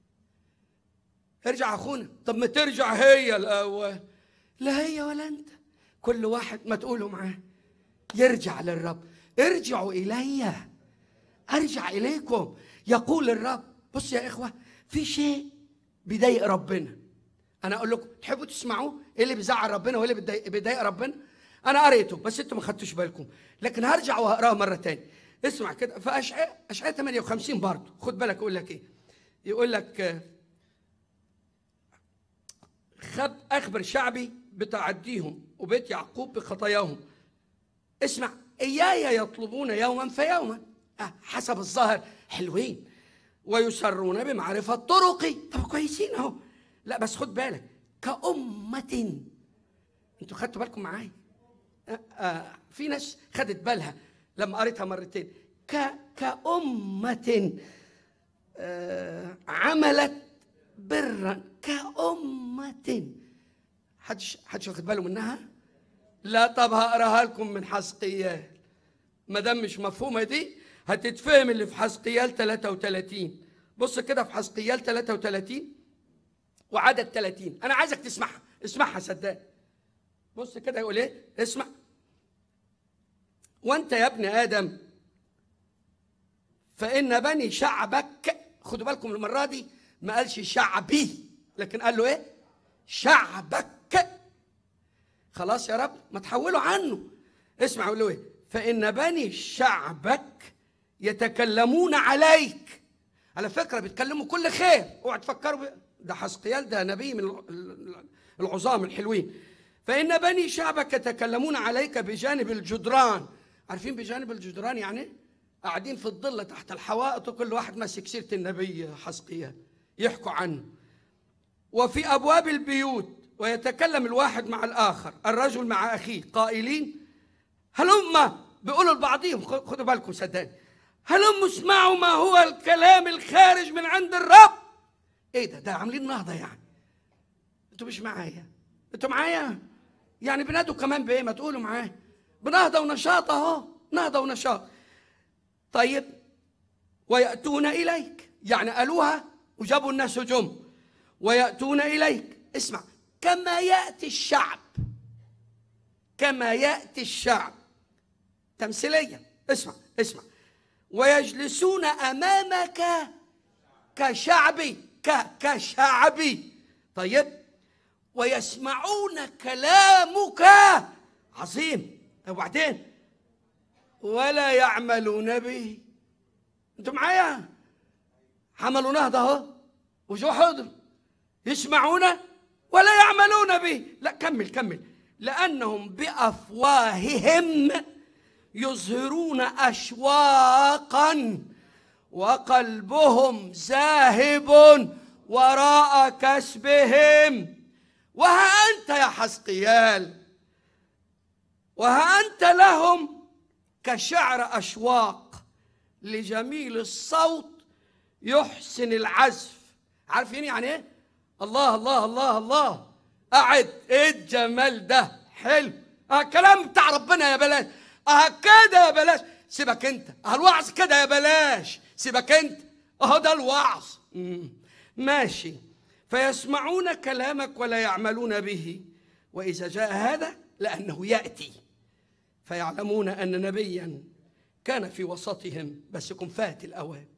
ارجع اخونا طب ما ترجع هي الاول لا هي ولا انت كل واحد ما تقوله معاه يرجع للرب ارجعوا الي ارجع اليكم يقول الرب بص يا اخوه في شيء بيضايق ربنا انا اقول لكم تحبوا تسمعوه ايه اللي بيزعل ربنا وايه اللي بيضايق- بيضايق ربنا انا قريته بس انتوا ما خدتوش بالكم لكن هرجع وهقراه مره تاني اسمع كده في اشعياء اشعياء 58 برضه خد بالك يقول لك ايه يقول لك آه، خب اخبر شعبي بتعديهم وبيت يعقوب بخطاياهم اسمع اياي يطلبون يوما فيوما أه حسب الظاهر حلوين ويسرون بمعرفه طرقي طب كويسين اهو لا بس خد بالك كأمة انتوا خدتوا بالكم معايا آه، آه، في ناس خدت بالها لما قريتها مرتين ك كأمة آه، عملت برا كأمة حدش حدش واخد باله منها لا طب هقراها لكم من حسقيال ما دام مش مفهومه دي هتتفهم اللي في حسقيال 33 بص كده في حسقيال 33 وعدد 30 انا عايزك تسمعها اسمعها صدقني بص كده يقول ايه اسمع وانت يا ابن ادم فان بني شعبك خدوا بالكم المره دي ما قالش شعبي لكن قال له ايه شعبك خلاص يا رب ما تحولوا عنه اسمع يقول له ايه فان بني شعبك يتكلمون عليك على فكره بيتكلموا كل خير اوعى تفكروا ب- ده حسقيال ده نبي من الع- ال- العظام الحلوين فان بني شعبك يتكلمون عليك بجانب الجدران عارفين بجانب الجدران يعني إيه؟ قاعدين في الظل تحت الحوائط وكل واحد ماسك سيره النبي حسقيال يحكوا عنه وفي ابواب البيوت ويتكلم الواحد مع الاخر الرجل مع اخيه قائلين هلم بيقولوا لبعضهم خ- خدوا بالكم صدقني هلم اسمعوا ما هو الكلام الخارج من عند الرب ايه ده ده عاملين نهضه يعني انتوا مش معايا انتوا معايا يعني بنادوا كمان بايه ما تقولوا معايا بنهضه ونشاط اهو نهضه ونشاط طيب ويأتون إليك يعني قالوها وجابوا الناس جم ويأتون إليك اسمع كما يأتي الشعب كما يأتي الشعب تمثيليا اسمع اسمع ويجلسون أمامك كشعبي ك كشعبي طيب ويسمعون كلامك عظيم وبعدين ولا يعملون به انتوا معايا عملوا نهضه اهو وجو حضر يسمعون ولا يعملون به لا كمل كمل لانهم بافواههم يظهرون اشواقا وقلبهم ذاهب وراء كسبهم وها انت يا حسقيال وها انت لهم كشعر اشواق لجميل الصوت يحسن العزف عارفين يعني ايه الله الله الله الله قعد ايه الجمال ده حلو اه كلام بتاع ربنا يا بلاش اه كده يا بلاش سيبك انت اه الوعظ كده يا بلاش سيبك انت اهو ده الوعظ مم. ماشي فيسمعون كلامك ولا يعملون به واذا جاء هذا لانه ياتي فيعلمون ان نبيا كان في وسطهم بس يكون فات الاوان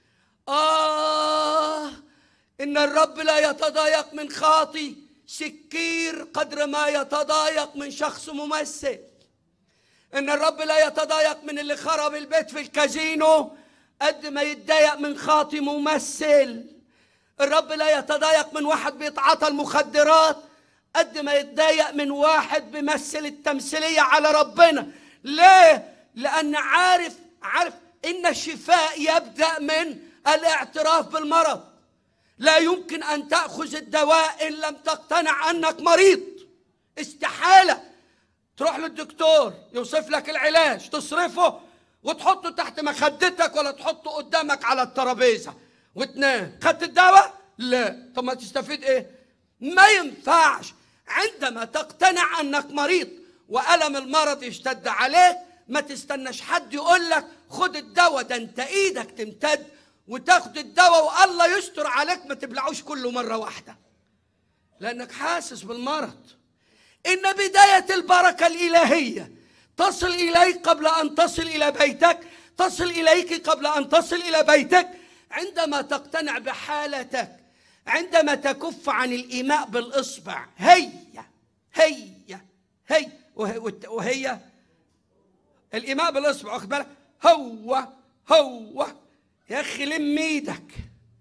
آه إن الرب لا يتضايق من خاطي سكير قدر ما يتضايق من شخص ممثل إن الرب لا يتضايق من اللي خرب البيت في الكازينو قد ما يتضايق من خاطي ممثل الرب لا يتضايق من واحد بيتعاطى المخدرات قد ما يتضايق من واحد بيمثل التمثيلية على ربنا ليه؟ لأن عارف عارف إن الشفاء يبدأ من الاعتراف بالمرض لا يمكن أن تأخذ الدواء إن لم تقتنع أنك مريض استحالة تروح للدكتور يوصف لك العلاج تصرفه وتحطه تحت مخدتك ولا تحطه قدامك على الترابيزة وتنام خدت الدواء؟ لا طب ما تستفيد ايه؟ ما ينفعش عندما تقتنع انك مريض والم المرض يشتد عليك ما تستناش حد يقول لك خد الدواء ده انت ايدك تمتد وتاخد الدواء والله يستر عليك ما تبلعوش كله مره واحده لانك حاسس بالمرض ان بدايه البركه الالهيه تصل اليك قبل ان تصل الى بيتك تصل اليك قبل ان تصل الى بيتك عندما تقتنع بحالتك عندما تكف عن الايماء بالاصبع هي هي هي وهي, وهي الايماء بالاصبع واخد بالك هو هو يا اخي لم ايدك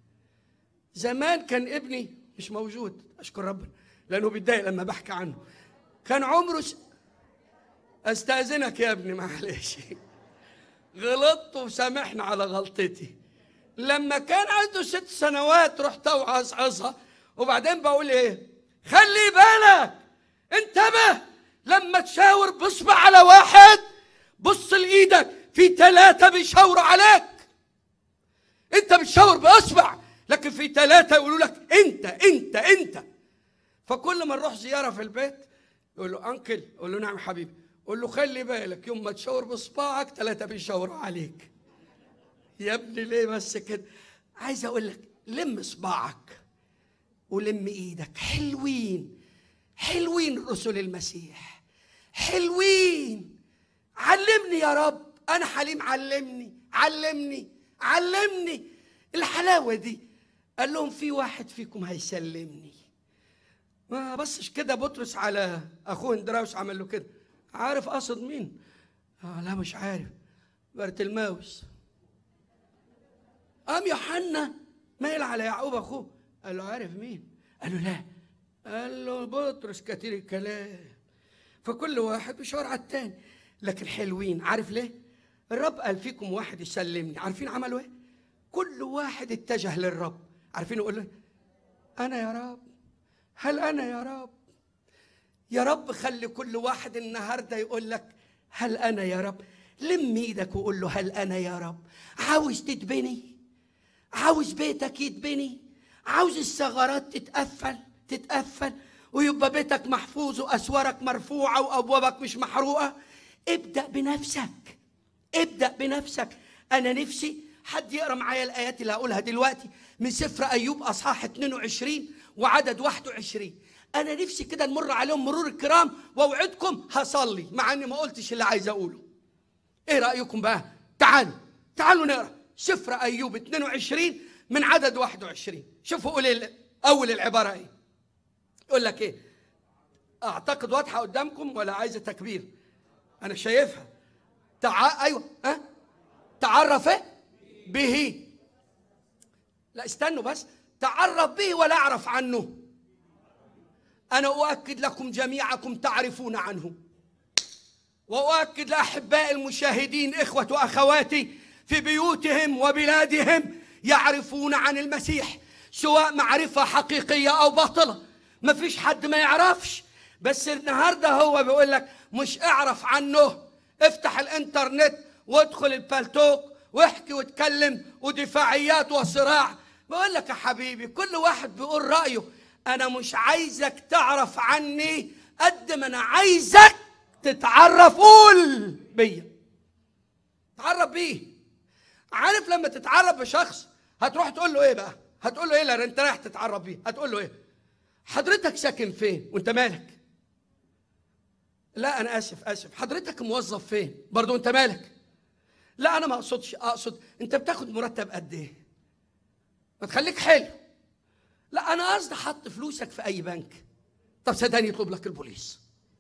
زمان كان ابني مش موجود اشكر ربنا لانه بيتضايق لما بحكي عنه كان عمره س... استاذنك يا ابني معلش غلطت وسامحنا على غلطتي لما كان عنده ست سنوات رحت اوعظها وبعدين بقول ايه خلي بالك انتبه لما تشاور بصبع على واحد بص لايدك في ثلاثة بيشاوروا عليك انت بتشاور باصبع لكن في ثلاثة يقولوا لك انت انت انت فكل ما نروح زياره في البيت يقول له انكل يقول له نعم حبيبي قول له خلي بالك يوم ما تشاور بصباعك ثلاثه بيشاوروا عليك يا ابني ليه بس كده عايز اقول لك لم صباعك ولم ايدك حلوين حلوين رسل المسيح حلوين علمني يا رب انا حليم علمني علمني علمني الحلاوه دي قال لهم في واحد فيكم هيسلمني ما بصش كده بطرس على اخوه اندراوس عمل له كده عارف قصد مين آه لا مش عارف بارتلماوس قام يوحنا مايل على يعقوب اخوه قال له عارف مين قال له لا قال له بطرس كتير الكلام فكل واحد بيشاور على التاني لكن حلوين عارف ليه الرب قال فيكم واحد يسلمني عارفين عملوا ايه كل واحد اتجه للرب عارفين يقول له انا يا رب هل انا يا رب يا رب خلي كل واحد النهارده يقول لك هل انا يا رب لم ايدك وقول له هل انا يا رب عاوز تتبني عاوز بيتك يتبني عاوز الثغرات تتقفل تتقفل ويبقى بيتك محفوظ واسوارك مرفوعه وابوابك مش محروقه ابدا بنفسك ابدا بنفسك انا نفسي حد يقرا معايا الايات اللي هقولها دلوقتي من سفر ايوب اصحاح 22 وعدد 21 انا نفسي كده نمر عليهم مرور الكرام واوعدكم هصلي مع اني ما قلتش اللي عايز اقوله ايه رايكم بقى تعالوا تعالوا نقرا سفر ايوب 22 من عدد 21 شوفوا قول ال- اول العباره ايه يقول لك ايه اعتقد واضحه قدامكم ولا عايزه تكبير انا شايفها تع... ايوه ها أه؟ تعرف إيه؟ به لا استنوا بس تعرف به ولا اعرف عنه انا اؤكد لكم جميعكم تعرفون عنه واؤكد لاحباء المشاهدين اخوه واخواتي في بيوتهم وبلادهم يعرفون عن المسيح سواء معرفه حقيقيه او باطله ما فيش حد ما يعرفش بس النهارده هو بيقول لك مش اعرف عنه افتح الانترنت وادخل البالتوك واحكي واتكلم ودفاعيات وصراع بقول لك يا حبيبي كل واحد بيقول رايه انا مش عايزك تعرف عني قد ما انا عايزك تتعرف قول بيا تعرف بيه عارف لما تتعرف بشخص هتروح تقول له ايه بقى هتقول له ايه لا انت رايح تتعرف بيه هتقول له ايه حضرتك ساكن فين وانت مالك لا انا اسف اسف حضرتك موظف فين برضو انت مالك لا انا ما اقصدش اقصد انت بتاخد مرتب قد ايه ما تخليك حلو لا انا قصدي حط فلوسك في اي بنك طب صدقني يطلب لك البوليس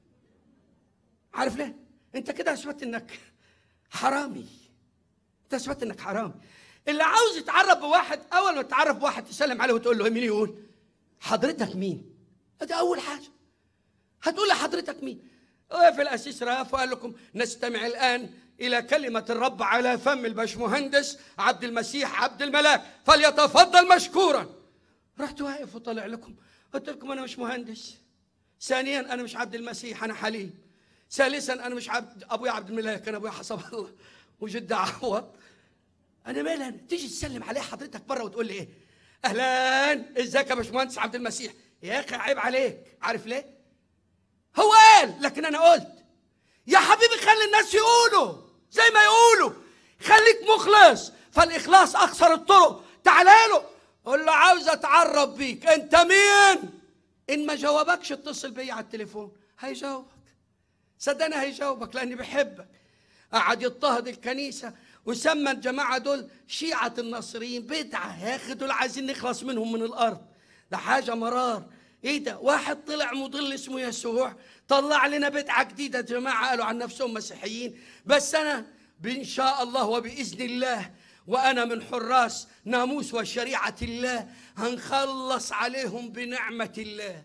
عارف ليه انت كده اثبت انك حرامي انت اثبت انك حرامي اللي عاوز يتعرف بواحد اول ما تتعرف بواحد تسلم عليه وتقول له مين يقول حضرتك مين ده اول حاجه هتقول لحضرتك مين وقف الاسيس رأف وقال لكم نستمع الان الى كلمه الرب على فم الباشمهندس عبد المسيح عبد الملاك فليتفضل مشكورا رحت واقف وطلع لكم قلت لكم انا مش مهندس ثانيا انا مش عبد المسيح انا حليم ثالثا انا مش عبد ابويا عبد الملاك انا ابويا حسب الله وجد عوض انا مالي انا تيجي تسلم عليه حضرتك بره وتقول لي ايه اهلا ازيك يا باشمهندس عبد المسيح يا اخي عيب عليك عارف ليه هو قال لكن انا قلت يا حبيبي خلي الناس يقولوا زي ما يقولوا خليك مخلص فالاخلاص اقصر الطرق تعالى له قول له عاوز اتعرف بيك انت مين ان ما جاوبكش اتصل بيا على التليفون هيجاوبك صدقني هيجاوبك لاني بحبك قعد يضطهد الكنيسه وسمى الجماعه دول شيعه الناصريين بدعه يا اخي دول عايزين نخلص منهم من الارض ده حاجه مرار ايه ده واحد طلع مضل اسمه يسوع طلع لنا بدعه جديده يا جماعه قالوا عن نفسهم مسيحيين بس انا بان شاء الله وباذن الله وانا من حراس ناموس وشريعه الله هنخلص عليهم بنعمه الله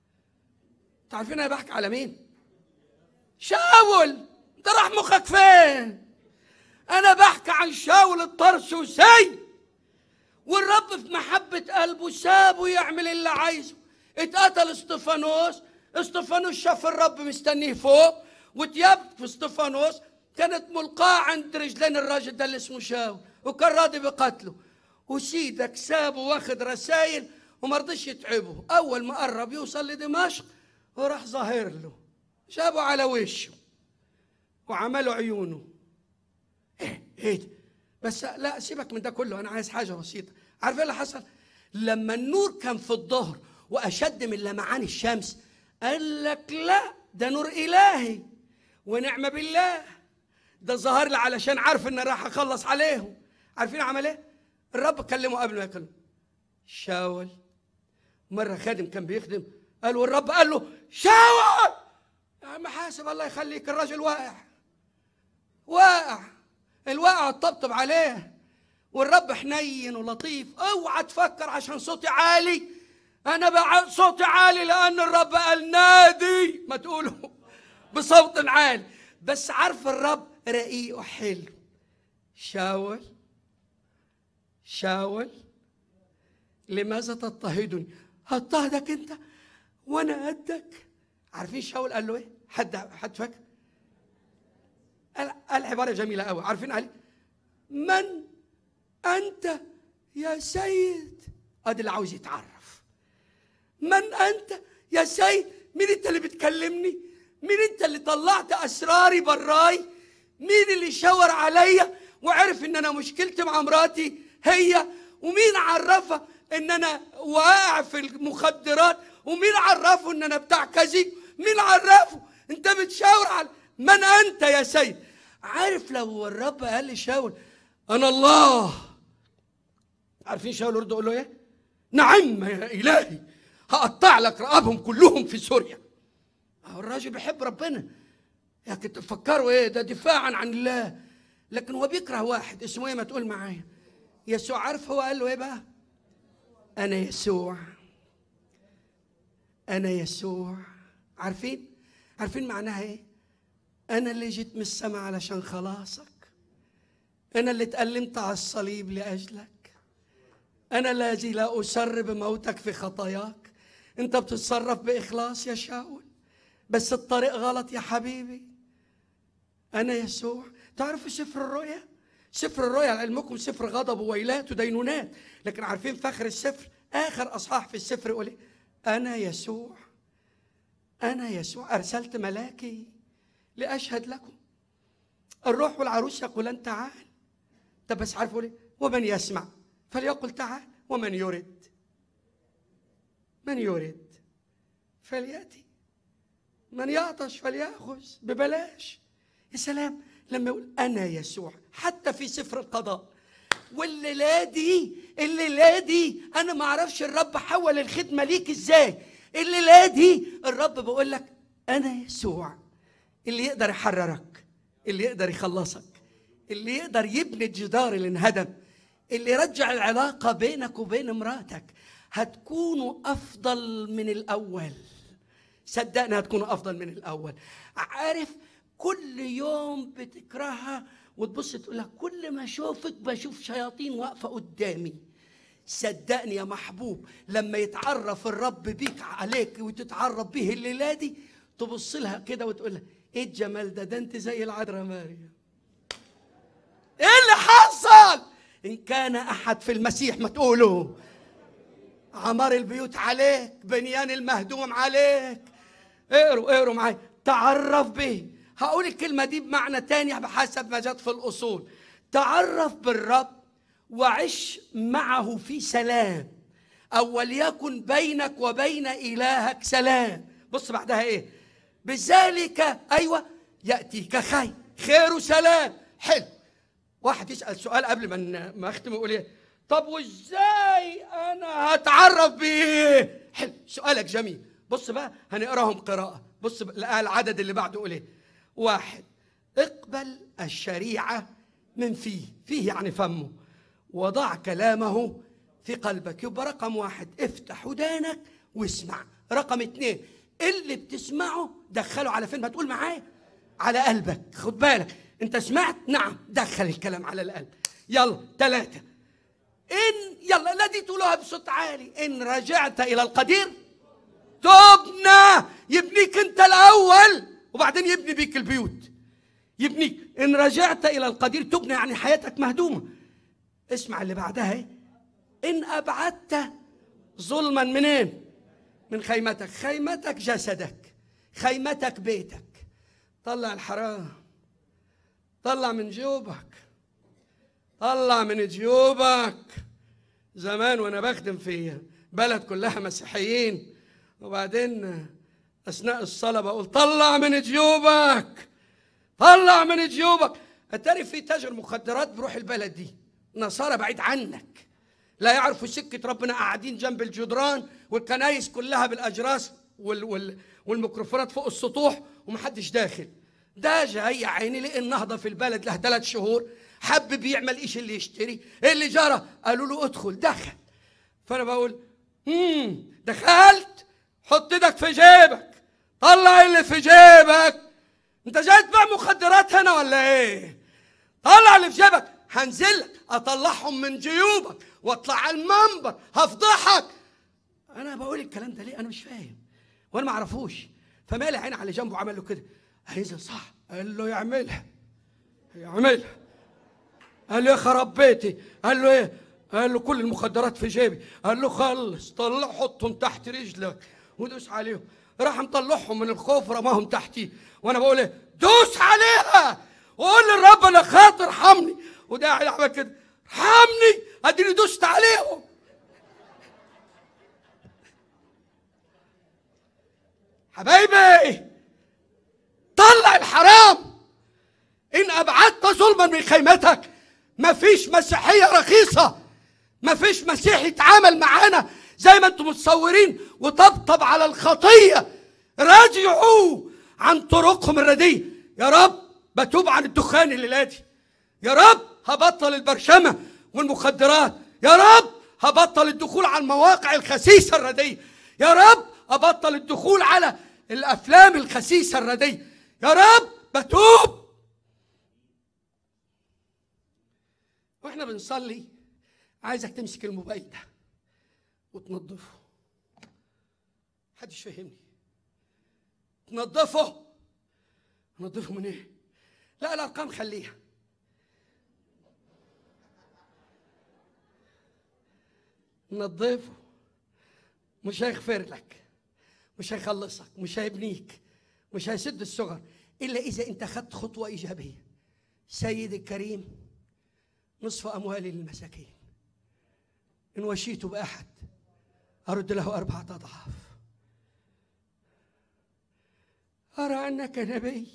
تعرفين انا بحكي على مين شاول ده راح مخك فين انا بحكي عن شاول الطرسوسي والرب في محبة قلبه سابه يعمل اللي عايزه اتقتل استفانوس استفانوس شاف الرب مستنيه فوق وتياب في استفانوس كانت ملقاة عند رجلين الراجل ده اللي اسمه شاول وكان راضي بقتله وسيدك سابه واخد رسائل وما رضيش يتعبه اول ما قرب يوصل لدمشق وراح ظاهر له جابه على وشه وعملوا عيونه ايه ايه ده؟ بس لا سيبك من ده كله انا عايز حاجه بسيطه عارف ايه اللي حصل لما النور كان في الظهر واشد من لمعان الشمس قال لك لا ده نور الهي ونعمه بالله ده ظهر لي علشان عارف ان راح اخلص عليهم عارفين عمل ايه الرب كلمه قبل ما يكلمه شاول مره خادم كان بيخدم قال والرب قال له شاول يا عم حاسب الله يخليك الراجل واقع واقع الواقع طبطب عليه والرب حنين ولطيف اوعى تفكر عشان صوتي عالي انا بقى صوتي عالي لان الرب قال نادي ما تقولوا بصوت عالي بس عارف الرب رقيق وحلو شاول شاول لماذا تضطهدني هضطهدك انت وانا قدك عارفين شاول قال له ايه حد حد فاكر قال قال عباره جميله قوي عارفين قال إيه؟ من انت يا سيد ادي اللي عاوز يتعرف من انت يا سيد مين انت اللي بتكلمني مين انت اللي طلعت اسراري براي مين اللي شاور عليا وعرف ان انا مشكلتي مع مراتي هي ومين عرفها ان انا واقع في المخدرات ومين عرفه ان انا بتاع كذب مين عرفه انت بتشاور على من انت يا سيد عارف لو الرب قال لشاول انا الله عارفين شاول يرد يقول له ايه نعم يا الهي هقطع لك رقابهم كلهم في سوريا هو الراجل بيحب ربنا يا كنت تفكروا ايه ده دفاعا عن الله لكن هو بيكره واحد اسمه ايه ما تقول معايا يسوع عارف هو قال له ايه بقى انا يسوع انا يسوع عارفين عارفين معناها ايه انا اللي جيت من السماء علشان خلاصك انا اللي اتألمت على الصليب لاجلك انا الذي لا اسر بموتك في خطاياك انت بتتصرف باخلاص يا شاول بس الطريق غلط يا حبيبي انا يسوع تعرفوا سفر الرؤيا سفر الرؤيا لعلمكم سفر غضب وويلات ودينونات لكن عارفين فخر السفر اخر اصحاح في السفر يقول ايه انا يسوع انا يسوع ارسلت ملاكي لاشهد لكم الروح والعروس يقولان تعال طب بس عارف يقول ايه ومن يسمع فليقل تعال ومن يرد من يرد فلياتي من يعطش فليأخذ ببلاش يا سلام لما يقول أنا يسوع حتى في سفر القضاء والليلة دي الليلة دي أنا ما أعرفش الرب حول الخدمة ليك إزاي الليلة دي الرب بيقول لك أنا يسوع اللي يقدر يحررك اللي يقدر يخلصك اللي يقدر يبني الجدار اللي انهدم اللي يرجع العلاقة بينك وبين مراتك هتكونوا أفضل من الأول صدقني هتكونوا افضل من الاول عارف كل يوم بتكرهها وتبص تقول لها كل ما اشوفك بشوف شياطين واقفه قدامي صدقني يا محبوب لما يتعرف الرب بيك عليك وتتعرف به الليله دي تبص لها كده وتقول لها ايه الجمال ده ده انت زي العذراء مريم ايه اللي حصل ان كان احد في المسيح ما تقولوا عمار البيوت عليك بنيان المهدوم عليك اقروا اقروا معايا تعرف به هقول الكلمة دي بمعنى تاني بحسب ما جت في الأصول تعرف بالرب وعش معه في سلام أو وليكن بينك وبين إلهك سلام بص بعدها إيه بذلك أيوة يأتيك خير خير وسلام حلو واحد يسأل سؤال قبل ما ن- ما أختم يقول إيه طب وإزاي أنا هتعرف بإيه حلو سؤالك جميل بص بقى هنقراهم قراءة بص بقى العدد اللي بعده يقول إيه واحد اقبل الشريعة من فيه فيه يعني فمه وضع كلامه في قلبك يبقى رقم واحد افتح ودانك واسمع رقم اتنين اللي بتسمعه دخله على فين ما تقول معايا على قلبك خد بالك انت سمعت نعم دخل الكلام على القلب يلا ثلاثة إن يلا لا دي تقولوها بصوت عالي إن رجعت إلى القدير تبنى يبنيك أنت الأول وبعدين يبني بيك البيوت يبنيك إن رجعت إلى القدير تبنى يعني حياتك مهدومة اسمع اللي بعدها إيه إن أبعدت ظلما منين من خيمتك خيمتك جسدك خيمتك بيتك طلع الحرام طلع من جيوبك طلع من جيوبك زمان وانا بخدم في بلد كلها مسيحيين وبعدين اثناء الصلاه بقول طلع من جيوبك طلع من جيوبك اتاري في تاجر مخدرات بروح البلد دي نصارى بعيد عنك لا يعرفوا سكه ربنا قاعدين جنب الجدران والكنايس كلها بالاجراس وال وال والميكروفونات فوق السطوح ومحدش داخل ده جاي يا عيني لقى النهضه في البلد له ثلاث شهور حب بيعمل ايش اللي يشتري ايه اللي جرى قالوا له ادخل دخل فانا بقول امم دخلت حط ايدك في جيبك طلع اللي في جيبك انت جاي تبيع مخدرات هنا ولا ايه طلع اللي في جيبك هنزلك اطلعهم من جيوبك واطلع على المنبر هفضحك انا بقول الكلام ده ليه انا مش فاهم وانا ما اعرفوش فمالي عين على جنبه عمل له كده هينزل صح قال له يعملها يعملها قال له يا خراب بيتي قال له ايه قال له كل المخدرات في جيبي قال له خلص طلع حطهم تحت رجلك ودوس عليهم راح مطلعهم من الخوف رماهم تحتي وانا بقول ايه دوس عليها وقول للرب انا خاطر ارحمني وده قاعد عمل كده ارحمني اديني دوست عليهم حبايبي طلع الحرام ان ابعدت ظلما من خيمتك مفيش مسيحيه رخيصه مفيش مسيح يتعامل معانا زي ما انتم متصورين وطبطب على الخطيه راجعوا عن طرقهم الرديه يا رب بتوب عن الدخان الليله دي يا رب هبطل البرشمه والمخدرات يا رب هبطل الدخول على المواقع الخسيسه الرديه يا رب ابطل الدخول على الافلام الخسيسه الرديه يا رب بتوب واحنا بنصلي عايزك تمسك الموبايل ده وتنظفه محدش فاهمني تنظفه نظفه من ايه لا الارقام خليها نظفه مش هيغفر لك مش هيخلصك مش هيبنيك مش هيسد الصغر الا اذا انت خدت خطوه ايجابيه سيد الكريم نصف اموالي للمساكين ان وشيت باحد ارد له اربعه اضعاف ارى انك نبي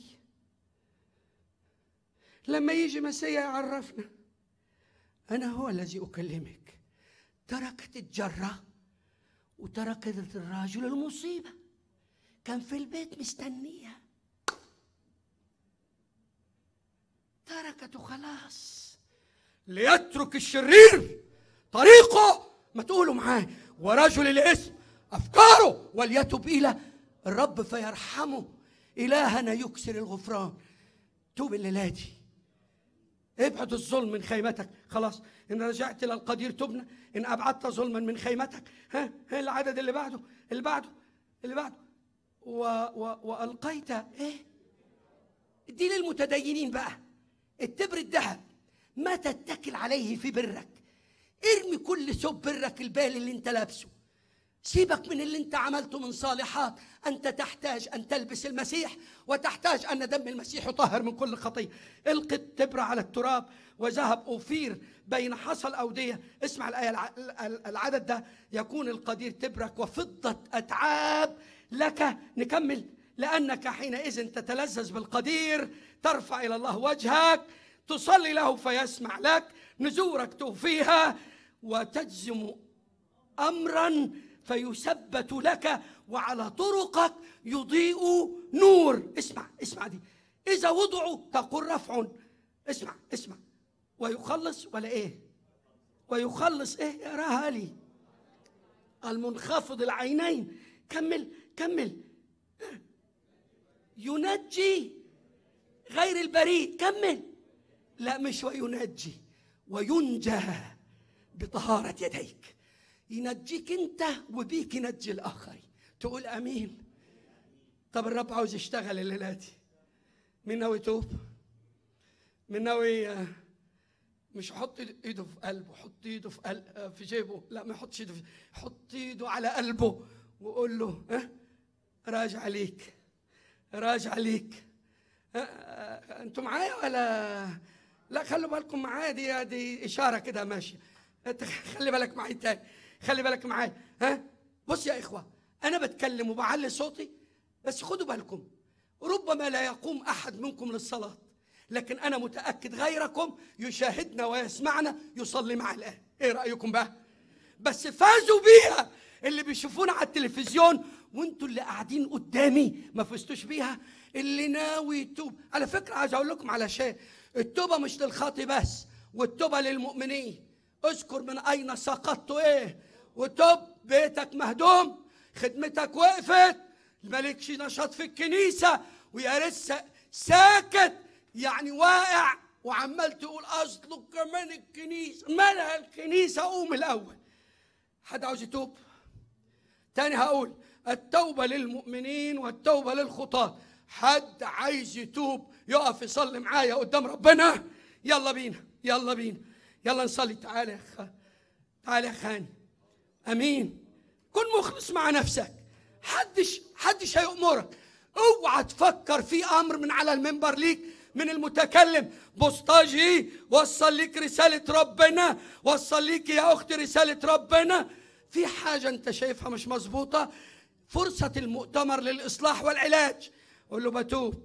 لما يجي مسيا يعرفنا انا هو الذي اكلمك تركت الجره وتركت الراجل المصيبه كان في البيت مستنيها تركته خلاص ليترك الشرير طريقه ما تقولوا معاه ورجل الاسم افكاره وليتب الى الرب فيرحمه الهنا يكسر الغفران توب الليله دي ابعد الظلم من خيمتك خلاص ان رجعت الى القدير تبنى ان ابعدت ظلما من خيمتك ها ها العدد اللي بعده اللي بعده اللي بعده و و والقيت ايه دي للمتدينين بقى التبر الذهب ما تتكل عليه في برك ارمي كل ثوب برك البال اللي انت لابسه سيبك من اللي انت عملته من صالحات انت تحتاج ان تلبس المسيح وتحتاج ان دم المسيح يطهر من كل خطيه القي التبر على التراب وذهب اوفير بين حصل اوديه اسمع الايه الع- العدد ده يكون القدير تبرك وفضه اتعاب لك نكمل لانك حينئذ تتلذذ بالقدير ترفع الى الله وجهك تصلي له فيسمع لك نزورك توفيها وتجزم امرا فيثبت لك وعلى طرقك يضيء نور اسمع اسمع دي اذا وضعوا تقول رفع اسمع اسمع ويخلص ولا ايه ويخلص ايه اقراها لي المنخفض العينين كمل كمل ينجي غير البريء كمل لا مش وينجي وينجى بطهارة يديك ينجيك انت وبيك ينجي الاخرين تقول امين طب الرب عاوز يشتغل الليله دي مين ناوي يتوب مين ناوي آه، مش يحط ايده في قلبه يحط ايده في قل... في جيبه لا ما يحطش ايده في يحط ايده على قلبه ويقول له ها راجع عليك راجع عليك ها، آه، انتوا معايا ولا لا خلوا بالكم معايا دي دي اشاره كده ماشيه أنت خلي بالك معايا تاني خلي بالك معايا ها بص يا اخوه انا بتكلم وبعلي صوتي بس خدوا بالكم ربما لا يقوم احد منكم للصلاه لكن انا متاكد غيركم يشاهدنا ويسمعنا يصلي مع الان ايه رايكم بقى بس فازوا بيها اللي بيشوفونا على التلفزيون وانتوا اللي قاعدين قدامي ما فزتوش بيها اللي ناوي يتوب على فكره عايز اقول لكم على شيء التوبه مش للخاطي بس والتوبه للمؤمنين اذكر من اين سقطت ايه وتوب بيتك مهدوم خدمتك وقفت مالكش نشاط في الكنيسه ويا لسه ساكت يعني واقع وعمال تقول اصله كمان الكنيسه مالها الكنيسه قوم الاول حد عاوز يتوب تاني هقول التوبة للمؤمنين والتوبة للخطاة حد عايز يتوب يقف يصلي معايا قدام ربنا يلا بينا يلا بينا يلا نصلي تعالى يا أخ تعالى يا خاني امين كن مخلص مع نفسك حدش حدش هيأمرك اوعى تفكر في امر من على المنبر ليك من المتكلم بوسطاجي وصل ليك رسالة ربنا وصل ليك يا اختي رسالة ربنا في حاجة انت شايفها مش مظبوطة فرصة المؤتمر للإصلاح والعلاج قول له بتوب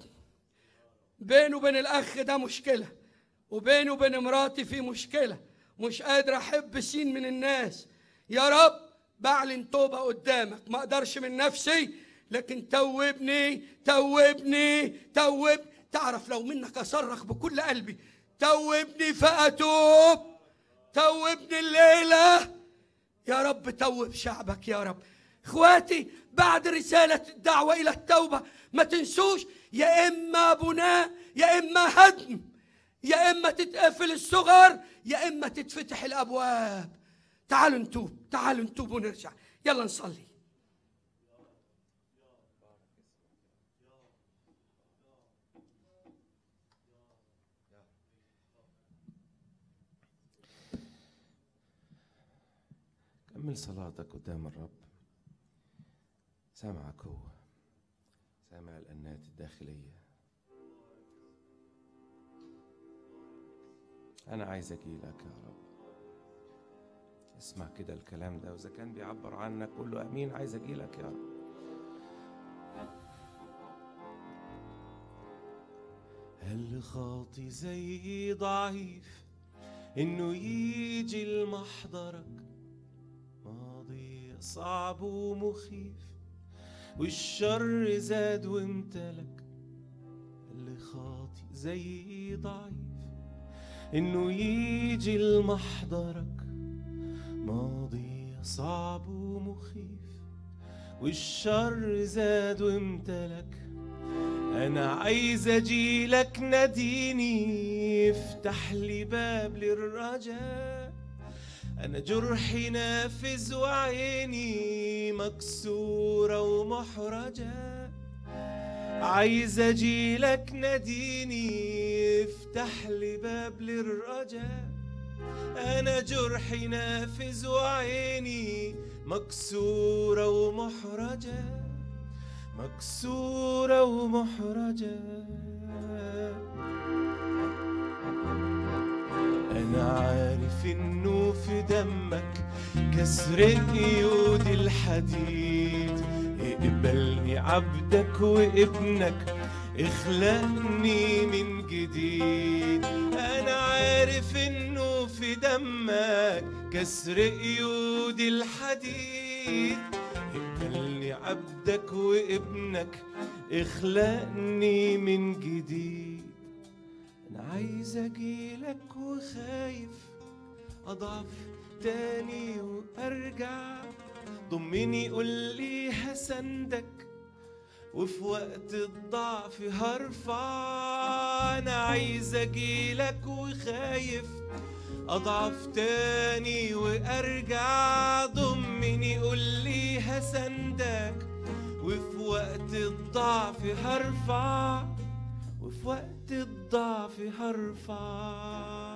بينه وبين الأخ ده مشكلة وبينه وبين مراتي في مشكلة مش قادر أحب سين من الناس يا رب بعلن توبة قدامك ما أقدرش من نفسي لكن توبني توبني توب تعرف لو منك أصرخ بكل قلبي توبني فأتوب توبني الليلة يا رب توب شعبك يا رب اخواتي بعد رسالة الدعوة إلى التوبة ما تنسوش يا إما بناء يا إما هدم يا إما تتقفل الصغر يا إما تتفتح الأبواب تعالوا نتوب تعالوا نتوب ونرجع يلا نصلي كمل صلاتك قدام الرب سامعك هو سامع الأنات الداخلية أنا عايز أجيلك يا رب اسمع كده الكلام ده وإذا كان بيعبر عنك قول له أمين عايز أجيلك يا رب هل خاطي زي ضعيف إنه يجي لمحضرك ماضي صعب ومخيف والشر زاد وامتلك اللي خاطي زي ضعيف انه يجي لمحضرك ماضي صعب ومخيف والشر زاد وامتلك انا عايز اجيلك ناديني افتح لي باب للرجاء أنا جرحي نافذ وعيني مكسورة ومحرجة عايز أجيلك ناديني افتح لي باب للرجاء أنا جرحي نافذ وعيني مكسورة ومحرجة مكسورة ومحرجة أنا عارف إنه في دمك كسر قيود الحديد اقبلني عبدك وابنك اخلقني من جديد أنا عارف إنه في دمك كسر قيود الحديد اقبلني عبدك وابنك اخلقني من جديد انا عايز اجيلك وخايف اضعف تاني وارجع ضمني قولي هسندك وفي وقت الضعف هرفع انا عايز اجيلك وخايف اضعف تاني وارجع ضمني قولي هسندك وفي وقت الضعف هرفع وفي وقت الضعف هرفع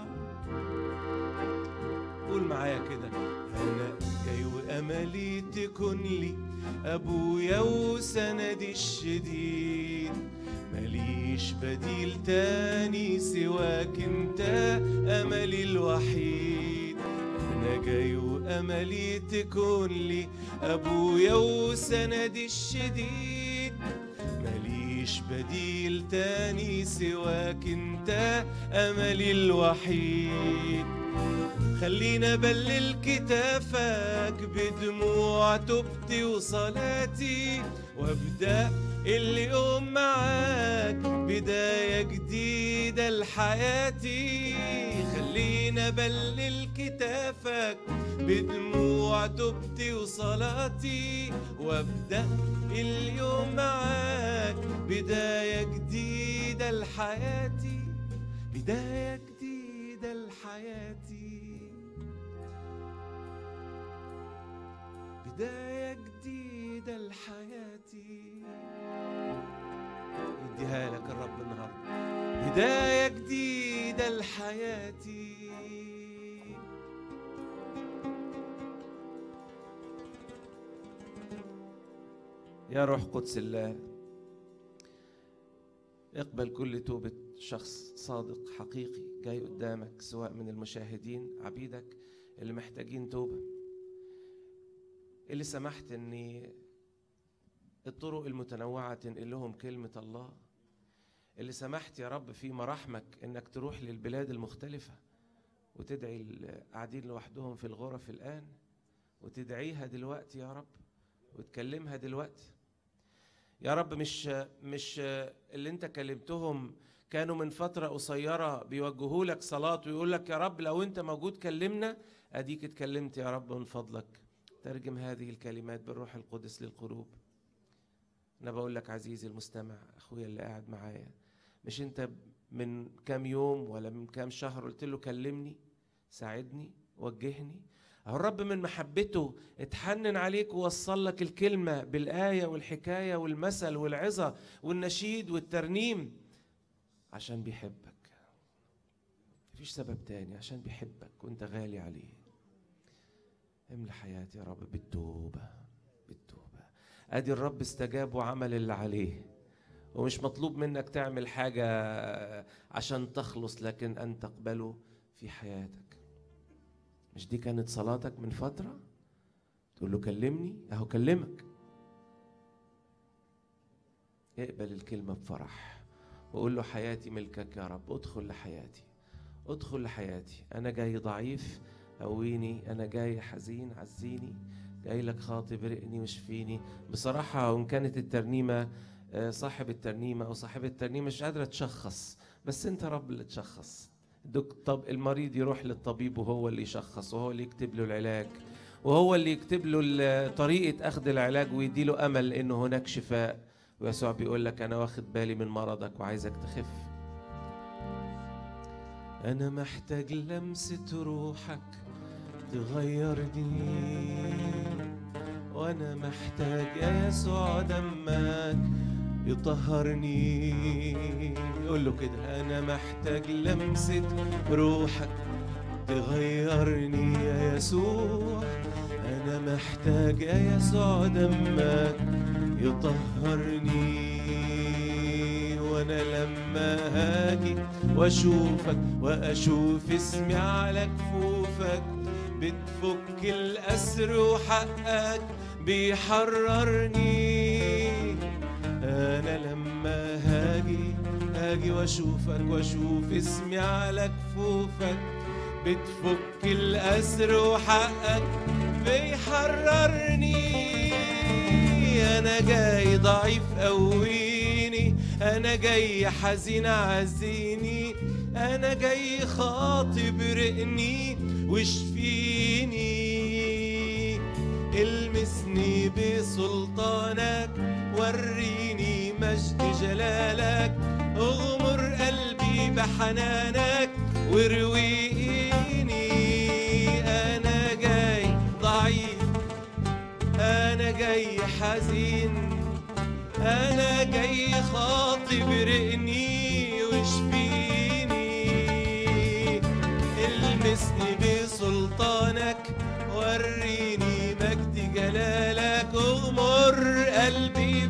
قول معايا كده انا جاي واملي تكون لي ابويا وسندي الشديد ماليش بديل تاني سواك انت املي الوحيد انا جاي واملي تكون لي ابويا وسندي الشديد ماليش بديل تاني سواك انت املي الوحيد خلينا بلل كتافك بدموع توبتي وصلاتي وابدا اليوم معاك بداية جديدة لحياتي خلينا بلل كتافك بدموع توبتي وصلاتي وابدا اليوم معاك بداية جديدة لحياتي بداية جديدة لحياتي بداية جديدة لحياتي يديها لك الرب النهاردة بداية جديدة لحياتي يا روح قدس الله اقبل كل توبة شخص صادق حقيقي جاي قدامك سواء من المشاهدين عبيدك اللي محتاجين توبة اللي سمحت اني الطرق المتنوعة تنقل لهم كلمة الله اللي سمحت يا رب في مراحمك انك تروح للبلاد المختلفة وتدعي القاعدين لوحدهم في الغرف الآن وتدعيها دلوقتي يا رب وتكلمها دلوقتي يا رب مش مش اللي انت كلمتهم كانوا من فترة قصيرة بيوجهوا لك صلاة ويقول لك يا رب لو انت موجود كلمنا اديك اتكلمت يا رب من فضلك ترجم هذه الكلمات بالروح القدس للقلوب انا بقول لك عزيزي المستمع اخويا اللي قاعد معايا مش انت من كام يوم ولا من كام شهر قلت له كلمني ساعدني وجهني اهو الرب من محبته اتحنن عليك ووصل لك الكلمة بالآية والحكاية والمثل والعظة والنشيد والترنيم عشان بيحبك مفيش سبب تاني عشان بيحبك وانت غالي عليه املى حياتي يا رب بالتوبة بالتوبة ادي الرب استجاب وعمل اللي عليه ومش مطلوب منك تعمل حاجة عشان تخلص لكن أن تقبله في حياتك مش دي كانت صلاتك من فترة تقول له كلمني أهو كلمك اقبل الكلمة بفرح وقول له حياتي ملكك يا رب ادخل لحياتي ادخل لحياتي أنا جاي ضعيف قويني أنا جاي حزين عزيني جاي لك خاطب رقني وشفيني بصراحة وإن كانت الترنيمة آه، صاحب الترنيمة أو صاحب الترنيمة مش قادرة تشخص بس أنت رب اللي تشخص دك طب المريض يروح للطبيب وهو اللي يشخص وهو اللي يكتب له العلاج وهو اللي يكتب له ال- طريقة أخذ العلاج ويدي له أمل إنه هناك شفاء ويسوع بيقول لك أنا واخد بالي من مرضك وعايزك تخف أنا محتاج لمسة روحك تغيرني وأنا محتاج يا يسوع دمك يطهرني قول له كده أنا محتاج لمسة روحك تغيرني يا يسوع أنا محتاج يا يسوع دمك يطهرني وانا لما هاجي واشوفك واشوف اسمي على كفوفك بتفك الاسر وحقك بيحررني انا لما هاجي هاجي واشوفك واشوف اسمي على كفوفك بتفك الاسر وحقك بيحررني انا جاي ضعيف قويني انا جاي حزين عزيني انا جاي خاطب رقني واشفيني المسني بسلطانك وريني مجد جلالك اغمر قلبي بحنانك وارويني انا جاي ضعيف انا جاي حزين انا جاي خاطب رقني واشفيني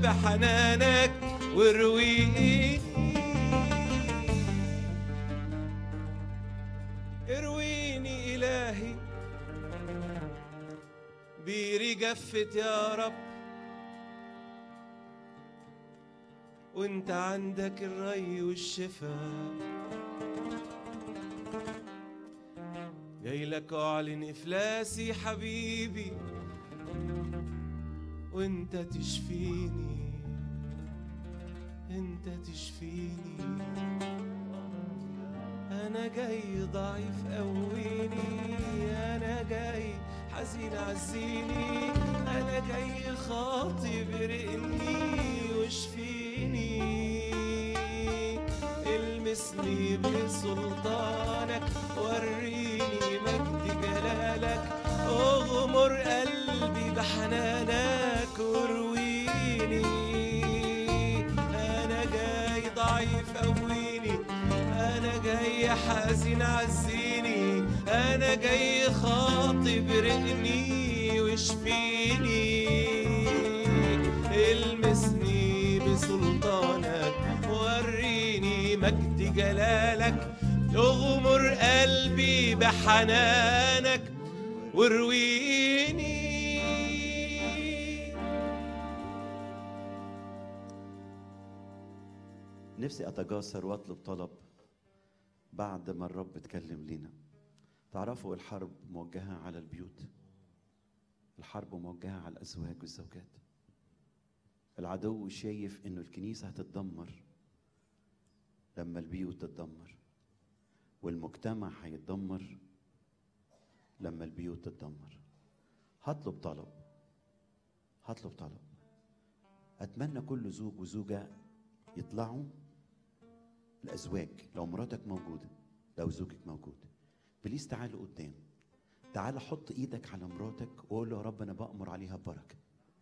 بحنانك وارويني ارويني إلهي بيري جفت يا رب وانت عندك الري والشفاء جاي لك اعلن افلاسي حبيبي وانت تشفيني انت تشفيني انا جاي ضعيف قويني انا جاي حزين عزيني انا جاي خاطي برقني واشفيني المسني بسلطانك وريني مجد جلالك اغمر قلبي بحنانك وارويني انا جاي ضعيف قويني انا جاي حزين عزيني انا جاي خاطب رقني واشفيني المسني بسلطانك وريني مجد جلالك اغمر قلبي بحنانك وارويني نفسي اتجاسر واطلب طلب بعد ما الرب اتكلم لينا تعرفوا الحرب موجهه على البيوت الحرب موجهه على الازواج والزوجات العدو شايف انه الكنيسه هتتدمر لما البيوت تتدمر والمجتمع هيتدمر لما البيوت تتدمر هطلب طلب هطلب طلب اتمنى كل زوج وزوجه يطلعوا الازواج لو مراتك موجوده لو زوجك موجود بليز تعالوا قدام تعال حط ايدك على مراتك وقول له يا رب انا بامر عليها ببركه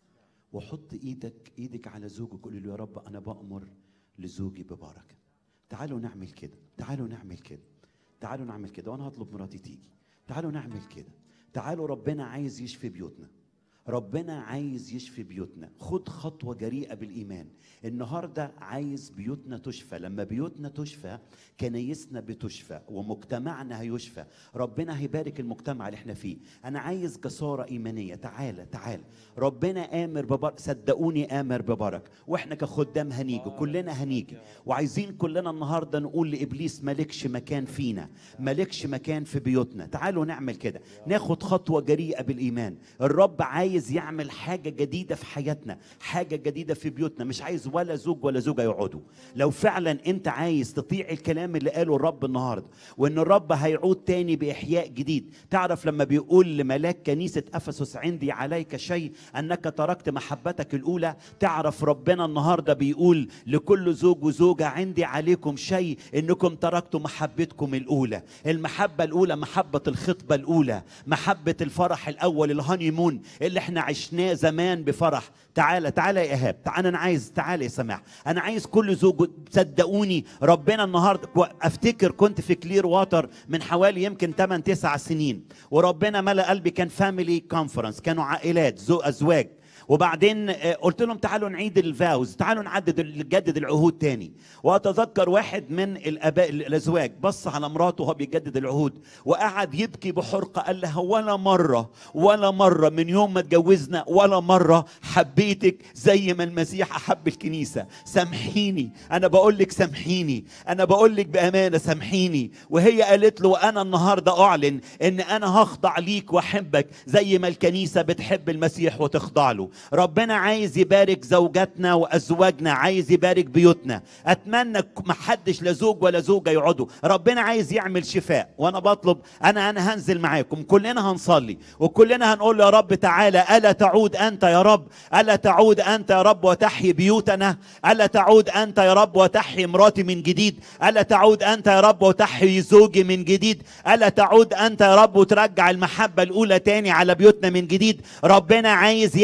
وحط ايدك ايدك على زوجك وقول له يا رب انا بامر لزوجي ببركه تعالوا نعمل كده تعالوا نعمل كده تعالوا نعمل كده وانا هطلب مراتي تيجي تعالوا نعمل كده تعالوا ربنا عايز يشفي بيوتنا ربنا عايز يشفي بيوتنا خد خطوة جريئة بالإيمان النهاردة عايز بيوتنا تشفى لما بيوتنا تشفى كنايسنا بتشفى ومجتمعنا هيشفى ربنا هيبارك المجتمع اللي احنا فيه أنا عايز جسارة إيمانية تعالى تعالى ربنا آمر ببركة صدقوني آمر ببركة وإحنا كخدام هنيجي كلنا هنيجي وعايزين كلنا النهاردة نقول لإبليس مالكش مكان فينا مالكش مكان في بيوتنا تعالوا نعمل كده ناخد خطوة جريئة بالإيمان الرب عايز يعمل حاجة جديدة في حياتنا حاجة جديدة في بيوتنا مش عايز ولا زوج ولا زوجة يقعدوا لو فعلا انت عايز تطيع الكلام اللي قاله الرب النهاردة وان الرب هيعود تاني بإحياء جديد تعرف لما بيقول لملاك كنيسة أفسس عندي عليك شيء أنك تركت محبتك الأولى تعرف ربنا النهاردة بيقول لكل زوج وزوجة عندي عليكم شيء انكم تركتوا محبتكم الأولى المحبة الأولى محبة الخطبة الأولى محبة الفرح الأول الهانيمون اللي احنا عشناه زمان بفرح تعالى تعالى يا ايهاب تعالى انا عايز تعالى يا سماح انا عايز كل زوج صدقوني ربنا النهارده افتكر كنت في كلير واتر من حوالي يمكن 8 9 سنين وربنا ملا قلبي كان فاميلي كونفرنس كانوا عائلات زو ازواج وبعدين آه، قلت لهم تعالوا نعيد الفاوز تعالوا نعدد نجدد العهود تاني واتذكر واحد من الاباء الازواج بص على مراته وهو بيجدد العهود وقعد يبكي بحرقه قال لها ولا مره ولا مره من يوم ما اتجوزنا ولا مره حبيتك زي ما المسيح احب الكنيسه سامحيني انا بقول لك سامحيني انا بقول لك بامانه سامحيني وهي قالت له انا النهارده اعلن ان انا هخضع ليك واحبك زي ما الكنيسه بتحب المسيح وتخضع له ربنا عايز يبارك زوجاتنا وازواجنا عايز يبارك بيوتنا اتمنى ما حدش لا زوج ولا زوجه يقعدوا ربنا عايز يعمل شفاء وانا بطلب انا انا هنزل معاكم كلنا هنصلي وكلنا هنقول يا رب تعالى الا تعود انت يا رب الا تعود انت يا رب وتحيي بيوتنا الا تعود انت يا رب وتحيي مراتي من جديد الا تعود انت يا رب وتحيي زوجي من جديد الا تعود انت يا رب وترجع المحبه الاولى تاني على بيوتنا من جديد ربنا عايز يعمل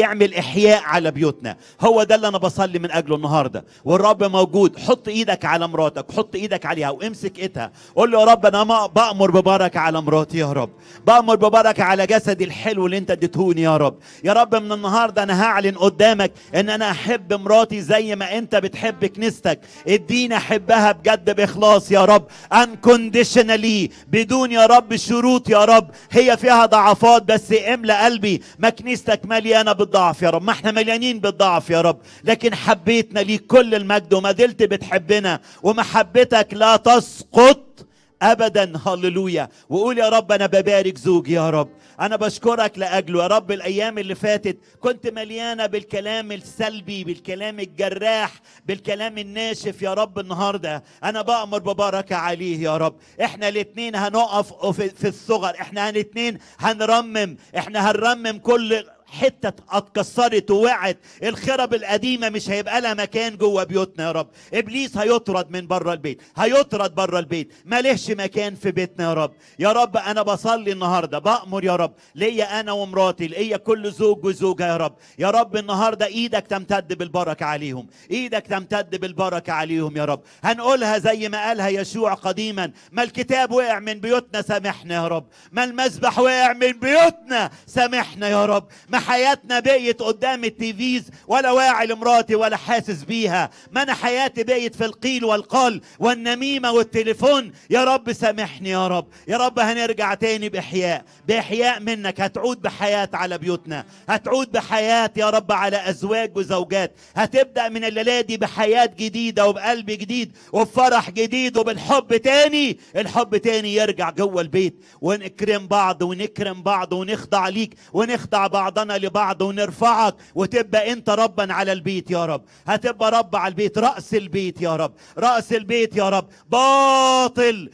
احياء على بيوتنا هو ده اللي انا بصلي من اجله النهارده والرب موجود حط ايدك على مراتك حط ايدك عليها وامسك ايدها قول له يا رب انا ما- بامر ببركه على مراتي يا رب بامر ببركه على جسدي الحلو اللي انت اديتهوني يا رب يا رب من النهارده انا هعلن قدامك ان انا احب مراتي زي ما انت بتحب كنيستك اديني احبها بجد باخلاص يا رب unconditionally بدون يا رب شروط يا رب هي فيها ضعفات بس املى قلبي ما كنيستك مليانه بالضعف يا رب ما احنا مليانين بالضعف يا رب لكن حبيتنا ليك كل المجد وما زلت بتحبنا ومحبتك لا تسقط ابدا هللويا وقول يا رب انا ببارك زوجي يا رب انا بشكرك لاجله يا رب الايام اللي فاتت كنت مليانه بالكلام السلبي بالكلام الجراح بالكلام الناشف يا رب النهارده انا بامر ببركه عليه يا رب احنا الاثنين هنقف في, في الصغر احنا الاثنين هنرمم احنا هنرمم كل حته اتكسرت ووقعت الخرب القديمه مش هيبقى لها مكان جوه بيوتنا يا رب ابليس هيطرد من بره البيت هيطرد بره البيت مالهش مكان في بيتنا يا رب يا رب انا بصلي النهارده بامر يا رب ليا انا ومراتي ليا كل زوج وزوجه يا رب يا رب النهارده ايدك تمتد بالبركه عليهم ايدك تمتد بالبركه عليهم يا رب هنقولها زي ما قالها يشوع قديما ما الكتاب وقع من بيوتنا سامحنا يا رب ما المسبح وقع من بيوتنا سامحنا يا رب ما حياتنا بقيت قدام التيفيز ولا واعي لمراتي ولا حاسس بيها ما انا حياتي بقيت في القيل والقال والنميمه والتليفون يا رب سامحني يا رب يا رب هنرجع تاني باحياء باحياء منك هتعود بحياه على بيوتنا هتعود بحياه يا رب على ازواج وزوجات هتبدا من الليله دي بحياه جديده وبقلب جديد وبفرح جديد وبالحب تاني الحب تاني يرجع جوه البيت ونكرم بعض ونكرم بعض ونخضع ليك ونخضع بعضنا لبعض ونرفعك وتبقى انت ربا على البيت يا رب هتبقى رب على البيت راس البيت يا رب راس البيت يا رب باطل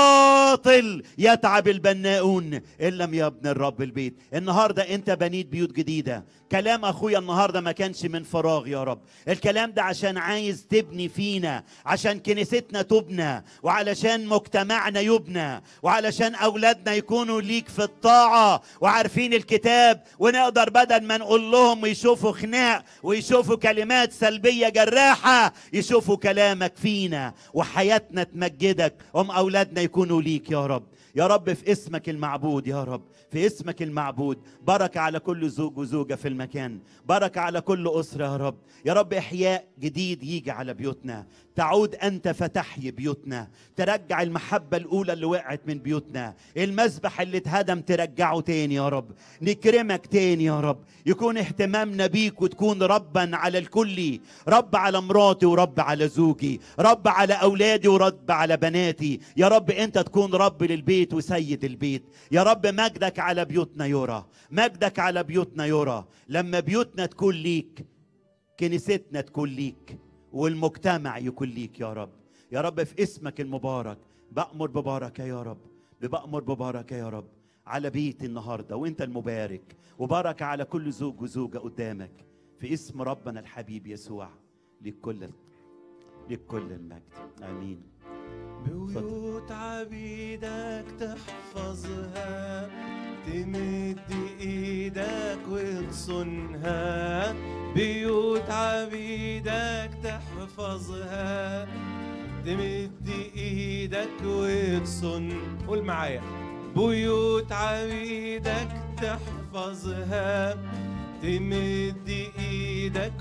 باطل يتعب البناؤون ان لم يبني الرب البيت النهارده انت بنيت بيوت جديده كلام اخويا النهارده ما كانش من فراغ يا رب الكلام ده عشان عايز تبني فينا عشان كنيستنا تبنى وعلشان مجتمعنا يبنى وعلشان اولادنا يكونوا ليك في الطاعه وعارفين الكتاب ونقدر بدل ما نقول لهم يشوفوا خناق ويشوفوا كلمات سلبيه جراحه يشوفوا كلامك فينا وحياتنا تمجدك هم اولادنا يكونوا ليك يا رب يا رب في اسمك المعبود يا رب في اسمك المعبود بركة على كل زوج وزوجة في المكان بركة على كل أسرة يا رب يا رب إحياء جديد يجي على بيوتنا تعود أنت فتحيي بيوتنا ترجع المحبة الأولى اللي وقعت من بيوتنا المذبح اللي اتهدم ترجعه تاني يا رب نكرمك تاني يا رب يكون اهتمامنا بيك وتكون ربا على الكل رب على مراتي ورب على زوجي رب على أولادي ورب على بناتي يا رب أنت تكون رب للبيت وسيد البيت يا رب مجدك على بيوتنا يرى مجدك على بيوتنا يرى لما بيوتنا تكون ليك كنيستنا تكون ليك والمجتمع يكون ليك يا رب يا رب في اسمك المبارك بأمر ببركة يا رب بأمر ببركة يا رب على بيت النهاردة وانت المبارك وبركة على كل زوج وزوجة قدامك في اسم ربنا الحبيب يسوع لكل لكل المجد امين بيوت عبيدك تحفظها تمد ايدك وتصونها بيوت عبيدك تحفظها تمد ايدك وتصن قول معايا بيوت عبيدك تحفظها تمد ايدك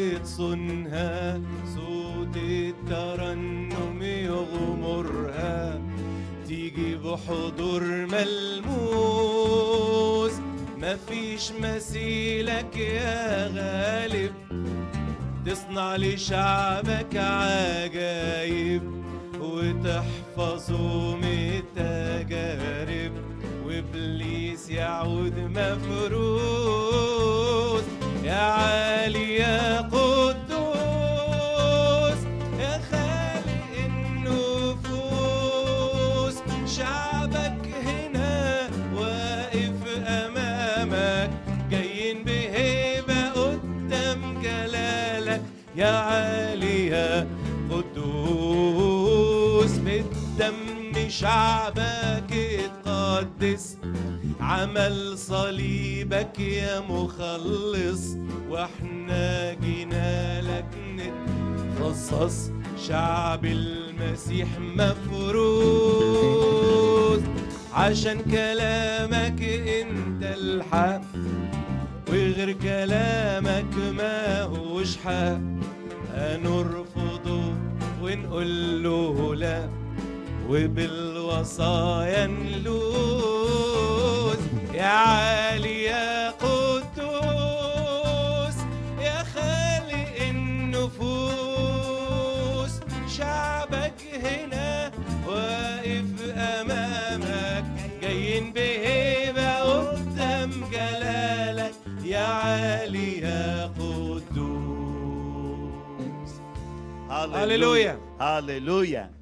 وتصونها صوت الترنم يغمرها تيجي بحضور ملموس مفيش مثيلك يا غالب تصنع لشعبك عجايب وتحفظه من التجارب وابليس يعود مفروس يا عالي يا قدوس يا خالق النفوس شعبك هنا واقف امامك جايين بهيبه قدام جلالك يا عالي يا قدوس بالدم شعبك اتقى مقدس عمل صليبك يا مخلص واحنا جينا لك نتخصص شعب المسيح مفروض عشان كلامك انت الحق وغير كلامك ما هوش حق هنرفضه ونقول له لا وبالوصايا نلوز يا عالي يا قدوس يا خالق النفوس شعبك هنا واقف امامك جايين بهيبه قدام جلالك يا عالي يا قدوس هللويا. هللويا